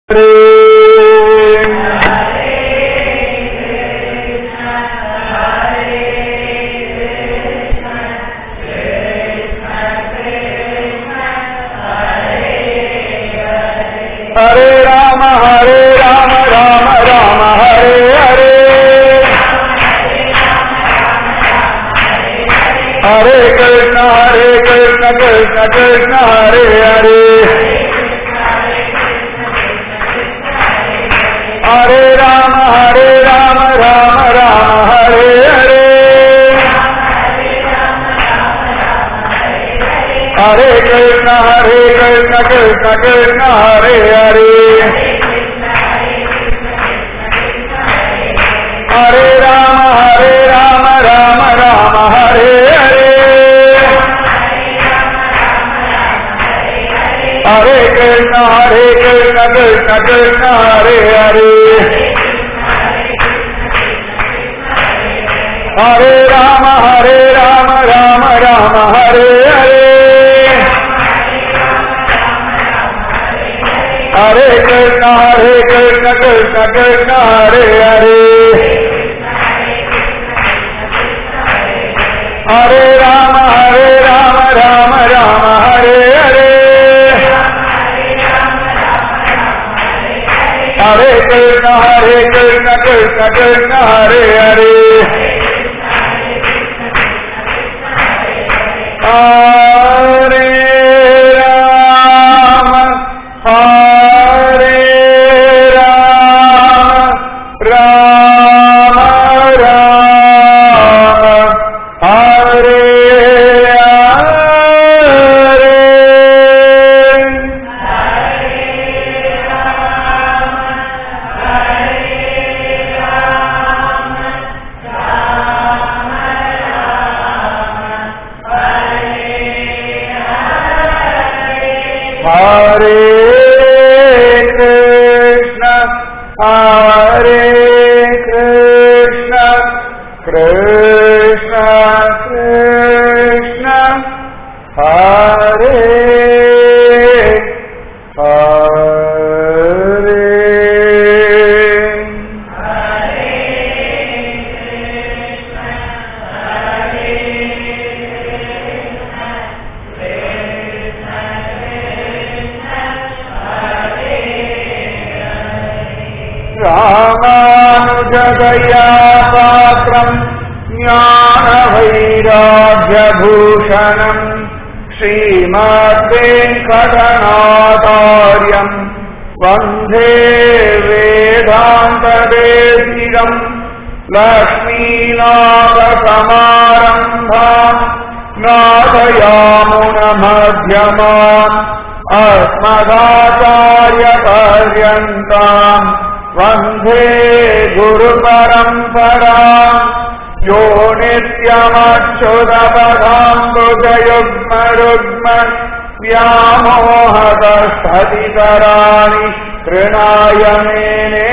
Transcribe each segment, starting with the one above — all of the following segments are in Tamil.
हरे राम हरे राम राम राम हरे हरे हरे कृष्ण हरे कृष्ण कृष्ण कृष्ण हरे हरे हरे राम हरे राम राम राम हरे हरे हरे कृष्ण हरे कृष्ण कृष्ण कृष्ण हरे हरे हरे राम हरे राम राम राम हरे हरे हरे कृष्ण हरे कृष्ण कृष्ण कृष्ण हरे हरे हरे राम हरे राम राम राम हरे हरे हरे कृष्ण हरे कृष्ण कृष्ण कृष्ण हरे हरे हरे राम हरे राम राम राम हरे हरे हरे कृष्ण हरे कृष्ण कृष्ण कृष्ण हरे हरे हरे राम हरे राम राम राम हरे हरे हरे कृष्ण हरे कृष्ण कृष्ण कृष्ण हरे हरे रामानुजदया पात्रम् ज्ञानवैराग्यभूषणम् श्रीमद्वेङ्कटनाथार्यम् वन्दे वेदान्तदेशिकम् लक्ष्मीनाथसमारम्भाम् नाथयामुनमध्यमाम् अस्मदाचार्यपर्यन्ताम् वन्दे गुरुपरम्परा यो नित्यमच्युतपदाम्बुजयुग्मरुग्म व्यामोहतस्ततितराणि तृणाय मेने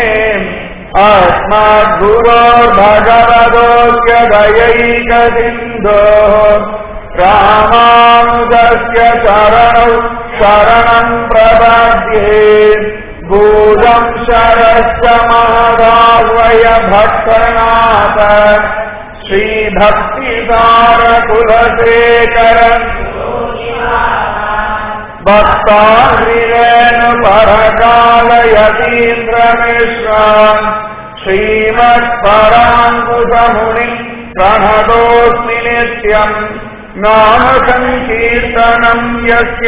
अस्मद्गुरोर्भगवतोऽस्य दयैकसिन्धोः रामानुजस्य शरणौ शरणम् प्रपद्ये भूतम् शरस्य महदाह्वय भक्तनाथ श्रीभक्तिसारकुलशेखर भक्ताङ्गिरेणुपरकालयतीन्द्रमिश्रान् श्रीमत्पराङ्कुशमुनिम् प्रणतोऽस्मि नित्यम् नामसङ्कीर्तनम् यस्य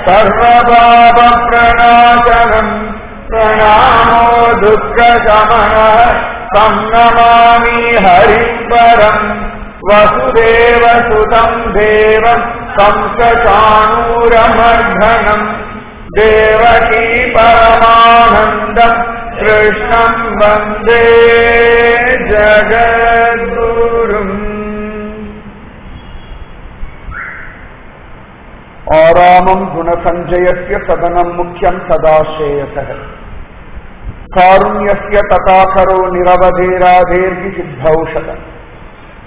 सर्वपापप्रणाशनम् प्रणामो दुःखशमनः तं नमामि हरिम्बरम् वसुदेवसुतम् देवम् कंसचाणूरमर्धनम् देवकी परमानन्दम् कृष्णम् वन्दे जगद्गुरुम् आरामम् गुणसञ्जयस्य सदनम् मुख्यम् सदाश्रेयसः कारुण्यस्य तथाकरो निरवधेराधेर्हि सिद्धौषध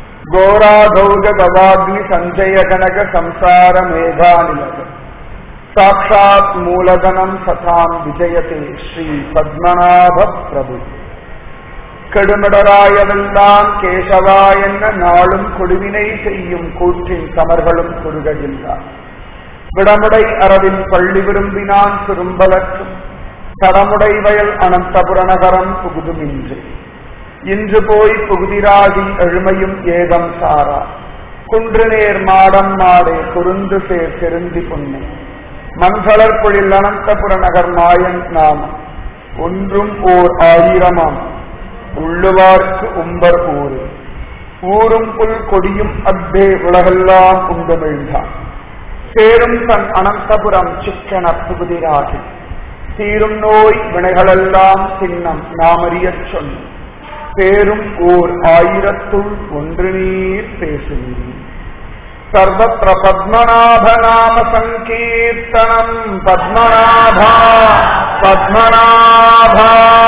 घोराधौज गवाग्नि सञ्जय गणक संसार मेघानिलक சாட்சாத் மூலதனம் சதாம் விஜயதே ஸ்ரீ பத்மநாப பிரபு கெடுமிடராயவெல்லாம் கேசவா என்ன நாளும் கொடுவினை செய்யும் கூற்றின் சமர்களும் குறுககின்றார் விடமுடை அரவின் பள்ளி விரும்பினான் திரும்பலற்றும் தடமுடை வயல் அனந்தபுர நகரம் புகுதுமின்றி இன்று போய் புகுதிராகி எழுமையும் ஏகம் சாரா குன்று நேர் மாடம் மாடே குருந்து சேர் செருந்தி புண்ணை மண்களர் பொழில் அனந்தபுர நகர் மாயன் நாமம் ஒன்றும் ஓர் ஆயிரமாம் உள்ளுவார்க்கு உம்பர் ஊரு ஊரும் புல் கொடியும் அத்தே உலகெல்லாம் உண்டுமிழ்ந்தான் சேரும் தன் அனந்தபுரம் சிக்கன புகுதிராகி தீரும் நோய் வினைகளெல்லாம் சின்னம் நாமறியச் சொன்ன பேரும் ஓர் ஆயிரத்துள் ஒன்று நீர் பேசுவீர் சர்வத்திர பத்மநாப நாம சங்கீர்த்தனம் பத்மநாபா பத்மநாபா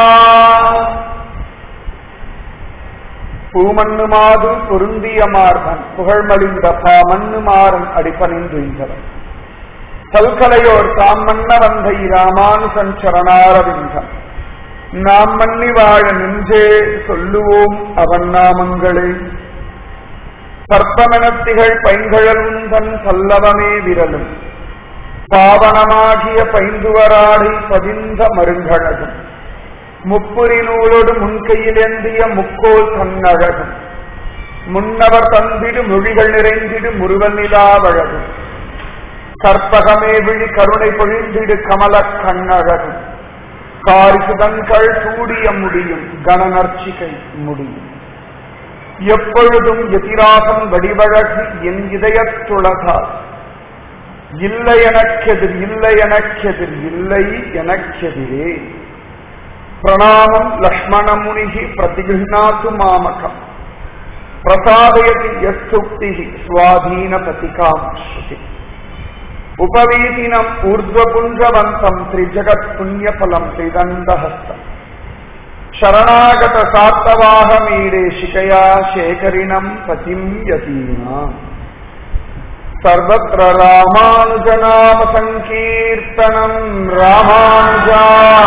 பூமண்ணு மாது பொருந்திய மார்பன் புகழ்மலிந்த பாமண்ணு மாறன் அடிப்பணிந்துய்ந்தவன் பல்கலையோர் தாம் மன்ன வந்தை ராமானுசன் சரணாரவிந்தம் நாம் மன்னி வாழ நின்றே சொல்லுவோம் அவன் நாமங்களே பற்பமெனத்திகள் பைங்கழலும் தன் பல்லவமே விரலும் பாவனமாகிய பைந்துவராடை பதிந்த மருங்கழகும் முப்புரி நூலோடு முன்கையிலேந்திய முக்கோல் தன்னழகும் முன்னவர் தந்திடு மொழிகள் நிறைந்திடு முருகன் நிலாவழகும் கற்பகமே விழி கருணை பொழிந்திடு கமல கண்ணழகும் காரிசுதங்கள் சூடிய முடியும் கணநர்ச்சிகை முடியும் எப்பொழுதும் எதிராகம் வடிவழகு என் இதயத்துளகால் இல்லை எனக்கெதிர் இல்லை எனக்கெதிர் இல்லை எனக்கெதிரே பிரணாமம் லக்ஷ்மணமுனிகி பிரதிகிருணாத்து மாமகம் பிரசாதயதி யஸ்துக்தி சுவாதீன பதிகாம் ஸ்ருதி उपवीतिनम् ऊर्ध्वपुञ्जवन्तम् त्रिजगत् पुण्यफलम् त्रिदण्डहस्तम् शरणागत सात्तवाहमीडे शिकया शेखरिणम् पतिम् यतीनाम् सर्वत्र रामानुजनाम सङ्कीर्तनम् रामानुजा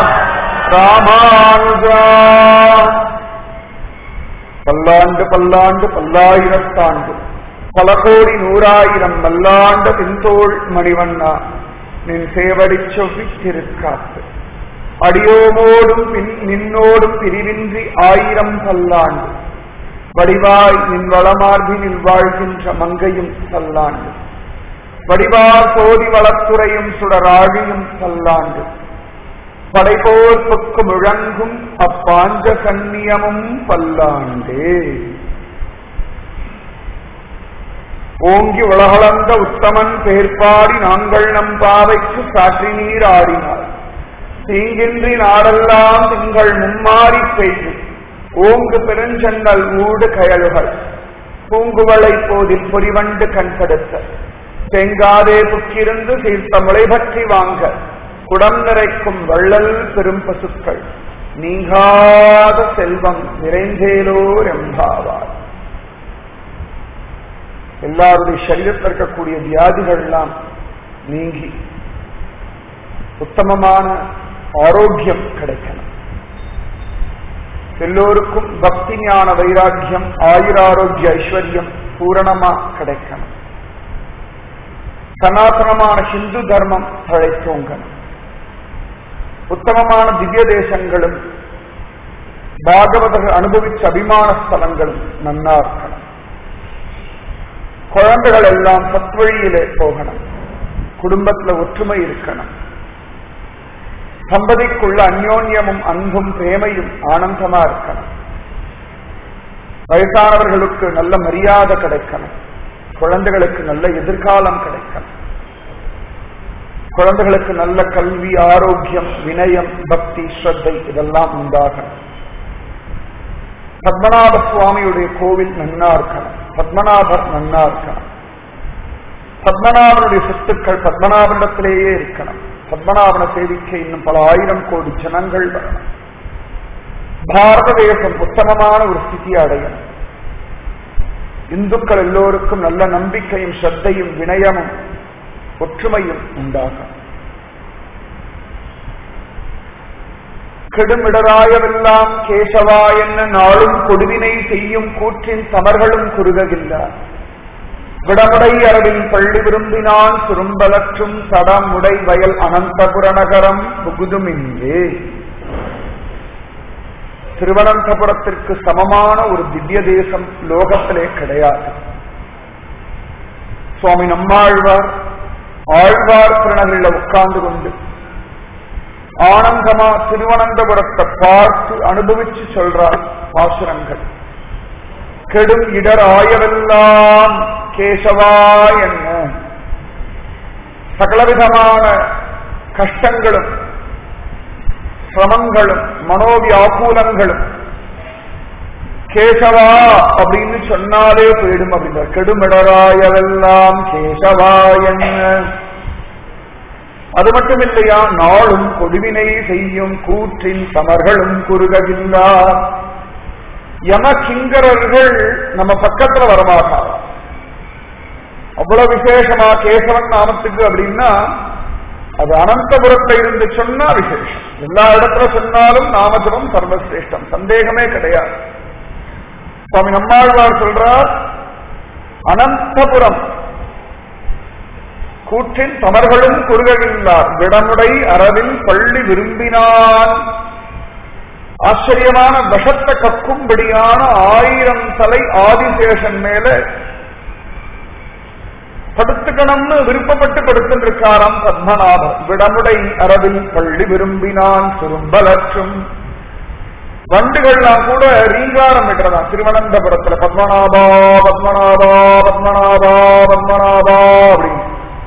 ராமானுஜா பல்லாண்டு பல்லாண்டு பல்லாயிரத்தாண்டு பல கோடி நூறாயிரம் மல்லாண்ட பின்தோள் மணிவண்ணா நின் சேவடி சொவ்வி திருக்காத்து அடியோமோடும் பின் நின்னோடும் பிரிவின்றி ஆயிரம் பல்லாண்டு வடிவாய் நின் வளமார்பினில் வாழ்கின்ற மங்கையும் பல்லாண்டு வடிவார் சோதி வளத்துறையும் சுடராழியும் பல்லாண்டு படைபோர் பொக்கு முழங்கும் அப்பாஞ்ச கண்ணியமும் பல்லாண்டே ஓங்கி உலகளந்த உத்தமன் பேர்பாடி நாங்கள் நம் பாவைக்கு சாற்றி நீர் ஆடினார் தீங்கின்றி நாடெல்லாம் திங்கள் மும்மாறி பெய்து ஓங்கு பெருஞ்சென்னல் ஊடு கயலுகள் பூங்குவளை போதில் பொறிவண்டு கண்படுத்த தேங்காதே புக்கிருந்து சீர்த்த முளை பற்றி வாங்க குடம் நிறைக்கும் வள்ளல் பெரும் பசுக்கள் நீங்காத செல்வம் நிறைந்தேலோர் எம்பாவார் எல்லாருடைய சரீரத்தில் இருக்கக்கூடிய வியாதிகள்லாம் நீங்கி உத்தமமான ஆரோக்கியம் கிடைக்கணும் எல்லோருக்கும் பக்தி ஞான வைராக்கியம் ஆயுராரோக்கிய ஐஸ்வர்யம் பூரணமா கிடைக்கணும் சனாதனமான ஹிந்து தர்மம் தழைத்தோங்கணும் உத்தமமான திவ்ய தேசங்களும் பாகவதர்கள் அனுபவிச்ச அபிமான ஸ்தலங்களும் நன்னா இருக்கணும் குழந்தைகள் எல்லாம் சத்வழியிலே போகணும் குடும்பத்துல ஒற்றுமை இருக்கணும் தம்பதிக்குள்ள அந்யோன்யமும் அன்பும் பிரேமையும் ஆனந்தமா இருக்கணும் வயசானவர்களுக்கு நல்ல மரியாதை கிடைக்கணும் குழந்தைகளுக்கு நல்ல எதிர்காலம் கிடைக்கணும் குழந்தைகளுக்கு நல்ல கல்வி ஆரோக்கியம் வினயம் பக்தி ஸ்ரத்தை இதெல்லாம் உண்டாகணும் பத்மநாப சுவாமியுடைய கோவில் நன்னா இருக்கணும் பத்மநாபர் நன்னா இருக்கணும் பத்மநாபனுடைய சொத்துக்கள் பத்மநாபனிடத்திலேயே இருக்கணும் பத்மநாபனை சேவிக்க இன்னும் பல ஆயிரம் கோடி ஜனங்கள் வரணும் பாரத தேசம் உத்தமமான ஒரு ஸ்திதியை அடையணும் இந்துக்கள் எல்லோருக்கும் நல்ல நம்பிக்கையும் ஸ்ரத்தையும் வினயமும் ஒற்றுமையும் உண்டாகும் கெடுமிடராயவெல்லாம் கேசவா என்ன நாளும் கொடுவினை செய்யும் கூற்றின் தமர்களும் குறுகவில்லை விடமுடை அரவில் பள்ளி விரும்பினான் சுரும்பலற்றும் சடமுடை வயல் அனந்தபுர நகரம் புகுதுமிங்கே திருவனந்தபுரத்திற்கு சமமான ஒரு திவ்ய தேசம் லோகத்திலே கிடையாது சுவாமி நம்மாழ்வார் ஆழ்வார் திருநகரில் உட்கார்ந்து கொண்டு ஆனந்தமா திருவனந்தபுரத்தை பார்த்து அனுபவிச்சு சொல்றார் பாசுரங்கள் கெடும் இடர் ஆயவெல்லாம் கேசவா என்ன சகலவிதமான கஷ்டங்களும் சிரமங்களும் மனோவியாகூலங்களும் கேசவா அப்படின்னு சொன்னாலே போயிடும் அப்படின்ற கெடுமிடராயவெல்லாம் கேசவா என்ன அது மட்டும் இல்லையா நாளும் கொடுவினை செய்யும் கூற்றின் சமர்களும் குறுகவில்லா யம கிங்கரர்கள் நம்ம பக்கத்துல வரமாட்டாங்க அவ்வளவு விசேஷமா கேசவன் நாமத்துக்கு அப்படின்னா அது அனந்தபுரத்துல இருந்து சொன்னா விசேஷம் எல்லா இடத்துல சொன்னாலும் நாமஜபம் சர்வசிரேஷ்டம் சந்தேகமே கிடையாது சுவாமி நம்மாழ்வார் சொல்றார் அனந்தபுரம் கூற்றின் தமர்களும் குறுகவில்லார் விடமுடை அறவில் பள்ளி விரும்பினான் ஆச்சரியமான விஷத்தை கக்கும்படியான ஆயிரம் தலை ஆதிசேஷன் மேல படுத்துக்கணும்னு விருப்பப்பட்டு படுத்துருக்காராம் பத்மநாபன் விடமுடை அரவில் பள்ளி விரும்பினான் சுரும்பலற்றும் வண்டுகள்லாம் கூட ரீங்காரம் விடுறதா திருவனந்தபுரத்துல பத்மநாபா பத்மநாபா பத்மநாபா பத்மநாபா அப்படின்னு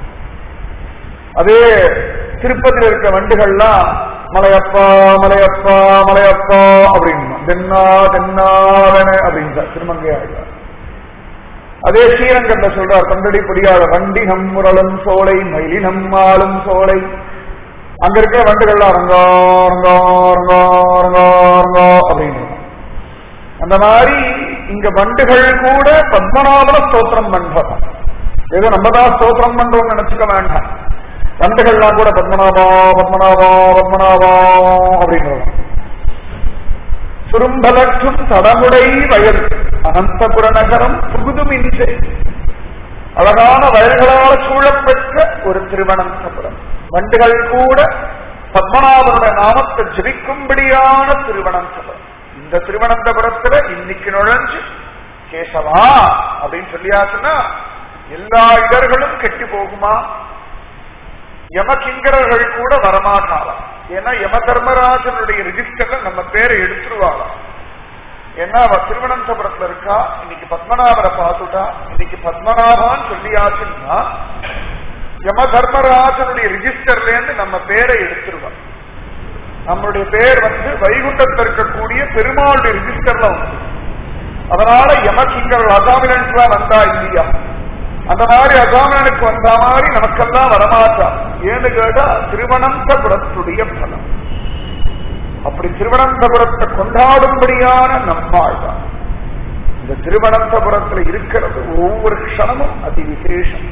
அதே திருப்பதியில் இருக்க வண்டுகள்லாம் மலையப்பா மலையப்பா மலையப்பா அப்படின்னு தென்னா தென்னாவன அப்படின்னு திருமங்கையாழ்வார் அதே ஸ்ரீரங்கத்துல சொல்றார் தொண்டடி பொடியாத வண்டி நம்முரலும் சோலை மயிலி நம்மாலும் சோலை அங்க இருக்கிற வண்டுகள்லாம் ரங்கா ரங்கா ரங்கா ரங்கா ரங்கா அப்படின்னு அந்த மாதிரி இங்க வண்டுகள் கூட பத்மநாபன ஸ்தோத்திரம் பண்றதா ஏதோ நம்ம தான் ஸ்தோத்திரம் பண்றோம்னு நினைச்சுக்க வேண்டாம் வண்டுகள்லாம் கூட பத்மநாபா பத்மநாபா பத்மநாபா அப்படின்றது சுரும்பலற்றும் தடமுடை வயல் அனந்தபுர நகரம் புகுதுமின்றே அழகான வயல்களால் சூழப்பெற்ற ஒரு திருவனந்தபுரம் வண்டுகள் கூட பத்மநாபனுடைய நாமத்தை ஜபிக்கும்படியான திருவனந்தபுரம் இந்த திருவனந்தபுரத்துல இன்னைக்கு நுழைஞ்சு கேசவா அப்படின்னு சொல்லியாச்சுன்னா எல்லா இடர்களும் கெட்டி போகுமா யமகிங்கரர்கள் கூட வரமாட்டாளாம் ஏன்னா யம தர்மராஜனுடைய ரிஜிஸ்டர்ல நம்ம பேரை எடுத்துருவாளாம் ஏன்னா அவ திருவனந்தபுரத்துல இருக்கா இன்னைக்கு பத்மநாபரை பார்த்துட்டா இன்னைக்கு பத்மநாபான்னு சொல்லியாச்சுன்னா யம தர்மராஜனுடைய ரிஜிஸ்டர்ல இருந்து நம்ம பேரை எடுத்துருவா நம்மளுடைய பேர் வந்து வைகுண்டத்தில் இருக்கக்கூடிய பெருமாளுடைய ரிஜிஸ்டர்ல வந்து அதனால யமகிங்கர்கள் அசாமிலன்ஸ்லா வந்தா இல்லையா அந்த மாதிரி அசாமனுக்கு வந்த மாதிரி நமக்கெல்லாம் வரமாட்டா ஏன்னு கேட்டா திருவனந்தபுரத்துடைய பலம் அப்படி திருவனந்தபுரத்தை கொண்டாடும்படியான நம்மாள் தான் இந்த திருவனந்தபுரத்துல இருக்கிறது ஒவ்வொரு க்ஷணமும் அதி விசேஷம்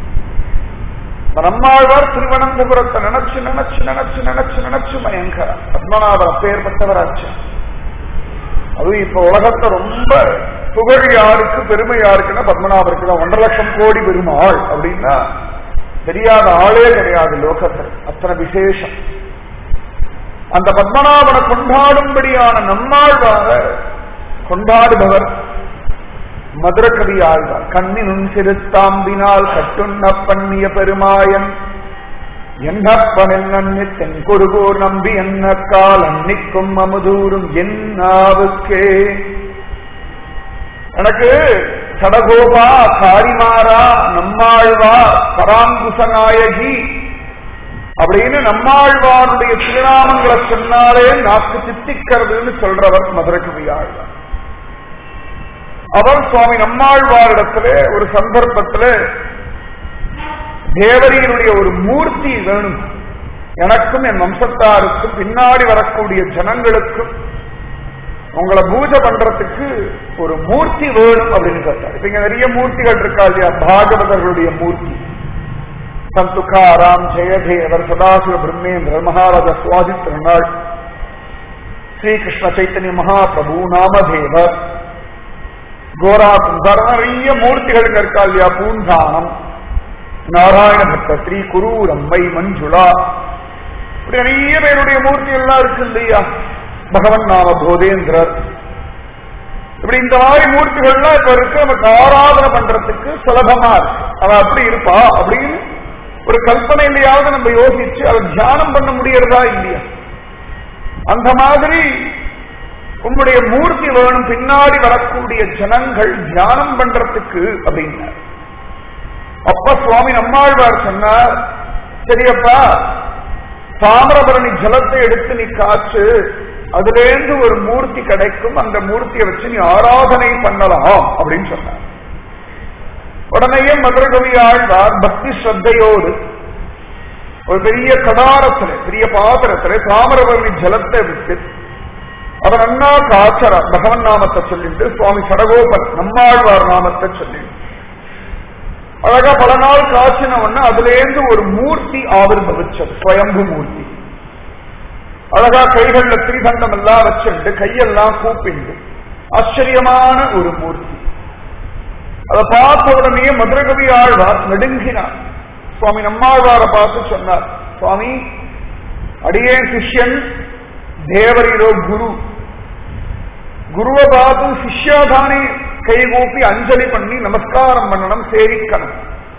நம்மாழ்வார் திருவனந்தபுரத்தை நினைச்சு நினைச்சு நினைச்சு நினைச்சு நினைச்சு மயங்கர பத்மநாபர் அப்பேற்பட்டவராச்சு அதுவும் இப்ப உலகத்தை ரொம்ப புகழ் யாருக்கு பெருமை யாருக்குன்னா பத்மநாபருக்கு தான் ஒன்றரை லட்சம் கோடி பெருமாள் அப்படின்னா தெரியாத ஆளே கிடையாது லோகத்தில் அத்தனை விசேஷம் அந்த பத்மநாபனை கொண்டாடும்படியான நம்மாழ்வார கொண்டாடுபவர் மதுரகவி ஆழ்வார் கண்ணினும் சிறுத்தாம்பினால் கட்டுண்ண பண்ணிய பெருமாயன் என்னப்பனில் நன்னி தென்கொருகோர் நம்பி என்ன கால் அன்னிக்கும் அமுதூரும் என் நாவுக்கே எனக்கு சடகோபா காரிமாரா நம்மாழ்வா பராங்குசநாயகி அப்படின்னு நம்மாழ்வாருடைய திருநாமங்களை சொன்னாலே நாக்கு சித்திக்கிறதுன்னு சொல்றவர் மதுரகவி ஆழ்வார் அவர் சுவாமி நம்மாழ்வாரிடத்துல ஒரு சந்தர்ப்பத்துல தேவரியினுடைய ஒரு மூர்த்தி வேணும் எனக்கும் என் வம்சத்தாருக்கும் பின்னாடி வரக்கூடிய ஜனங்களுக்கும் உங்களை பூஜை பண்றதுக்கு ஒரு மூர்த்தி வேணும் அப்படின்னு கேட்டார் இப்ப இங்க நிறைய மூர்த்திகள் இருக்கா இல்லையா பாகவதர்களுடைய மூர்த்தி சந்துகாராம் ஜெயதேவர் சதாசிவ பிரம்மேந்திரர் மகாராஜா சுவாதி திருநாள் ஸ்ரீகிருஷ்ண சைத்தன்ய மகாபிரபு நாமதேவர் கோரா குந்தார் நிறைய மூர்த்திகள் இங்க இருக்கா இல்லையா பூந்தானம் நாராயண பக்த ஸ்ரீ குரூரம்மை மஞ்சுளா இப்படி நிறைய பேருடைய மூர்த்தி எல்லாம் இருக்கு இல்லையா பகவன் நாம போதேந்திரர் இப்படி இந்த மாதிரி மூர்த்திகள்லாம் இப்ப இருக்கு நமக்கு ஆராதனை பண்றதுக்கு சுலபமா இருக்கு அவ அப்படி இருப்பா அப்படின்னு ஒரு கல்பனையிலையாவது நம்ம யோசிச்சு அதை தியானம் பண்ண முடியறதா இல்லையா அந்த மாதிரி உங்களுடைய மூர்த்தி வேணும் பின்னாடி வரக்கூடிய ஜனங்கள் தியானம் பண்றதுக்கு அப்படின்னார் அப்ப சுவாமி நம்மாழ்வார் சொன்னார் சரியப்பா தாமிரபரணி ஜலத்தை எடுத்து நீ காற்று அதுலேருந்து ஒரு மூர்த்தி கிடைக்கும் அந்த மூர்த்தியை வச்சு நீ ஆராதனை பண்ணலாம் அப்படின்னு சொன்னார் உடனேயே மதுரகவி ஆழ்வார் பக்தி ஸ்ரத்தையோடு ஒரு பெரிய கடாரத்துல பெரிய பாத்திரத்துல தாமிரபரணி ஜலத்தை விட்டு அவர் அண்ணா காச்சர பகவன் நாமத்தை சொல்லிட்டு சுவாமி சடகோபன் நம்மாழ்வார் நாமத்தை சொல்லிட்டு அழகா பல நாள் காய்ச்சின உடனே அதுல இருந்து ஒரு மூர்த்தி ஆவிர்வவிச்சது ஸ்வயம்பு மூர்த்தி அழகா கைகள்ல திரிகண்டம் எல்லாம் வச்சுண்டு கையெல்லாம் கூப்பிண்டு ஆச்சரியமான ஒரு மூர்த்தி அதை பார்த்த உடனே மதுரகவி ஆழ்வார் நெடுங்கினார் சுவாமி நம்மாழ்வாரை பார்த்து சொன்னார் சுவாமி அடியே சிஷ்யன் தேவரிரோ குரு குருவை பார்த்து சிஷ்யாதானே கைகூப்பி அஞ்சலி பண்ணி நமஸ்காரம் பண்ணணும் சேவிக்கணும்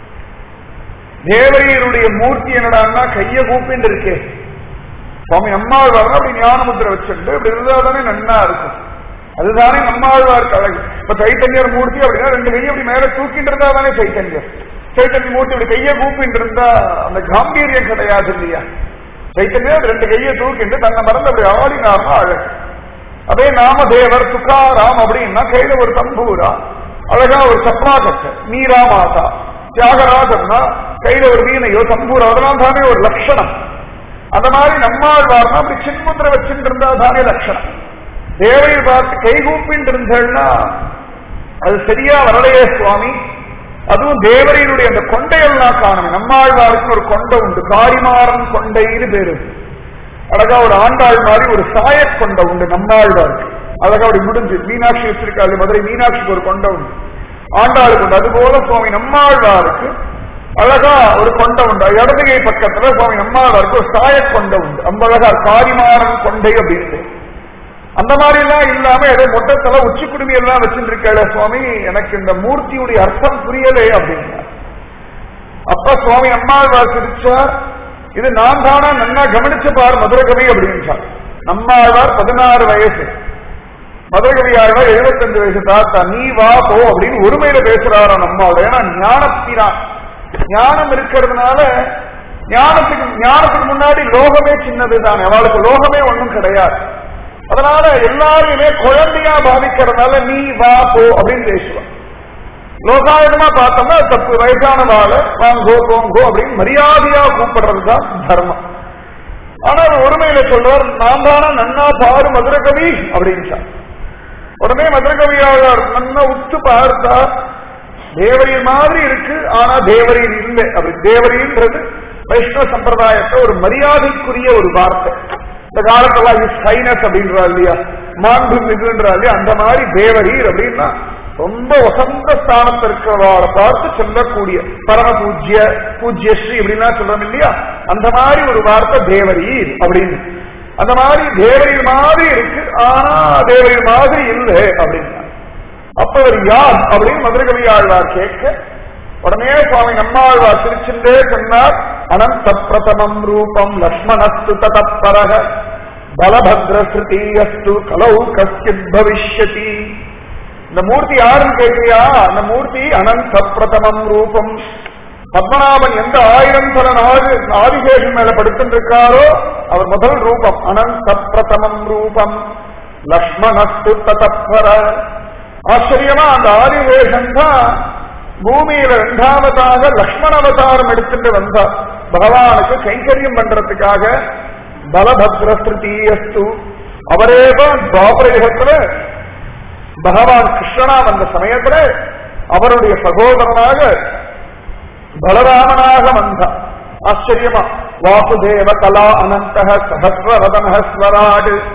தேவரையருடைய மூர்த்தி என்னடான்னா கைய கூப்பிட்டு இருக்கே சுவாமி நம்மாழ்வார் அப்படி ஞானமுத்திரை வச்சுட்டு இப்படி இருந்தா தானே நன்னா இருக்கும் அதுதானே நம்மாழ்வார் கழகு இப்ப சைத்தன்யர் மூர்த்தி அப்படின்னா ரெண்டு கையை அப்படி மேல தூக்கிட்டு இருந்தா தானே சைத்தன்யர் சைத்தன்ய மூர்த்தி இப்படி கையை கூப்பிட்டு இருந்தா அந்த காம்பீரியம் கிடையாது இல்லையா சைத்தன்யர் ரெண்டு கையை தூக்கிட்டு தன்னை மறந்து அப்படி ஆடினார்னா அழகு அதே நாமதேவர் துக்காராம் அப்படின்னா கையில ஒரு தம்பூரா அழகா ஒரு சப்ராகத்தை மீரா மாதா தியாகராஜன்னா கையில ஒரு வீணையோ தம்பூரா அதெல்லாம் தானே ஒரு லட்சணம் அந்த மாதிரி நம்மாழ்வார்னா அப்படி சின்முத்திர வச்சுட்டு இருந்தா தானே லட்சணம் தேவையை பார்த்து கைகூப்பின்னு இருந்தேன்னா அது சரியா வரலையே சுவாமி அதுவும் தேவரையினுடைய அந்த கொண்டையெல்லாம் காணும் நம்மாழ்வாருக்கு ஒரு கொண்டை உண்டு காரிமாறன் கொண்டைன்னு பேரு அழகா ஒரு ஆண்டாள் மாதிரி ஒரு சாய கொண்ட உண்டு நம்மாழ்வாருக்கு அழகா அப்படி முடிஞ்சு மீனாட்சி வச்சிருக்காரு மதுரை மீனாட்சிக்கு ஒரு கொண்ட உண்டு ஆண்டாளுக்கு உண்டு அதுபோல சுவாமி நம்மாழ்வாருக்கு அழகா ஒரு கொண்ட உண்டு இடதுகை பக்கத்துல சுவாமி நம்மாழ்வாருக்கு ஒரு சாய கொண்ட உண்டு அந்த அழகா காரிமாறன் கொண்டை அப்படின்னு அந்த மாதிரி எல்லாம் இல்லாம ஏதோ மொட்டத்தல உச்சி குடுமி எல்லாம் வச்சுருக்கல சுவாமி எனக்கு இந்த மூர்த்தியுடைய அர்த்தம் புரியலே அப்படின்னா அப்ப சுவாமி நம்மாழ்வார் சிரிச்சார் இது நான் தானா நன்னா கவனிச்சு பார் மதுரகவி அப்படின்றார் நம்மாழ்வார் பதினாறு வயசு மதுரகவி ஆழ்வார் எழுபத்தஞ்சு வயசு தாத்தா நீ வா போ அப்படின்னு ஒருமையில பேசுறாரா நம்மாவோட ஏன்னா ஞானத்தினான் ஞானம் இருக்கிறதுனால ஞானத்துக்கு ஞானத்துக்கு முன்னாடி லோகமே சின்னதுதான் அவளுக்கு லோகமே ஒண்ணும் கிடையாது அதனால எல்லாரையுமே குழந்தையா பாதிக்கிறதுனால நீ வா போ அப்படின்னு பேசுவான் லோகாயுதமா பார்த்தோம்னா தப்பு வயசான வாழை வாங்கோ போங்கோ அப்படின்னு மரியாதையா கூப்பிடுறது தான் தர்மம் ஆனா அவர் ஒருமையில சொல்றார் நான் தானே நன்னா பாரு மதுரகவி அப்படின்ட்டா உடனே மதுரகவியாளர் நன்னா உத்து பார்த்தா தேவரின் மாதிரி இருக்கு ஆனா தேவரின் இல்லை அப்படி தேவரின்றது வைஷ்ணவ சம்பிரதாயத்தை ஒரு மரியாதைக்குரிய ஒரு வார்த்தை இந்த காலத்துல இஸ் ஹைனஸ் அப்படின்றா இல்லையா மாண்பு மிகுன்றா இல்லையா அந்த மாதிரி தேவரீர் அப்படின்னா ரொம்ப வசந்த ஸ்தானத்தில் இருக்கிறவாளை பார்த்து சொல்லக்கூடிய பரம பூஜ்ய பூஜ்ய ஸ்ரீ அப்படின்னா சொல்றோம் இல்லையா அந்த மாதிரி ஒரு வார்த்தை தேவரீர் அப்படின்னு அந்த மாதிரி தேவரீர் மாதிரி இருக்கு ஆனா தேவரீர் மாதிரி இல்லை அப்படின்னா அப்ப அவர் யார் அப்படின்னு மதுரகவி ஆழ்வார் கேட்க உடனே சுவாமி நம்மாழ்வார் திருச்சிண்டே சொன்னார் அனந்த பிரதமம் ரூபம் லக்ஷ்மணஸ்து ததப்பரக பலபத்ர ஸ்ருதியஸ்து கலௌ கஸ்கித் பவிஷ்யதி இந்த மூர்த்தி யாருன்னு கேட்கிறியா அந்த மூர்த்தி அனந்த பிரதமம் ரூபம் பத்மநாபன் எந்த ஆயிரம் தர நாடு ஆதிசேஷன் மேல படுத்துட்டு இருக்காரோ அவர் முதல் ரூபம் அனந்த பிரதமம் ரூபம் லக்ஷ்மணஸ்து ததப்பர ஆச்சரியமா அந்த ஆதிசேஷன் தான் பூமியில இரண்டாவதாக லக்ஷ்மண அவதாரம் எடுத்துட்டு வந்தார் பகவானுக்கு கைங்கரியம் பண்றதுக்காக பலபத்ர ஸ்ருதியஸ்து அவரே தான் துவாபரயுகத்துல பகவான் கிருஷ்ணனா வந்த சமயத்துல அவருடைய சகோதரனாக பலராமனாக வந்தார் ஆச்சரியமா வாசுதேவ கலா அனந்த சஹசிரவதன ஸ்வராடு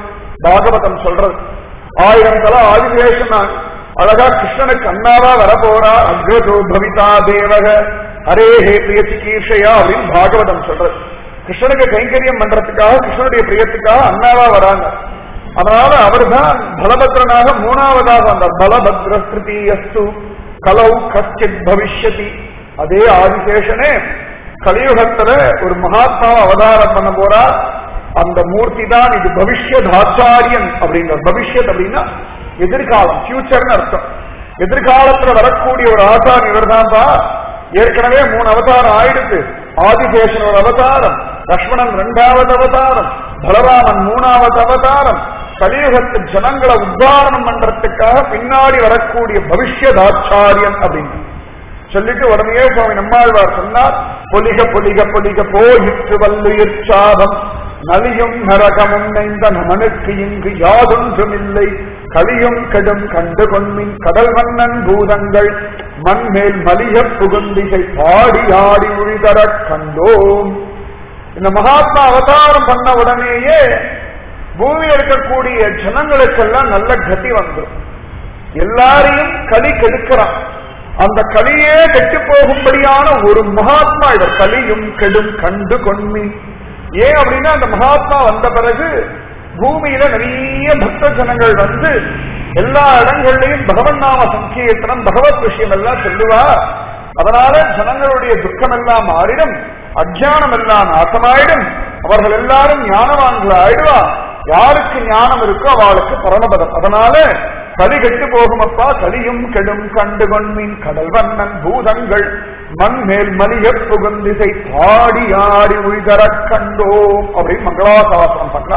பாகவதம் சொல்றது ஆயிரம் தல ஆதிசேஷன் நான் அழகா கிருஷ்ணனுக்கு அண்ணாவா வரப்போறா அக்ரஜோ பவிதா தேவக ஹரே ஹே பிரிய சிகீர்ஷையா அப்படின்னு பாகவதம் சொல்றது கிருஷ்ணனுக்கு கைங்கரியம் பண்றதுக்காக கிருஷ்ணனுடைய பிரியத்துக்காக அண்ணாவா வராங்க அதனால அவர்தான் பலபத்ரனாக மூணாவதாக வந்தார் பலபத்ர திருத்தீயஸ்து கலௌ கஷ்டித் பவிஷ்யதி அதே ஆதிசேஷனே கலியுகத்துல ஒரு மகாத்மா அவதாரம் பண்ண போறா அந்த மூர்த்தி தான் இது பவிஷ்யத் ஆச்சாரியன் அப்படிங்கிற பவிஷ்யத் அப்படின்னா எதிர்காலம் ஃபியூச்சர்னு அர்த்தம் எதிர்காலத்துல வரக்கூடிய ஒரு ஆச்சாரியன் இவர்தான்பா ஏற்கனவே மூணு அவதாரம் ஆயிடுச்சு ஆதிசேஷன் ஒரு அவதாரம் லக்ஷ்மணன் இரண்டாவது அவதாரம் பலராமன் மூணாவது அவதாரம் கலியுகத்து ஜனங்களை உத்தாரணம் பண்றதுக்காக பின்னாடி வரக்கூடிய பவிஷ்யதாச்சாரியன் அப்படின்னு சொல்லிட்டு உடனே சுவாமி நம்மாழ்வார் சொன்னார் பொலிக பொலிக பொலிக போயிற்று வல்லுயிர் சாபம் நலியும் நரகமும் நைந்த நமனுக்கு இங்கு யாதொன்றுமில்லை கலியும் கெடும் கண்டு கொன்மின் கடல் மன்னன் பூதங்கள் மண்மேல் மலிய புகுந்திகை பாடி ஆடி உழிதரக் கண்டோம் இந்த மகாத்மா அவதாரம் பண்ண உடனேயே பூமியில் இருக்கக்கூடிய ஜனங்களுக்கெல்லாம் நல்ல கதி வந்துடும் எல்லாரையும் களி கெடுக்கிறான் அந்த கலியே கெட்டு போகும்படியான ஒரு மகாத்மா இவர் கலியும் கெடும் கண்டு கொன்மி ஏன் அப்படின்னா அந்த மகாத்மா வந்த பிறகு பூமியில நிறைய பக்த ஜனங்கள் வந்து எல்லா இடங்கள்லையும் பகவன் நாம சங்கீர்த்தனம் பகவத் விஷயம் எல்லாம் சொல்லுவா அதனால ஜனங்களுடைய துக்கம் எல்லாம் மாறிடும் அஜானம் எல்லாம் நாசமாயிடும் அவர்கள் எல்லாரும் ஞானவான்கள் ஆயிடுவா யாருக்கு ஞானம் இருக்கோ அவளுக்கு பரமபதம் அதனால கலி கெட்டு போகும் அப்பா கலியும் கெடும் கண்டு கொன்மின் கடல் வண்ணன் பூதங்கள் மண் மேல் மலிய புகுந்திசை பாடி ஆடி உய்தரக் கண்டோம் அப்படின்னு மங்களாசாசனம் பண்ணா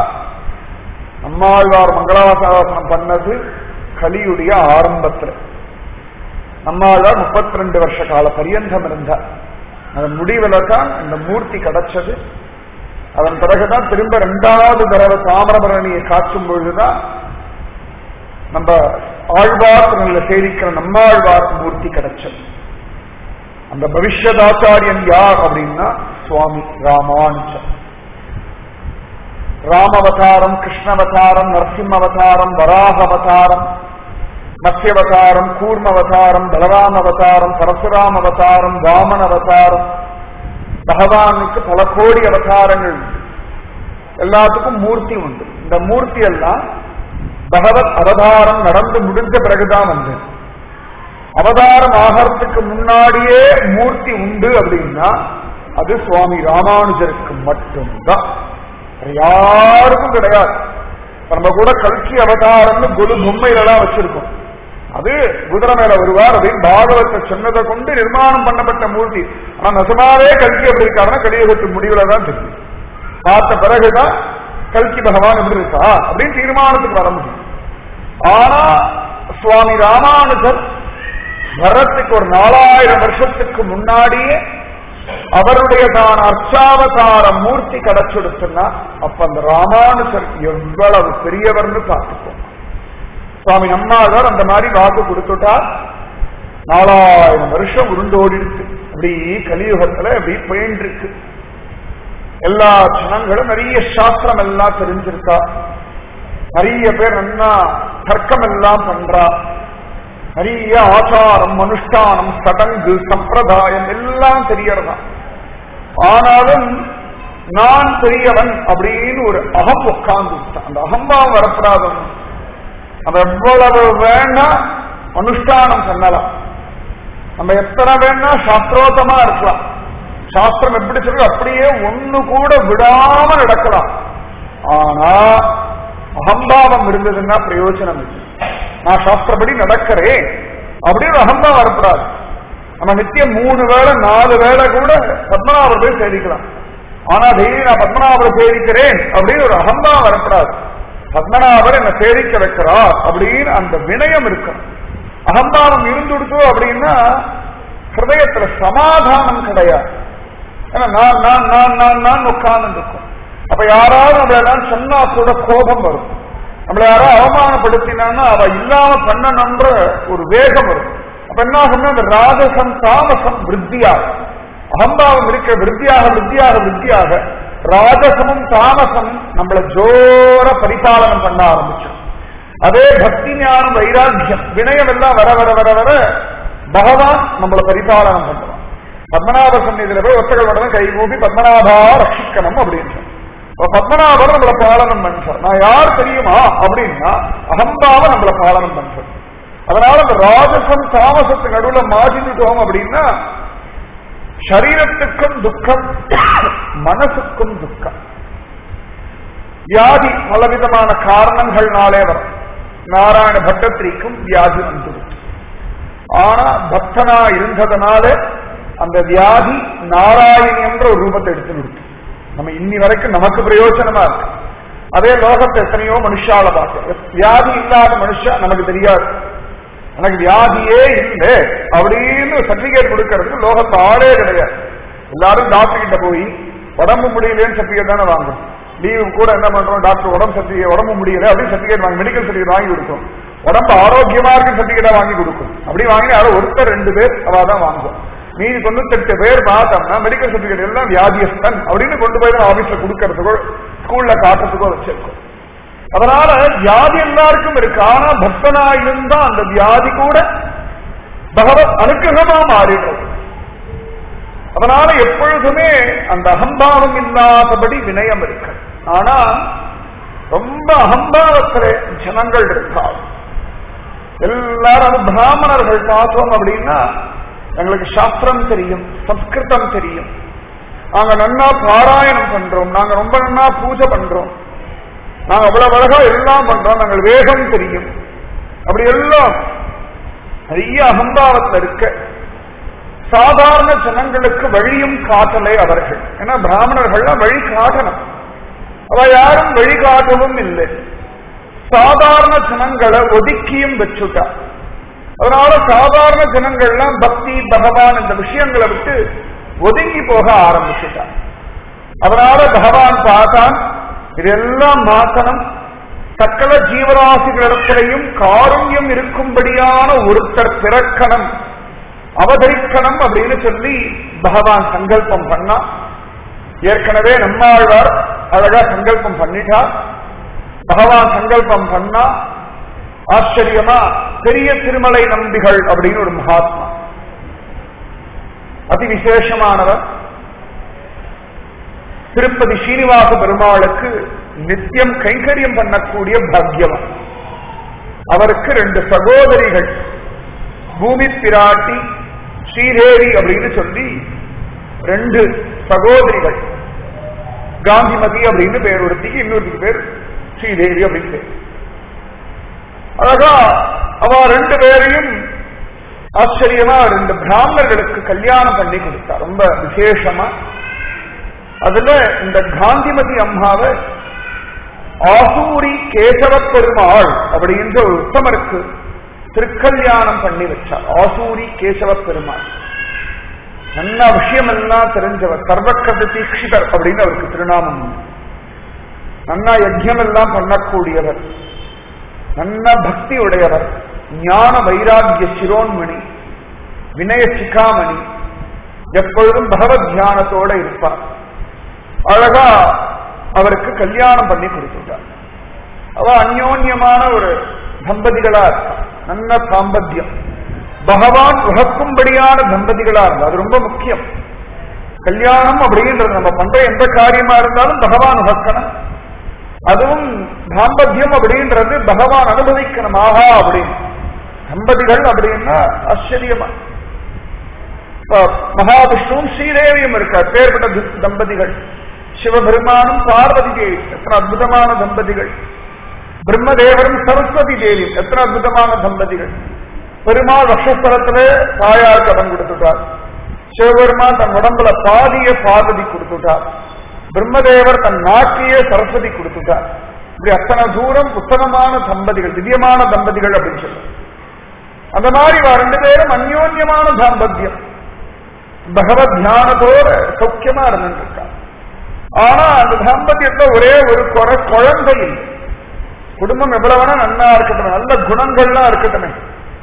நம்மாழ்வார் மங்களாசாசனம் பண்ணது கலியுடைய ஆரம்பத்துல நம்மாழ்வார் முப்பத்தி ரெண்டு வருஷ கால பரியந்தம் இருந்தார் அதன் முடிவுல தான் இந்த மூர்த்தி கிடைச்சது அதன் பிறகுதான் திரும்ப இரண்டாவது தடவை தாமிரபரணியை காட்டும் பொழுதுதான் நம்ம ஆழ்வார்ல சேரிக்கிற நம்மாழ்வார் மூர்த்தி கிடைச்சது அந்த பவிஷ்யதாச்சாரியன் யார் அப்படின்னா சுவாமி ராமானுஜன் ராமவதாரம் கிருஷ்ணவதாரம் நரசிம்மவதாரம் வராகவதாரம் மத்யவதாரம் கூர்மவதாரம் பலராம அவதாரம் பரசுராம அவதாரம் வாமன அவதாரம் பகவானுக்கு பல கோடி அவதாரங்கள் உண்டு எல்லாத்துக்கும் மூர்த்தி உண்டு இந்த மூர்த்தி எல்லாம் பகவத் அவதாரம் நடந்து முடிஞ்ச பிறகுதான் வந்து அவதாரம் ஆகிறதுக்கு முன்னாடியே மூர்த்தி உண்டு அப்படின்னா அது சுவாமி ராமானுஜருக்கு மட்டும்தான் யாருக்கும் கிடையாது நம்ம கூட கல்கி அவதாரம்னு குரு பொம்மையிலலாம் வச்சிருக்கோம் அது குதிரை மேல வருவார் அப்படின்னு பாகவத்தை சொன்னதை கொண்டு நிர்மாணம் பண்ணப்பட்ட மூர்த்தி ஆனா நசமாவே கல்கி எப்படி இருக்காருன்னா கலியுகத்து முடிவுல தான் தெரியும் பார்த்த பிறகுதான் கல்கி பகவான் எப்படி இருக்கா அப்படின்னு தீர்மானத்துக்கு வர முடியும் ஆனா சுவாமி ராமானுஜர் வர்றதுக்கு ஒரு நாலாயிரம் வருஷத்துக்கு முன்னாடியே அவருடைய தான் அர்ச்சாவதார மூர்த்தி கிடைச்சிடுச்சுன்னா அப்ப அந்த ராமானுஜர் எவ்வளவு பெரியவர்னு பார்த்துக்கோங்க சுவாமி நம்மாழ்வார் அந்த மாதிரி வாக்கு கொடுத்துட்டார் நாலாயிரம் வருஷம் உருண்டோடிடுச்சு அப்படி கலியுகத்துல அப்படி போயின்னு இருக்கு எல்லா ஜனங்களும் நிறைய சாஸ்திரம் எல்லாம் தெரிஞ்சிருக்கா நிறைய பேர் நல்லா தர்க்கம் எல்லாம் பண்றா நிறைய ஆச்சாரம் அனுஷ்டானம் சடங்கு சம்பிரதாயம் எல்லாம் தெரியறதா ஆனாலும் நான் பெரியவன் அப்படின்னு ஒரு அகம் உட்கார்ந்து அந்த அகம்பாவம் வரப்படாதவன் நம்ம எவ்வளவு வேணா அனுஷ்டானம் பண்ணலாம் நம்ம எத்தனை வேணா சாஸ்திரோத்தமா இருக்கலாம் சாஸ்திரம் எப்படி சொல்றது அப்படியே ஒண்ணு கூட விடாம நடக்கலாம் ஆனா அகம்பாவம் இருந்ததுன்னா பிரயோஜனம் இல்லை நான் சாஸ்திரப்படி நடக்கிறேன் அப்படின்னு அகம்பாவம் வரப்படாது நம்ம நித்தியம் மூணு வேளை நாலு வேளை கூட பத்மநாபர் போய் சேதிக்கலாம் ஆனா டெய்லி நான் பத்மநாபரை சேதிக்கிறேன் அப்படின்னு ஒரு அகம்பாவம் வரப்படாது பத்மநாபர் என்ன சேதிக்க வைக்கிறார் அப்படின்னு அந்த வினயம் இருக்கும் அகம்பாவம் இருந்துடுத்து அப்படின்னா ஹிருதயத்துல சமாதானம் கிடையாது ஏன்னா நான் நான் நான் நான் நான் உட்கார்ந்து இருக்கும் அப்ப யாராவது நம்மள எல்லாம் சொன்னா கூட கோபம் வரும் நம்மள யாராவது அவமானப்படுத்தினான்னா அவ இல்லாம பண்ணணும்ன்ற ஒரு வேகம் வரும் அப்ப என்ன ஆகும்னா அந்த ராஜசம் தாமசம் விருத்தியாகும் அகம்பாவம் இருக்க விருத்தியாக விருத்தியாக விருத்தியாக ராஜசமும் தாமசம் நம்மள ஜோர பரிபாலனம் பண்ண ஆரம்பிச்சோம் அதே பக்தி ஞானம் வைராக்கியம் வினயம் எல்லாம் வர வர வர வர பகவான் நம்மள பரிபாலனம் பண்ணுவான் பத்மநாப சந்நிதியில போய் ஒத்தகள் உடனே கை மூப்பி பத்மநாபா ரட்சிக்கணும் அப்படின்னு அப்ப பத்மநாபர் நம்மள பாலனம் பண்றார் நான் யார் தெரியுமா அப்படின்னா அகம்பாவ நம்மள பாலனம் பண்றோம் அதனால அந்த ராஜசம் தாமசத்து நடுவுல மாட்டிட்டோம் அப்படின்னா சரீரத்துக்கும் துக்கம் மனசுக்கும் துக்கம் வியாதி பலவிதமான காரணங்கள்னாலே வரும் நாராயண பட்டத்திரிக்கும் வியாதி வந்துவிட்டு ஆனா பக்தனா இருந்ததுனால அந்த வியாதி நாராயணி என்ற ஒரு ரூபத்தை எடுத்து விடுத்து நம்ம இன்னி வரைக்கும் நமக்கு பிரயோஜனமா இருக்கு அதே லோகத்தை எத்தனையோ மனுஷால பார்க்க வியாதி இல்லாத மனுஷா நமக்கு தெரியாது எனக்கு வியாதியே இல்லை அப்படின்னு சர்டிபிகேட் கொடுக்கறதுக்கு லோகத்து ஆளே கிடையாது எல்லாரும் டாக்டர் கிட்ட போய் உடம்பு முடியலன்னு சர்டிபிகேட் தானே வாங்கும் லீவு கூட என்ன பண்றோம் டாக்டர் உடம்பு சர்டிபிகேட் உடம்பு முடியல அப்படின்னு சர்டிபிகேட் வாங்கி மெடிக்கல் சர்டிபிகேட் வாங்கி கொடுக்கும் உடம்பு ஆரோக்கியமா இருக்கு சர்டிபிகேட்டா வாங்கி கொடுக்கும் அப்படி வாங்கி யாரோ ஒருத்தர் ரெண்டு பேர் அவ தான் வாங்குவோம் மீதி தொண்ணூத்தெட்டு பேர் பார்த்தோம்னா மெடிக்கல் சர்டிபிகேட் எல்லாம் வியாதியஸ்தன் அப்படின்னு கொண்டு போய் தான் ஆபீஸ்ல கொடுக்கறதுக்கோ ஸ்கூல்ல காட்டுறதுக்கோ வச்சிருக்கோம் அதனால வியாதி எல்லாருக்கும் இருக்கு ஆனா பக்தனா இருந்தா அந்த வியாதி கூட பகவத் அனுகிரகமா மாறிடுறது அதனால எப்பொழுதுமே அந்த அகம்பாவம் இல்லாதபடி வினயம் இருக்கு ஆனா ரொம்ப அகம்பாவத்துல ஜனங்கள் இருக்காங்க எல்லாரும் பிராமணர்கள் பார்த்தோம் அப்படின்னா எங்களுக்கு சாஸ்திரம் தெரியும் சம்ஸ்கிருதம் தெரியும் நாங்க நன்னா பாராயணம் பண்றோம் நாங்க ரொம்ப நன்னா பூஜை பண்றோம் நாங்க அவ்வளவு அழகா எல்லாம் பண்றோம் நாங்கள் வேகம் தெரியும் அப்படி எல்லாம் நிறைய அகம்பாவத்தில் இருக்க சாதாரண ஜனங்களுக்கு வழியும் காட்டலை அவர்கள் ஏன்னா பிராமணர்கள்லாம் வழி காட்டணும் அவ யாரும் வழிகாட்டவும் இல்லை சாதாரண ஜனங்களை ஒதுக்கியும் வச்சுட்டா அதனால சாதாரண ஜனங்கள்லாம் பக்தி பகவான் இந்த விஷயங்களை விட்டு ஒதுங்கி போக ஆரம்பிச்சுட்டான் அதனால பகவான் பார்த்தான் இதெல்லாம் மாத்தணும் சக்கல ஜீவராசிகளிடத்திலையும் காருண்யம் இருக்கும்படியான ஒருத்தர் பிறக்கணும் அவதரிக்கணும் அப்படின்னு சொல்லி பகவான் சங்கல்பம் பண்ணா ஏற்கனவே நம்மாழ்வார் அழகா சங்கல்பம் பண்ணிட்டார் பகவான் சங்கல்பம் பண்ணா ஆச்சரியமா பெரிய திருமலை நம்பிகள் அப்படின்னு ஒரு மகாத்மா அதி விசேஷமானவர் திருப்பதி ஸ்ரீனிவாச பெருமாளுக்கு நித்தியம் கைங்கரியம் பண்ணக்கூடிய பாக்யவன் அவருக்கு ரெண்டு சகோதரிகள் பூமி பிராட்டி ஸ்ரீதேவி அப்படின்னு சொல்லி ரெண்டு சகோதரிகள் காந்திமதி அப்படின்னு பேர் ஒருத்திக்கு இன்னொருத்திக்கு பேர் ஸ்ரீதேவி அப்படின்னு பேர் அழகா அவ ரெண்டு பேரையும் ஆச்சரியமா ரெண்டு பிராமணர்களுக்கு கல்யாணம் பண்ணி கொடுத்தா ரொம்ப விசேஷமா அதுல இந்த காந்திமதி அம்மாவை ஆசூரி கேசவ பெருமாள் அப்படின்ற ஒரு உத்தமருக்கு திருக்கல்யாணம் பண்ணி வச்சார் ஆசூரி கேசவ பெருமாள் நல்ல விஷயம் எல்லாம் தெரிஞ்சவர் சர்வக்கத தீட்சிதர் அப்படின்னு அவருக்கு திருநாமம் உண்டு. நன்னா யஜ்யம் எல்லாம் பண்ணக்கூடியவர் நல்ல பக்தி உடையவர் ஞான வைராகிய சிரோன்மணி வினய சிகாமணி எப்பொழுதும் பகவத் தியானத்தோட இருப்பார் அழகா அவருக்கு கல்யாணம் பண்ணி கொடுத்துட்டார் அவ அந்யோன்யமான ஒரு தம்பதிகளா இருக்கா நல்ல தாம்பத்தியம் பகவான் உகக்கும்படியான தம்பதிகளா இருந்தா அது ரொம்ப முக்கியம் கல்யாணம் அப்படின்றது நம்ம பண்ற எந்த காரியமா இருந்தாலும் பகவான் உகக்கணும் அதுவும் தாம்பத்தியம் அப்படின்றது பகவான் அனுபவிக்கணும் ஆஹா அப்படின்னு தம்பதிகள் அப்படின்னா ஆச்சரியமா இப்ப மகாவிஷ்ணுவும் ஸ்ரீதேவியும் இருக்கார் பேர்பட்ட தி- தம்பதிகள் சிவபெருமானும் பார்வதி தேவி எத்தனை அற்புதமான தம்பதிகள் பிரம்மதேவரும் சரஸ்வதி தேவி எத்தனை அற்புதமான தம்பதிகள் பெருமாள் வக்ஷஸ்தலத்துல தாயாருக்கு இடம் கொடுத்துட்டார் சிவபெருமான் தன் உடம்புல பாதிய பார்வதி கொடுத்துட்டார் பிரம்மதேவர் தன் நாட்டிய சரஸ்வதி கொடுத்துட்டார் இப்படி அத்தனை தூரம் உத்தமமான தம்பதிகள் திவ்யமான தம்பதிகள் அப்படின்னு சொல்லுவோம் அந்த மாதிரி இவ ரெண்டு பேரும் அந்யோன்யமான தாம்பத்தியம் பகவத் தியானத்தோட சௌக்கியமா இருந்துருக்கா ஆனா அந்த தாம்பத்தியத்துல ஒரே ஒரு குறை குழந்தை இல்லை. குடும்பம் எவ்வளவுனா நன்னா இருக்கட்டும் நல்ல குணங்கள்லாம் இருக்கட்டுமே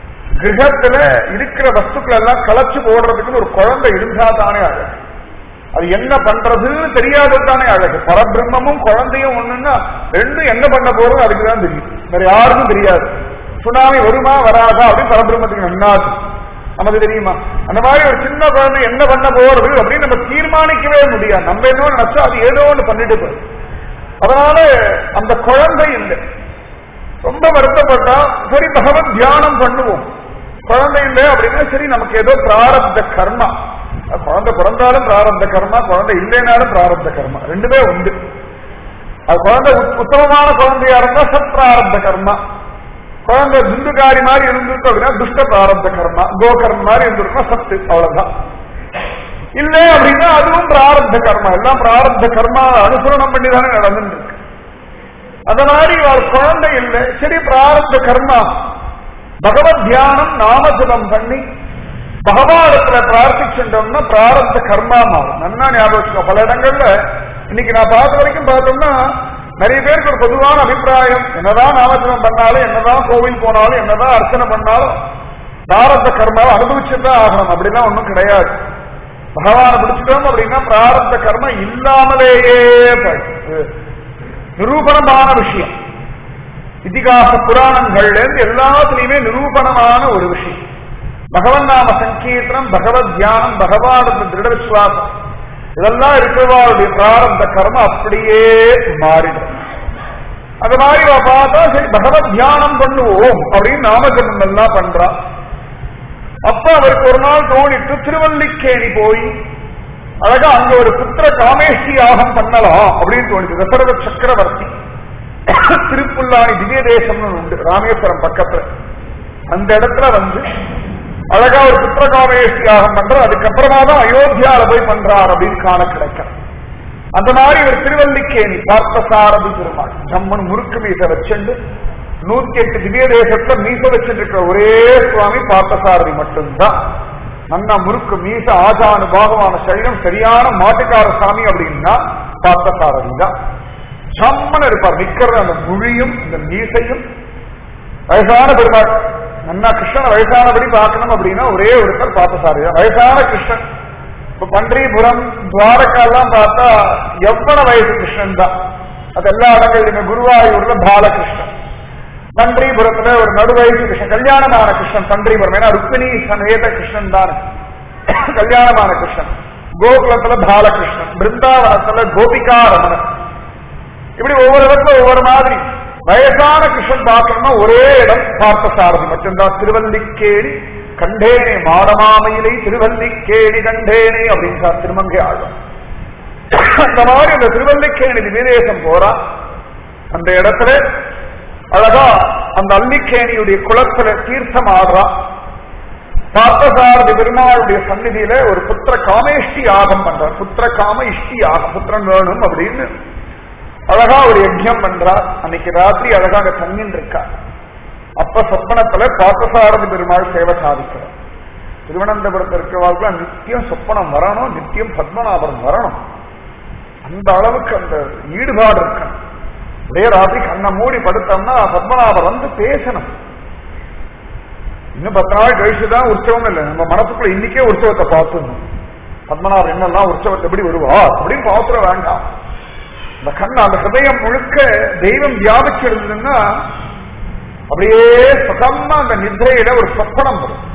கிரகத்துல இருக்கிற வஸ்துக்கள் எல்லாம் களைச்சு போடுறதுக்கு ஒரு குழந்தை இருந்தா தானே ஆகும் அது என்ன பண்றதுன்னு தெரியாதது தானே அழகு பரபிரம்மமும் குழந்தையும் ஒண்ணுன்னா ரெண்டும் என்ன பண்ண போறது அதுக்கு தான் தெரியும் வேற யாருக்கும் தெரியாது சுனாமி வருமா வராதா அப்படின்னு பரபிரம்மத்துக்கு நன்னாது நமக்கு தெரியுமா அந்த மாதிரி ஒரு சின்ன குழந்தை என்ன பண்ண போறது அப்படின்னு நம்ம தீர்மானிக்கவே முடியாது நம்ம என்ன நினைச்சா அது ஏதோ ஒன்று பண்ணிட்டு போகுது அதனால அந்த குழந்தை இல்லை ரொம்ப வருத்தப்பட்டா சரி பகவத் தியானம் பண்ணுவோம் குழந்தை இல்லை அப்படின்னா சரி நமக்கு ஏதோ பிராரப்த கர்மா குழந்தை பிறந்தாலும் பிராரப்த கர்மா குழந்தை இல்லைனாலும் பிராரப்த கர்மா ரெண்டுமே உண்டு அது குழந்தை உத்- உத்தமமான குழந்தையா இருந்தா சத் பிராரப்த கர்மா குழந்தை துண்டுகாரி மாதிரி இருந்துருக்கு அப்படின்னா துஷ்ட பிராரப்த கர்மா கோகர்ம மாதிரி இருந்திருக்குன்னா சத்து அவ்வளவுதான் இல்ல அப்படின்னா அதுவும் பிராரப்த கர்மா எல்லாம் பிராரப்த கர்மா அனுசரணம் பண்ணி தானே நடந்துட்டு இருக்கு அந்த மாதிரி ஒரு குழந்தை இல்லை சரி பிராரப்த கர்மா பகவத் தியானம் நாமஜபம் பண்ணி பகவானத்துல பிரார்த்திச்சுட்டோம்னா பிராரப்த கர்மா மாறும் நன்னா ஞாபகம் வச்சுக்கோ. பல இடங்கள்ல இன்னைக்கு நான் பார்த்த வரைக்கும் பார்த்தோம்னா நிறைய பேருக்கு ஒரு பொதுவான அபிப்பிராயம் என்னதான் நாமஜபம் பண்ணாலும் என்னதான் கோவில் போனாலும் என்னதான் அர்ச்சனை பண்ணாலும் பிராரப்த கர்மாவை அனுபவிச்சுதான் ஆகணும் அப்படிலாம் ஒண்ணும் கிடையாது பகவானை பிடிச்சிட்டோம் அப்படின்னா பிராரப்த கர்மா இல்லாமலேயே போயிடுது. நிரூபணமான விஷயம் இதிகாச புராணங்கள்ல இருந்து எல்லாத்துலயுமே நிரூபணமான ஒரு விஷயம் பகவன் நாம சங்கீர்த்தனம் பகவத் தியானம் பகவானுக்கு திருட விசுவாசம் இதெல்லாம் இருக்கிறவாருடைய பிராரப்த கர்ம அப்படியே மாறிடும் அது மாதிரி இவ பார்த்தா சரி பகவத் தியானம் பண்ணுவோம் அப்படின்னு நாமஜபம் எல்லாம் பண்றா அப்ப அவருக்கு ஒரு நாள் தோணிட்டு திருவல்லிக்கேணி போய் அழகா அங்க ஒரு புத்திர காமேஷ்டி யாகம் பண்ணலாம் அப்படின்னு தோணுச்சு தசரத சக்கரவர்த்தி திருப்புல்லாணி திவ்ய தேசம்னு உண்டு ராமேஸ்வரம் பக்கத்துல அந்த இடத்துல வந்து அழகா ஒரு புத்திர காமேஷ்டி யாகம் பண்ற அதுக்கப்புறமா தான் அயோத்தியால போய் பண்றார் அப்படின்னு காண கிடைக்கும் அந்த மாதிரி ஒரு திருவல்லிக்கேணி பார்த்தசாரதி பெருமாள் ஜம்மன் முறுக்கு மீச வச்சுண்டு நூத்தி எட்டு திவ்ய தேசத்துல மீச வச்சிருக்கிற ஒரே சுவாமி பார்த்தசாரதி மட்டும்தான் அண்ணா முறுக்கு மீச ஆஜானு பாகமான சரீரம் சரியான மாட்டுக்கார சாமி அப்படின்னா பார்த்தசாரதி தான் சம்மன் இருப்பார் நிக்கிற அந்த மொழியும் இந்த மீசையும் வயசான பெருமாள் நன்னா கிருஷ்ணன் வயசானபடி பார்க்கணும் அப்படின்னா ஒரே ஒருத்தர் பார்த்தசாரதி தான் வயசான கிருஷ்ணன் இப்ப பன்றிபுரம் துவாரகா எல்லாம் பார்த்தா எவ்வளவு வயசு கிருஷ்ணன் தான் அது எல்லா இடங்களிலுமே குருவாயூர்ல பாலகிருஷ்ணன் பன்றிபுரத்துல ஒரு நடுவயசு கிருஷ்ணன் கல்யாணமான கிருஷ்ணன் பன்றிபுரம் ஏன்னா ருக்மிணி சமேத கிருஷ்ணன் தான் கல்யாணமான கிருஷ்ணன் கோகுலத்துல பாலகிருஷ்ணன் பிருந்தாவனத்துல கோபிகா ரமணன் இப்படி ஒவ்வொரு இடத்துல ஒவ்வொரு மாதிரி வயசான கிருஷ்ணன் பார்க்கணும்னா ஒரே இடம் பார்த்த சாரதி மட்டும்தான் திருவல்லிக்கேணி கண்டேனே மாடமாமையிலை திருவல்லிக்கேணி கண்டேனே அப்படின்னு சார் திருமங்கை ஆழ்வார் அந்த மாதிரி அந்த திருவல்லிக்கேணி திவ்யதேசம் போறா அந்த இடத்துல அழகா அந்த அல்லிக்கேணியுடைய குளத்துல தீர்த்தம் ஆடுறா பார்த்தசாரதி பெருமாளுடைய சந்நிதியில ஒரு புத்திர காமேஷ்டி யாகம் பண்றார் புத்திர காம இஷ்டி யாகம் புத்திரன் வேணும் அப்படின்னு அழகா ஒரு யஜ்யம் பண்றார் அன்னைக்கு ராத்திரி அழகா அங்க தங்கின்னு இருக்கா அப்ப சொப்பனத்துல பார்த்தசாரதி பெருமாள் சேவை சாதிக்கிறார் திருவனந்தபுரத்தில் இருக்கிறவர்களுக்கு நித்தியம் சொப்பனம் வரணும் நித்தியம் பத்மநாபரம் வரணும் அந்த அளவுக்கு அந்த ஈடுபாடு இருக்கணும் ஒரே ராத்திரி கண்ணை மூடி படுத்தோம்னா பத்மநாபர் வந்து பேசணும் இன்னும் பத்து நாள் கழிச்சுதான் உற்சவம் இல்லை நம்ம மனசுக்குள்ள இன்னைக்கே உற்சவத்தை பார்த்துடணும் பத்மநாபர் என்னெல்லாம் உற்சவத்தை எப்படி வருவா அப்படின்னு பாத்துற வேண்டாம் அந்த கண் அந்த ஹிருதயம் முழுக்க தெய்வம் வியாபிச்சு இருந்ததுன்னா அப்படியே சுகமா அந்த நித்ரையில ஒரு சொப்பனம் வரும்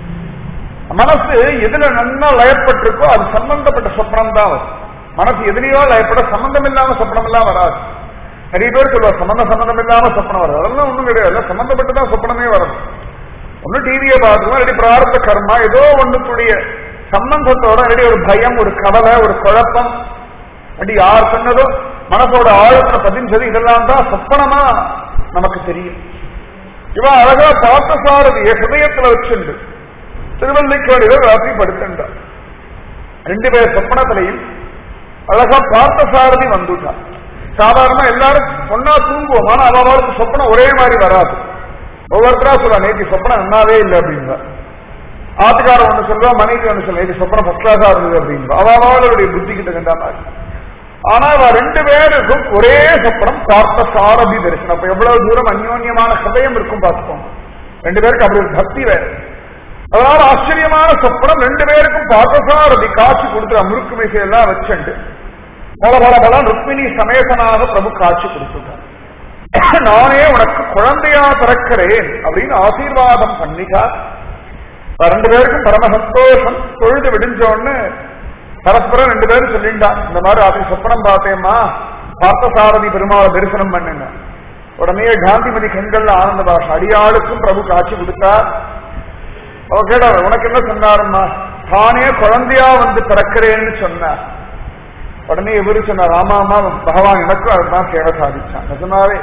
மனசு எதுல நன்னா லயப்பட்டிருக்கோ அது சம்பந்தப்பட்ட சொப்பனம் தான் வரும் மனசு எதிலையோ லயப்பட சம்பந்தம் இல்லாம சொப்பனம் எல்லாம் வராது நிறைய பேர் சொல்லுவார் சம்பந்த சம்பந்தம் இல்லாம சொப்பனம் வரும் அதெல்லாம் ஒண்ணும் கிடையாது சம்பந்தப்பட்டு தான் சொப்பனமே வரும் ஒண்ணு டிவியை பார்த்துக்கலாம் இல்லாட்டி பிரார்த்த கர்மா ஏதோ ஒண்ணுக்குடைய சம்பந்தத்தோட இல்லாட்டி ஒரு பயம் ஒரு கவலை ஒரு குழப்பம் அப்படி யார் சொன்னதோ மனசோட ஆழத்துல பதிஞ்சது இதெல்லாம் தான் சொப்பனமா நமக்கு தெரியும் இவன் அழகா பார்த்த சாரதிய ஹிருதயத்துல வச்சுண்டு திருவல்லிக்கேடியில ராத்திரி படுத்துட்டான் ரெண்டு பேர் சொப்பனத்திலையும் அழகா பார்த்த சாரதி வந்துட்டான் சாதாரணமா எல்லாரும் சொன்னா தூங்குவோம் ஆனா அவளுக்கு சொப்பனம் ஒரே மாதிரி வராது ஒவ்வொருத்தரா சொல்லுவா நேற்று சொப்பனம் நன்னாவே இல்லை அப்படின்பா ஆத்துக்காரன் ஒண்ணு சொல்லுவா மனைவி ஒண்ணு சொல்லுவா நேற்று சொப்பனம் ஃபர்ஸ்ட் கிளாஸா இருந்தது அப்படின்பா அவளுடைய புத்தி கிட்ட கண்டா மாதிரி ஆனா அவ ரெண்டு பேருக்கும் ஒரே சொப்பனம் பார்த்த சாரதி தரிசனம் அப்ப எவ்வளவு தூரம் அந்யோன்யமான ஹதயம் இருக்கும் பார்த்துக்கோங்க ரெண்டு பேருக்கு அப்படி ஒரு பக்தி வேற அதனால ஆச்சரியமான சொப்பனம் ரெண்டு பேருக்கும் பார்த்தசாரதி காட்சி கொடுத்து முறுக்கு மீசையெல்லாம் வச்சுண்டு பல பல பல ருக்மிணி சமேதனாக பிரபு காட்சி கொடுத்துட்டார் நானே உனக்கு குழந்தையா பிறக்கிறேன் அப்படின்னு ஆசீர்வாதம் பண்ணிட்டார் ரெண்டு பேருக்கும் பரம சந்தோஷம் தொழுது விடிஞ்சோன்னு பரஸ்பரம் ரெண்டு பேரும் சொல்லிண்டா இந்த மாதிரி ராத்திரி சொப்பனம் பார்த்தேம்மா பார்த்தசாரதி பெருமாளை தரிசனம் பண்ணுங்க உடனே காந்திமதி கண்கள்ல ஆனந்த பாஷம் அடியாளுக்கும் பிரபு காட்சி கொடுத்தார் அவ கேட்டா உனக்கு என்ன சொன்னாருமா தானே குழந்தையா வந்து பிறக்கிறேன்னு சொன்னார் உடனே இவரு சொன்னார் ஆமாமா பகவான் எனக்கும் அதுதான் சேவை சாதிச்சான் நிஜமாவே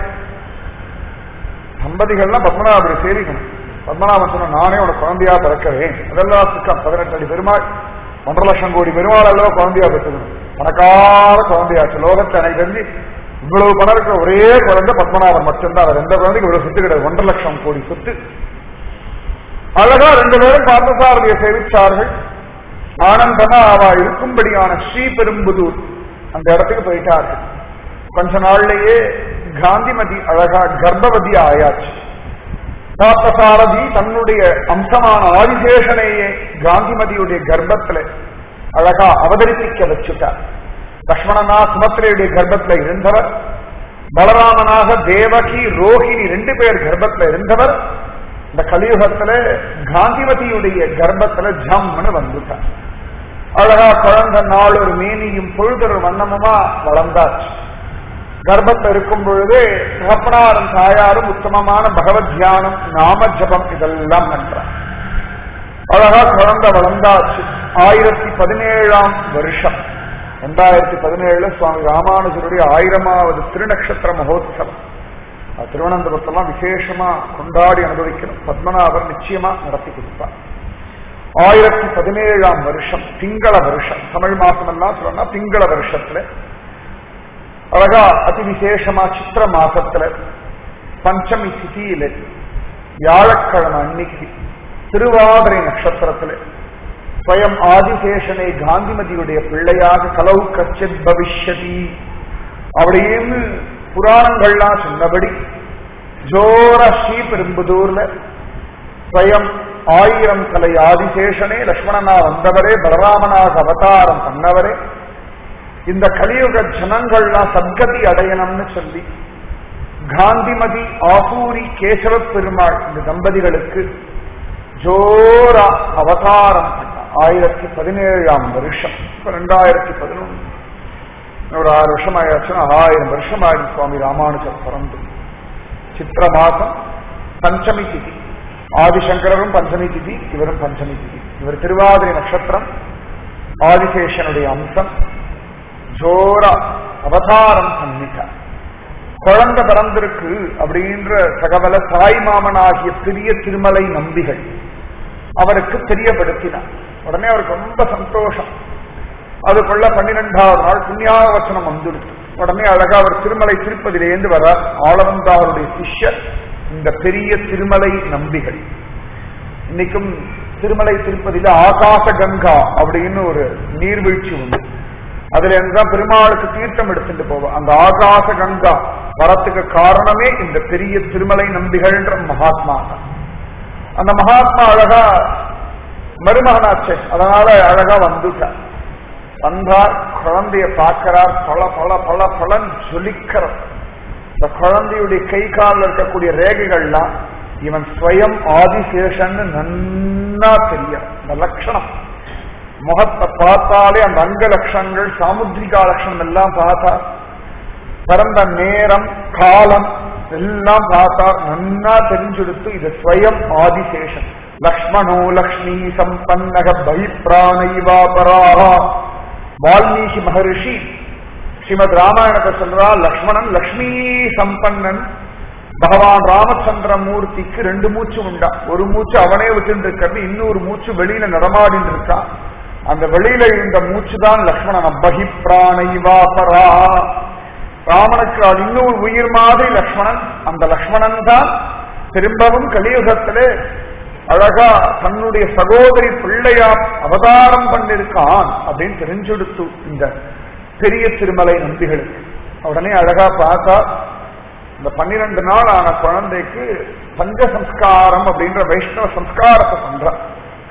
தம்பதிகள்லாம் பத்மநாபரை சேரிக்கணும் பத்மநாபன் சொன்ன நானே உனக்கு குழந்தையா பிறக்கிறேன் அதெல்லாம் சுக்கம் பதினெட்டு அடி பெருமாள் ஒன்றரை லட்சம் கோடி பெருமாள் எல்லாம் குழந்தையா பெற்றுக்கணும் பணக்கார குழந்தையாச்சு லோகத்தை எனக்கு தெரிஞ்சு இவ்வளவு பணம் இருக்கிற ஒரே குழந்தை பத்மநாபன் மட்டும்தான் அவர் எந்த குழந்தைக்கு இவ்வளவு சொத்து கிடையாது ஒன்றரை லட்சம் கோடி சொத்து அழகா ரெண்டு பேரும் பார்த்தசாரதியை சேவிச்சார்கள் ஆனந்தமா அவ இருக்கும்படியான ஸ்ரீபெரும்புதூர் அந்த இடத்துக்கு போயிட்டார்கள் கொஞ்ச நாள்லயே காந்திமதி அழகா கர்ப்பவதி ஆயாச்சு பார்த்தசாரதி தன்னுடைய அம்சமான ஆதிசேஷனையே காந்திமதியுடைய கர்ப்பத்துல அழகா அவதரிப்பிக்க வச்சுட்டார் லக்ஷ்மணனா சுமத்திரையுடைய கர்ப்பத்துல இருந்தவர் பலராமனாக தேவகி ரோஹிணி ரெண்டு பேர் கர்ப்பத்துல இருந்தவர் இந்த கலியுகத்துல காந்திமதியுடைய கர்ப்பத்துல ஜம்னு வந்துட்டார் அழகா குழந்த நாள் ஒரு மேனியும் பொழுதொரு வண்ணமுமா வளர்ந்தாச்சு கர்ப்பத்தில் இருக்கும் பொழுது தகப்பனாரும் தாயாரும் உத்தமமான பகவத் தியானம் நாம ஜபம் இதெல்லாம் பண்றார் அழகா குழந்தை வளர்ந்தாச்சு ஆயிரத்தி பதினேழாம் வருஷம் ரெண்டாயிரத்தி பதினேழுல சுவாமி ராமானுஜருடைய ஆயிரமாவது திருநக்ஷத்திர மகோத்சவம் திருவனந்தபுரத்தெல்லாம் விசேஷமா கொண்டாடி அனுபவிக்கணும் பத்மநாபர் நிச்சயமா நடத்தி கொடுப்பார் ஆயிரத்தி பதினேழாம் வருஷம் திங்கள வருஷம் தமிழ் மாசம் எல்லாம் சொல்லணும்னா திங்கள வருஷத்துல அழகா அதி விசேஷமா சித்திர மாசத்துல பஞ்சமி திதியில வியாழக்கிழமை அன்னைக்கு திருவாதிரை நட்சத்திரத்துல ஸ்வயம் ஆதிசேஷனை காந்திமதியுடைய பிள்ளையாக கலவு கச்சித் பவிஷ்யதி அப்படின்னு புராணங்கள்லாம் சொன்னபடி ஜோர ஸ்ரீ பெரும்புதூர்ல ஸ்வயம் ஆயிரம் கலை ஆதிசேஷனே லக்ஷ்மணனா வந்தவரே பலராமனாக அவதாரம் பண்ணவரே இந்த கலியுக ஜனங்கள்லாம் சத்கதி அடையணும்னு சொல்லி காந்திமதி ஆசூரி கேசவ பெருமாள் இந்த தம்பதிகளுக்கு ஜோரா அவதாரம் ஆயிரத்தி பதினேழாம் வருஷம் இப்ப ரெண்டாயிரத்தி பதினொன்று ஒரு ஆறு வருஷம் ஆயாச்சுன்னா ஆயிரம் வருஷம் ஆயிரம் சுவாமி ராமானுஜர் பிறந்து சித்திர மாசம் பஞ்சமி திதி ஆதிசங்கரரும் பஞ்சமி திதி இவரும் பஞ்சமி திதி இவர் திருவாதிரை நட்சத்திரம் ஆதிசேஷனுடைய அம்சம் ஜோரா அவதாரம் பண்ணிட்டார் குழந்தை பிறந்திருக்கு அப்படின்ற தகவலை தாய் மாமனாகிய பெரிய திருமலை நம்பிகள் அவருக்கு தெரியப்படுத்தினார் உடனே அவருக்கு ரொம்ப சந்தோஷம் அதுக்குள்ள பன்னிரெண்டாவது நாள் புண்ணியாவச்சனம் வந்துடுச்சு உடனே அழகா அவர் திருமலை திருப்பதிலேருந்து வர ஆளவந்தாருடைய சிஷ்யர் இந்த பெரிய திருமலை நம்பிகள் இன்னைக்கும் திருமலை திருப்பதியில ஆகாச கங்கா அப்படின்னு ஒரு நீர்வீழ்ச்சி உண்டு அதுல இருந்துதான் பெருமாளுக்கு தீர்த்தம் எடுத்துட்டு போவோம் அந்த ஆகாச கங்கா வரத்துக்கு காரணமே இந்த பெரிய திருமலை நம்பிகள்ன்ற மகாத்மா தான் அந்த மகாத்மா அழகா மருமகனாச்சே அதனால அழகா வந்துட்டார் வந்தார் குழந்தைய பார்க்கிறார் பல பல பல பலன் ஜொலிக்கிறார் இந்த குழந்தையுடைய கை காலில் இருக்கக்கூடிய ரேகைகள்லாம் இவன் ஸ்வயம் ஆதிசேஷன்னு நன்னா தெரியும் இந்த லட்சணம் முகத்தை பார்த்தாலே அந்த அங்க லட்சணங்கள் சாமுத்ரிகா லட்சணம் எல்லாம் பார்த்தா பிறந்த நேரம் காலம் எல்லாம் பார்த்தா நன்னா தெரிஞ்செடுத்து இது ஸ்வயம் ஆதிசேஷன் லக்ஷ்மணோ லக்ஷ்மி சம்பன்னக பகிப்பிராணைவாபராக வால்மீகி மகரிஷி ஸ்ரீமத் ராமாயணத்தை சொல்றா லக்ஷ்மணன் லக்ஷ்மி சம்பன்னன் பகவான் ராமச்சந்திர மூர்த்திக்கு ரெண்டு மூச்சு உண்டா ஒரு மூச்சு அவனே விட்டு இருக்கிறது இன்னொரு மூச்சு வெளியில நடமாடின்னு இருக்கான் அந்த வெளியில இருந்த மூச்சு தான் லக்ஷ்மணன் பகி பிராணைவாபரா ராமனுக்கு அது இன்னொரு உயிர் மாதிரி லக்ஷ்மணன் அந்த லக்ஷ்மணன் தான் திரும்பவும் கலியுகத்திலே அழகா தன்னுடைய சகோதரி பிள்ளையா அவதாரம் பண்ணிருக்கான் அப்படின்னு தெரிஞ்செடுத்து இந்த பெரிய திருமலை நம்பிகளுக்கு உடனே அழகா பார்த்தா இந்த பன்னிரண்டு நாள் ஆன குழந்தைக்கு பஞ்ச சம்ஸ்காரம் அப்படின்ற வைஷ்ணவ சம்ஸ்காரத்தை பண்ற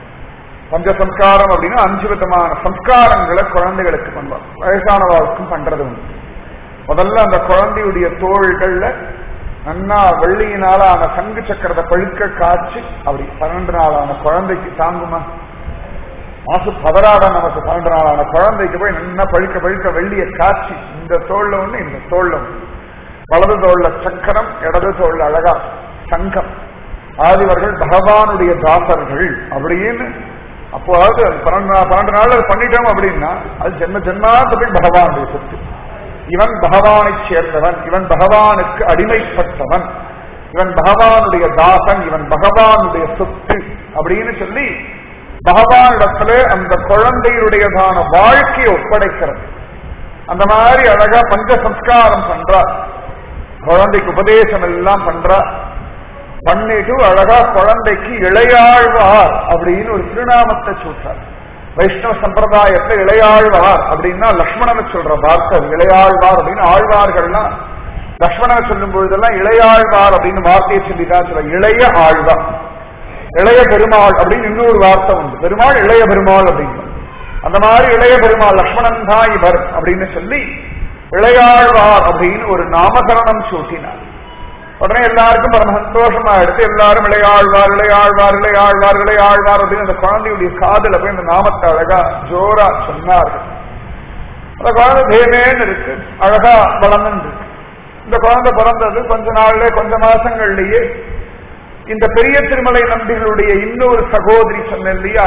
பஞ்சசம்ஸ்காரம் அப்படின்னா அஞ்சு விதமான சம்ஸ்காரங்களை குழந்தைகளுக்கு பண்ணுவாங்க வயசானவாளுக்கும் பண்றது உண்டு முதல்ல அந்த குழந்தையுடைய தோள்கள்ல நன்னா வெள்ளியினால ஆன சங்கு சக்கரத்தை பழுக்க காய்ச்சி அப்படி பன்னெண்டு நாளான குழந்தைக்கு தாங்குமா மாசு பதறாட நமக்கு பன்னெண்டு நாளான குழந்தைக்கு போய் நல்லா பழுக்க பழுக்க வெள்ளிய காய்ச்சி இந்த தோல்ல ஒண்ணு இந்த தோல்ல ஒண்ணு வலது தோல்ல சக்கரம் இடது தோல்ல அழகா சங்கம் ஆதிவர்கள் பகவானுடைய தாசர்கள் அப்படின்னு அப்போ அதாவது பன்னெண்டு நா- பன்னெண்டு நாள் அது பண்ணிட்டோம் அப்படின்னா அது ஜென்ம ஜென்மாந்தத்துக்கு பகவானுடைய சொத்து இவன் பகவானை சேர்ந்தவன் இவன் பகவானுக்கு அடிமைப்பட்டவன் இவன் பகவானுடைய தாசன் இவன் பகவானுடைய சொத்து அப்படின்னு சொல்லி பகவானிடத்துல அந்த குழந்தையுடையதான வாழ்க்கையை ஒப்படைக்கிறது அந்த மாதிரி அழகா பஞ்ச சம்ஸ்காரம் பண்றா குழந்தைக்கு உபதேசம் எல்லாம் பண்றா பண்ணிட்டு அழகா குழந்தைக்கு இளையாழ்வார் அப்படின்னு ஒரு திருநாமத்தை சொல்றார் வைஷ்ணவ சம்பிரதாயத்தை இளையாழ்வார் அப்படின்னா லக்ஷ்மணனை சொல்ற வார்த்தை அது. இளையாழ்வார் அப்படின்னு ஆழ்வார்கள்லாம் லக்ஷ்மணனை சொல்லும் பொழுதெல்லாம் இளையாழ்வார் அப்படின்னு வார்த்தையை சொல்லிதான் சொல்ல இளைய ஆழ்வார் இளைய பெருமாள் அப்படின்னு இன்னொரு வார்த்தை உண்டு பெருமாள் இளைய பெருமாள் அப்படின்னு அந்த மாதிரி இளைய பெருமாள் லக்ஷ்மணன் தான் இவர் அப்படின்னு சொல்லி இளையாழ்வார் அப்படின்னு ஒரு நாமகரணம் சூட்டினார் உடனே எல்லாருக்கும் பரம சந்தோஷமா எடுத்து எல்லாரும் இளையாழ்வார் இளையாழ்வார் இளையாழ்வார் இளையாழ்வார் அப்படின்னு அந்த குழந்தையுடைய காதுல போய் அந்த நாமத்தை அழகா ஜோரா சொன்னார்கள் அந்த குழந்தை தேமேன்னு இருக்கு அழகா வளர்ந்து இருக்கு இந்த குழந்தை பிறந்தது கொஞ்ச நாள்ல கொஞ்ச மாசங்கள்லயே இந்த பெரிய திருமலை நம்பிகளுடைய இன்னொரு சகோதரி சொன்ன இல்லையா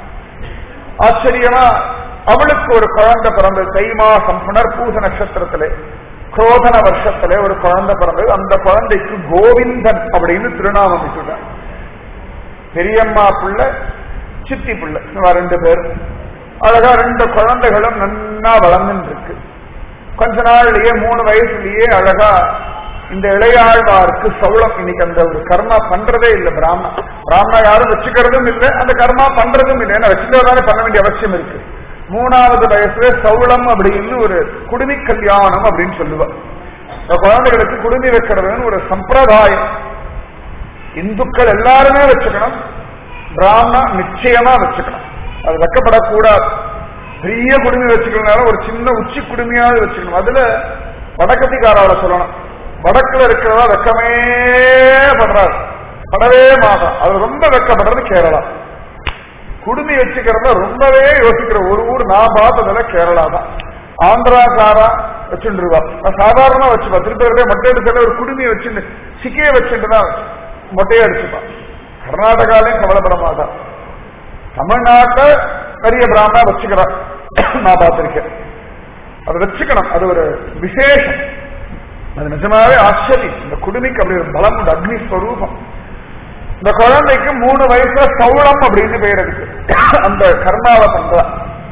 ஆச்சரியமா அவளுக்கு ஒரு குழந்தை பிறந்தது தை மாசம் புனர்பூச நட்சத்திரத்திலே குரோதன வருஷத்திலே ஒரு குழந்தை பிறந்தது அந்த குழந்தைக்கு கோவிந்தன் அப்படின்னு திருநாமம் வச்சுட்டாங்க பெரியம்மா பிள்ளை சித்தி பிள்ளை இவ ரெண்டு பேர் அழகா ரெண்டு குழந்தைகளும் நன்னா வளர்ந்துட்டு இருக்கு கொஞ்ச நாள்லயே மூணு வயசுலயே அழகா இந்த இளையாழ்வாருக்கு சௌளம் இன்னைக்கு அந்த ஒரு கர்மா பண்றதே இல்லை பிராமணா பிராமணா யாரும் வச்சுக்கிறதும் இல்லை அந்த கர்மா பண்றதும் இல்லை ஏன்னா வச்சுக்கிறதானே பண்ண வேண்டிய அவசியம் இருக்கு மூணாவது வயசுல சௌளம் அப்படின்னு ஒரு குடுமி கல்யாணம் அப்படின்னு சொல்லுவார் இந்த குழந்தைகளுக்கு குடுமி வைக்கிறதுன்னு ஒரு சம்பிரதாயம் இந்துக்கள் எல்லாருமே வச்சுக்கணும் பிராமணா நிச்சயமா வச்சுக்கணும் அது வைக்கப்படக்கூடாது பெரிய குடுமி வச்சுக்கணும்னால ஒரு சின்ன உச்சி குடுமையாவது வச்சுக்கணும் அதுல வடக்கத்திக்காரால சொல்லணும் வடக்குல இருக்கிறதா வெக்கமே படுறாரு படவே மாட்டான் அது ரொம்ப வெக்கப்படுறது கேரளா குடுமி வச்சுக்கிறத ரொம்பவே யோசிக்கிற ஒரு ஊர் நான் பார்த்ததுல கேரளா தான் ஆந்திராக்காரா வச்சுருவா நான் சாதாரணமா வச்சுப்பா திருப்பதி மொட்டை எடுத்துல ஒரு குடுமியை வச்சுட்டு சிக்கையை வச்சுட்டு தான் மொட்டையை அடிச்சுப்பான் கர்நாடகாலையும் கவலைப்பட மாட்டான் தமிழ்நாட்டை பெரிய பிராமணா வச்சுக்கிறான் நான் பார்த்திருக்கேன் அதை வச்சுக்கணும் அது ஒரு விசேஷம் அது நிஜமாவே ஆச்சரியம் இந்த குடுமிக்கு அப்படி ஒரு பலம் உண்டு அக்னி ஸ்வரூபம் இந்த குழந்தைக்கு மூணு வயசுல சௌளம் அப்படின்னு பேர் இருக்கு அந்த கர்மாவை பண்றா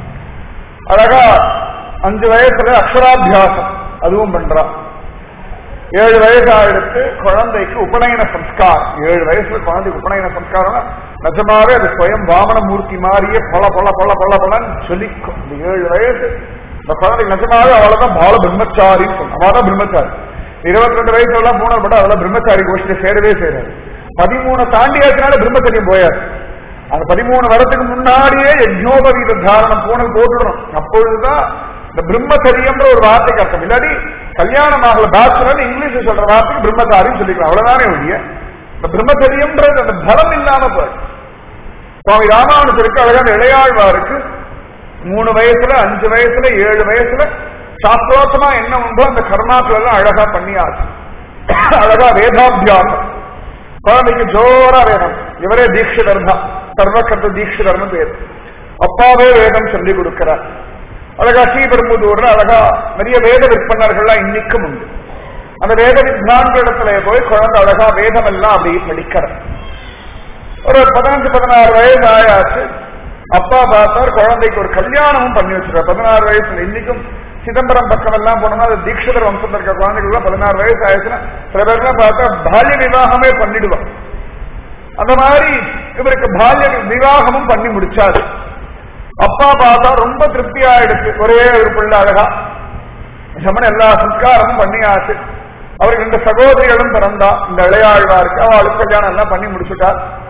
அழகா அஞ்சு வயசுல அக்ஷராபியாசம் அதுவும் பண்றா ஏழு வயசு ஆயிடுத்து குழந்தைக்கு உபநயன சம்ஸ்காரம் ஏழு வயசுல குழந்தைக்கு உபநயன சம்ஸ்காரம்னா நிஜமாவே அது சுயம் வாமனமூர்த்தி மாதிரியே பல பல பல பல பலன்னு சொல்லிக்கும் இந்த ஏழு வயசு இந்த குழந்தைக்கு நிஜமாவே அவளதான் பால பிரம்மச்சாரின்னு சொல்லணும் அவதான் பிரம்மச்சாரி இருபத்தி ரெண்டு வயசு எல்லாம் போன பட் அதெல்லாம் பிரம்மச்சாரி கோஷ்டில சேரவே சேராது பதிமூணு தாண்டியாச்சுனால பிரம்மச்சரியம் போயாது அந்த பதிமூணு வரத்துக்கு முன்னாடியே யஜ்னோபவீத தாரணம் பூனல் போட்டுடணும் அப்பொழுதுதான் இந்த பிரம்மச்சரியம்ன்ற ஒரு வார்த்தைக்கு அர்த்தம் இல்லாட்டி கல்யாணம் ஆகல பேச்சுலர் இங்கிலீஷ் சொல்ற வார்த்தைக்கு பிரம்மச்சாரின்னு சொல்லிக்கலாம் அவ்வளவுதானே ஒழிய இந்த பிரம்மச்சரியம்ன்றது அந்த பலம் இல்லாம போயிடுச்சு சுவாமி ராமானுஜருக்கு அழகான இளையாழ்வாருக்கு மூணு வயசுல அஞ்சு வயசுல ஏழு வயசுல சாஸ்திரோத்தமா என்ன உண்டோ அந்த கர்மாக்கள் எல்லாம் அழகா பண்ணியாச்சு அழகா வேதாபியாசம் குழந்தைக்கு ஜோரா வேதம் இவரே தீட்சிதர் தான் சர்வகர்த்த தீட்சிதர்னு பேர் அப்பாவே வேதம் சொல்லி கொடுக்கிறார் அழகா ஸ்ரீபெரும்புதூர்ல அழகா நிறைய வேத விற்பனர்கள்லாம் இன்னைக்கும் உண்டு அந்த வேத வித்வான்களிடத்துல போய் குழந்தை அழகா வேதம் எல்லாம் அப்படி படிக்கிறார் ஒரு பதினஞ்சு பதினாறு வயசு ஆயாச்சு அப்பா பார்த்தார் குழந்தைக்கு ஒரு கல்யாணமும் பண்ணி வச்சிருக்கார் பதினாறு வயசுல இன்னைக்கும் சிதம்பரம் பக்கம் எல்லாம் போனோம்னா அது தீட்சிதர் வம்சத்தில் இருக்க குழந்தைகள் பதினாறு வயசு ஆயிடுச்சுன்னா சில பேர்லாம் பார்த்தா பால்ய விவாகமே பண்ணிடுவான் அந்த மாதிரி இவருக்கு பால்ய விவாகமும் பண்ணி முடிச்சாரு அப்பா பார்த்தா ரொம்ப திருப்தி ஆயிடுச்சு ஒரே ஒரு பிள்ளை அழகா சமன் எல்லா சம்ஸ்காரமும் பண்ணியாச்சு அவருக்கு இந்த சகோதரிகளும் பிறந்தா இந்த இளையாழ்வாருக்கு அவளுக்கு கல்யாணம் எல்லாம் பண்ணி முடிச்சுட்டார்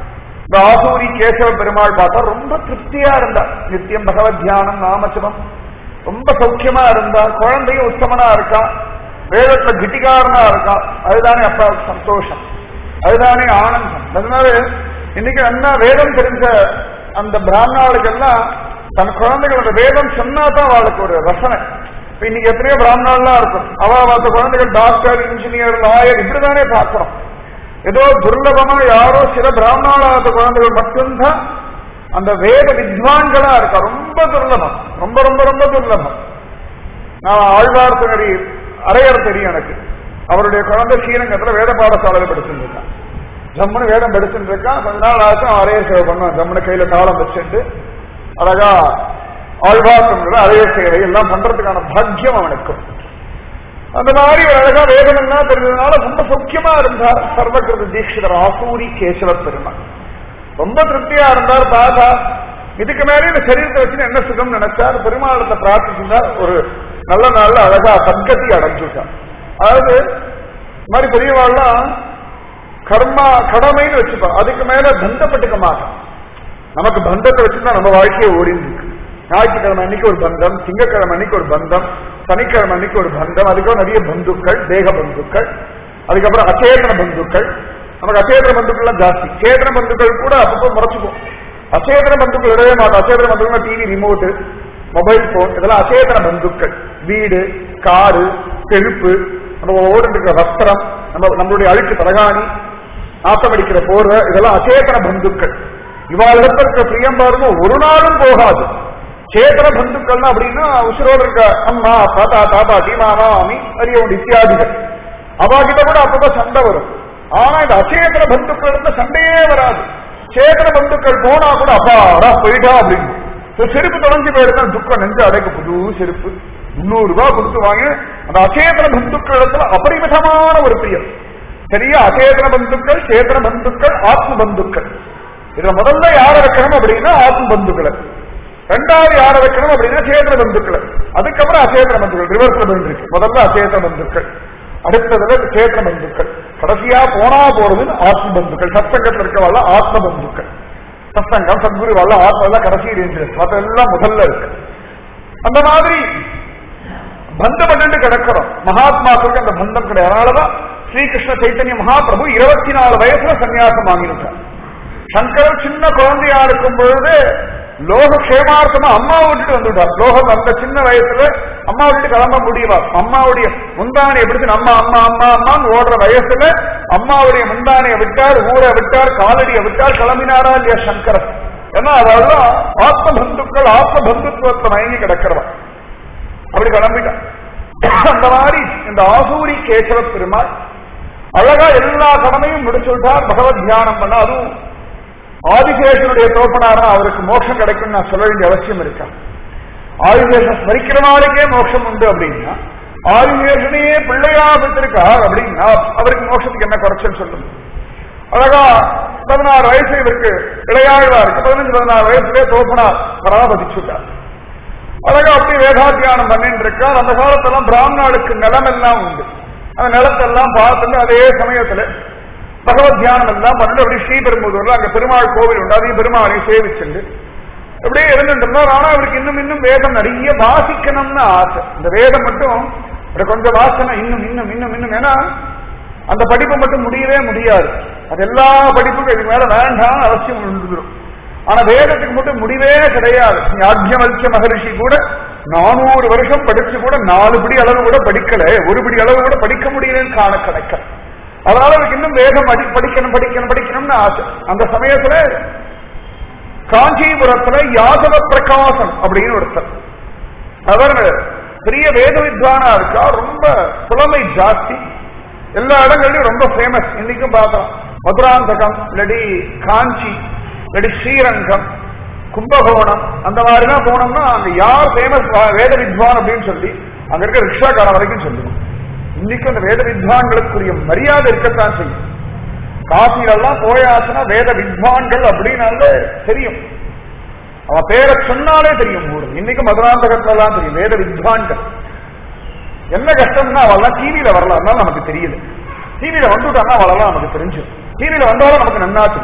இந்த ஆசூரி கேசவ பெருமாள் பார்த்தா ரொம்ப திருப்தியா இருந்தா நித்தியம் பகவத் தியானம் நாமசிவம் ரொம்ப சௌக்கியமா இருந்தா குழந்தையும் உத்தமனா இருக்கா வேதத்துல கிட்டிகாரனா இருக்கா அதுதானே அப்பா சந்தோஷம் அதுதானே ஆனந்தம் அதனால இன்னைக்கு என்ன வேதம் தெரிஞ்ச அந்த பிராமணாளுக்கெல்லாம் தன் குழந்தைகள் அந்த வேதம் சொன்னாதான் அவளுக்கு ஒரு ரசனை இப்ப இன்னைக்கு எத்தனையோ பிராமணாலாம் இருக்கும் அவ அந்த குழந்தைகள் டாக்டர் இன்ஜினியர் லாயர் இப்படிதானே பார்க்கிறோம் ஏதோ துர்லபமா யாரோ சில பிராமணாளாத குழந்தைகள் மட்டும்தான் அந்த வேத வித்வான்களா இருக்கா ரொம்ப துர்லபம் ரொம்ப ரொம்ப ரொம்ப துர்லபம் நான் ஆழ்வார்த்தனரி அரையர் தெரியும் எனக்கு அவருடைய குழந்தை ஸ்ரீரங்கத்துல வேத பாடசாலையில் படிச்சுட்டு இருக்கான் ஜம்முன்னு வேதம் படிச்சுட்டு இருக்கான் கொஞ்ச நாள் ஆச்சு அவன் அரையர் சேவை பண்ணுவான் ஜம்முன்னு கையில தாளம் வச்சுட்டு அழகா ஆழ்வார்த்தனோட அரையர் சேவை எல்லாம் பண்றதுக்கான பாக்கியம் அவனுக்கு அந்த மாதிரி ஒரு அழகா வேதம் எல்லாம் தெரிஞ்சதுனால ரொம்ப சௌக்கியமா இருந்தார் சர்வகிருத தீட்சிதர் ஆசூரி கேசவ பெருமாள் ரொம்ப திருப்தியா இருந்தார் தாத்தா இதுக்கு மேலே இந்த சரீரத்தை வச்சு என்ன சுகம் நினைச்சார் பெருமாளத்தை பிரார்த்திச்சிருந்தார் ஒரு நல்ல நாள்ல அழகா சத்கதி அடைஞ்சுட்டார் அதாவது இந்த மாதிரி பெரியவாள்லாம் கர்மா கடமைன்னு வச்சுப்பா அதுக்கு மேல பந்தப்பட்டுக்க மாட்டோம் நமக்கு பந்தத்தை வச்சுதான் நம்ம வாழ்க்கையை ஓடிந்து இருக்கு ஞாயிற்றுக்கிழமை அன்னைக்கு ஒரு பந்தம் திங்கக்கிழமை அன்னைக்கு ஒரு பந்தம் சனிக்கிழமை அன்னைக்கு ஒரு பந்தம் அதுக்கப்புறம் நிறைய பந்துக்கள் தேக பந்துக்கள் அதுக்கப்புறம் அச்சேதன பந்துக்கள் நமக்கு அச்சேதன பந்துக்கள்லாம் ஜாஸ்தி சேதன பந்துக்கள் கூட அப்பப்போ முறைச்சுக்கும் அச்சேதன பந்துக்கள் இடவே மாட்டோம் அச்சேதன பந்துக்கள் டிவி ரிமோட்டு மொபைல் போன் இதெல்லாம் அச்சேதன பந்துக்கள் வீடு காரு செருப்பு நம்ம ஓடிட்டு இருக்கிற வஸ்திரம் நம்ம நம்மளுடைய அழுக்கு தலகாணி நாத்தம் அடிக்கிற போர்வை இதெல்லாம் அச்சேதன பந்துக்கள் இவாளிடத்தில் இருக்கிற பிரியம் பாருங்க ஒரு நாளும் போகாது சேதன பந்துக்கள்னா அப்படின்னா உசுரோடு இருக்க அம்மா தாத்தா தாத்தா தீமாமா மாமி அரியவன் இத்தியாதிகள் அவ கிட்ட கூட அப்பப்ப சண்டை வரும் ஆனா இந்த அச்சேதன பந்துக்கள் இருந்த சண்டையே வராது சேதன பந்துக்கள் போனா கூட அப்பாடா போயிட்டா அப்படின்னு ஒரு செருப்பு தொலைஞ்சு போயிடுதா துக்கம் நெஞ்சு அடைக்க புது செருப்பு முன்னூறு ரூபாய் கொடுத்து வாங்கி அந்த அச்சேதன பந்துக்கள் இடத்துல அபரிமிதமான ஒரு பிரியம் சரியா அச்சேதன பந்துக்கள் சேதன பந்துக்கள் ஆத்ம பந்துக்கள் இதுல முதல்ல யார வைக்கணும் அப்படின்னா ஆத்ம பந்துக்களை ரெண்டாவது யார வைக்கணும் அப்படின்னா சேதன பந்துக்களை அதுக்கப்புறம் அச்சேதன பந்துக்கள் ரிவர்ஸ்ல போயிட்டு இருக்கு முதல்ல அச்சேதன பந்துக்கள் அடுத்ததுல சேதன பந்துக்கள் கடைசியா போனா போறது ஆத்ம பந்துக்கள் சத்சங்கத்தில் இருக்கவல்ல ஆத்ம பந்துக்கள் சத்சங்கம் சத்குரு வல்ல ஆத்ம எல்லாம் கடைசி ரேஞ்சில் இருக்கு மற்றெல்லாம் முதல்ல இருக்கு அந்த மாதிரி பந்தப்பட்டு கிடக்கிறோம் மகாத்மாக்களுக்கு அந்த பந்தம் கிடையாது அதனாலதான் ஸ்ரீகிருஷ்ண சைத்தன்ய மகாபிரபு இருபத்தி நாலு வயசுல சன்னியாசம் வாங்கிவிட்டார் சங்கரர் சின்ன குழந்தையா இருக்கும் பொழுது லோக கஷேமார்த்தமா அம்மா விட்டுட்டு வந்துட்டார் லோகம் அந்த சின்ன வயசுல அம்மா விட்டு கிளம்ப முடியுமா அம்மாவுடைய முந்தானையை பிடிச்சு நம்ம அம்மா அம்மா அம்மான்னு ஓடுற வயசுல அம்மாவுடைய முந்தானையை விட்டார் ஊரை விட்டார் காலடியை விட்டார் கிளம்பினாரா இல்லையா சங்கரர் ஏன்னா அதெல்லாம் ஆத்ம பந்துக்கள் ஆத்ம பந்துத்துவத்தை மயங்கி கிடக்கிறவன் அப்படி கிளம்பிட்டான் அந்த மாதிரி இந்த ஆசூரி கேசவ பெருமாள் அழகா எல்லா கடமையும் முடிச்சுட்டார் பகவத் தியானம் பண்ண அதுவும் ஆதிசேஷனுடைய தோப்பனாரா அவருக்கு மோட்சம் கிடைக்கும் நான் சொல்ல வேண்டிய அவசியம் இருக்கா ஆதிசேஷன் ஸ்மரிக்கிறவனுக்கே மோட்சம் உண்டு அப்படின்னா ஆதிசேஷனையே பிள்ளையா பெற்றிருக்கார் அப்படின்னா அவருக்கு மோட்சத்துக்கு என்ன குறைச்சல் சொல்லும் அழகா பதினாறு வயசு இவருக்கு இளையாழ்வா இருக்கு பதினஞ்சு பதினாறு வயசுலயே தோப்பனார் பராபதிச்சுட்டார் அழகா அப்படி வேதாத்தியானம் பண்ணிட்டு இருக்கார் அந்த காலத்தெல்லாம் பிராமணாளுக்கு நிலம் எல்லாம் உண்டு அந்த நிலத்தெல்லாம் பார்த்துட்டு அதே சமயத்துல பகவத் தியானம் எல்லாம் பண்ணிட்டு அப்படி ஸ்ரீபெரும்புதூர்ல அங்க பெருமாள் கோவில் உண்டு அதையும் பெருமாளை சேவிச்சுண்டு அப்படியே இருந்துட்டு இருந்தார் ஆனா அவருக்கு இன்னும் இன்னும் வேதம் நிறைய வாசிக்கணும்னு ஆசை இந்த வேதம் மட்டும் ஒரு கொஞ்சம் வாசனை இன்னும் இன்னும் இன்னும் இன்னும் ஏன்னா அந்த படிப்பு மட்டும் முடியவே முடியாது அது எல்லா படிப்புக்கும் இதுக்கு மேல வேண்டாம் அவசியம் இருந்துடும் ஆனா வேதத்துக்கு மட்டும் முடிவே கிடையாது யாஜ்யவல்ய மகரிஷி கூட நானூறு வருஷம் படிச்சு கூட நாலு படி அளவு கூட படிக்கல ஒரு படி அளவு கூட படிக்க முடியலன்னு காண கிடைக்க அதனால அவருக்கு இன்னும் வேதம் அடி படிக்கணும் படிக்கணும் படிக்கணும்னு ஆசை அந்த சமயத்துல காஞ்சிபுரத்துல யாதவ பிரகாசம் அப்படின்னு ஒருத்தர் அவர் பெரிய வேத வித்வானா இருக்கா ரொம்ப புலமை ஜாஸ்தி எல்லா இடங்கள்லயும் ரொம்ப ஃபேமஸ் இன்னைக்கும் பார்த்தோம் மதுராந்தகம் இல்லாடி காஞ்சி இல்லாடி ஸ்ரீரங்கம் கும்பகோணம் அந்த மாதிரிலாம் போனோம்னா அங்க யார் ஃபேமஸ் வேத வித்வான் அப்படின்னு சொல்லி அங்க இருக்க ரிக்ஷாக்காரன் வரைக்கும் சொல்லுவோம் இன்னைக்கு அந்த வேத வித்வான்களுக்குரிய மரியாதை இருக்கத்தான் செய்யும் காசிலெல்லாம் போயாச்சுன்னா வேத வித்வான்கள் அப்படின்னாலே தெரியும் அவன் பேரை சொன்னாலே தெரியும் ஊர் இன்னைக்கு மதுராந்தகத்துல எல்லாம் தெரியும் வேத வித்வான்கள் என்ன கஷ்டம்னா அவெல்லாம் டிவியில வரலாம் நமக்கு தெரியல டிவியில வந்துட்டான்னா அவளெல்லாம் நமக்கு தெரிஞ்சு டிவியில வந்தாலும் நமக்கு நன்னா தெரியும்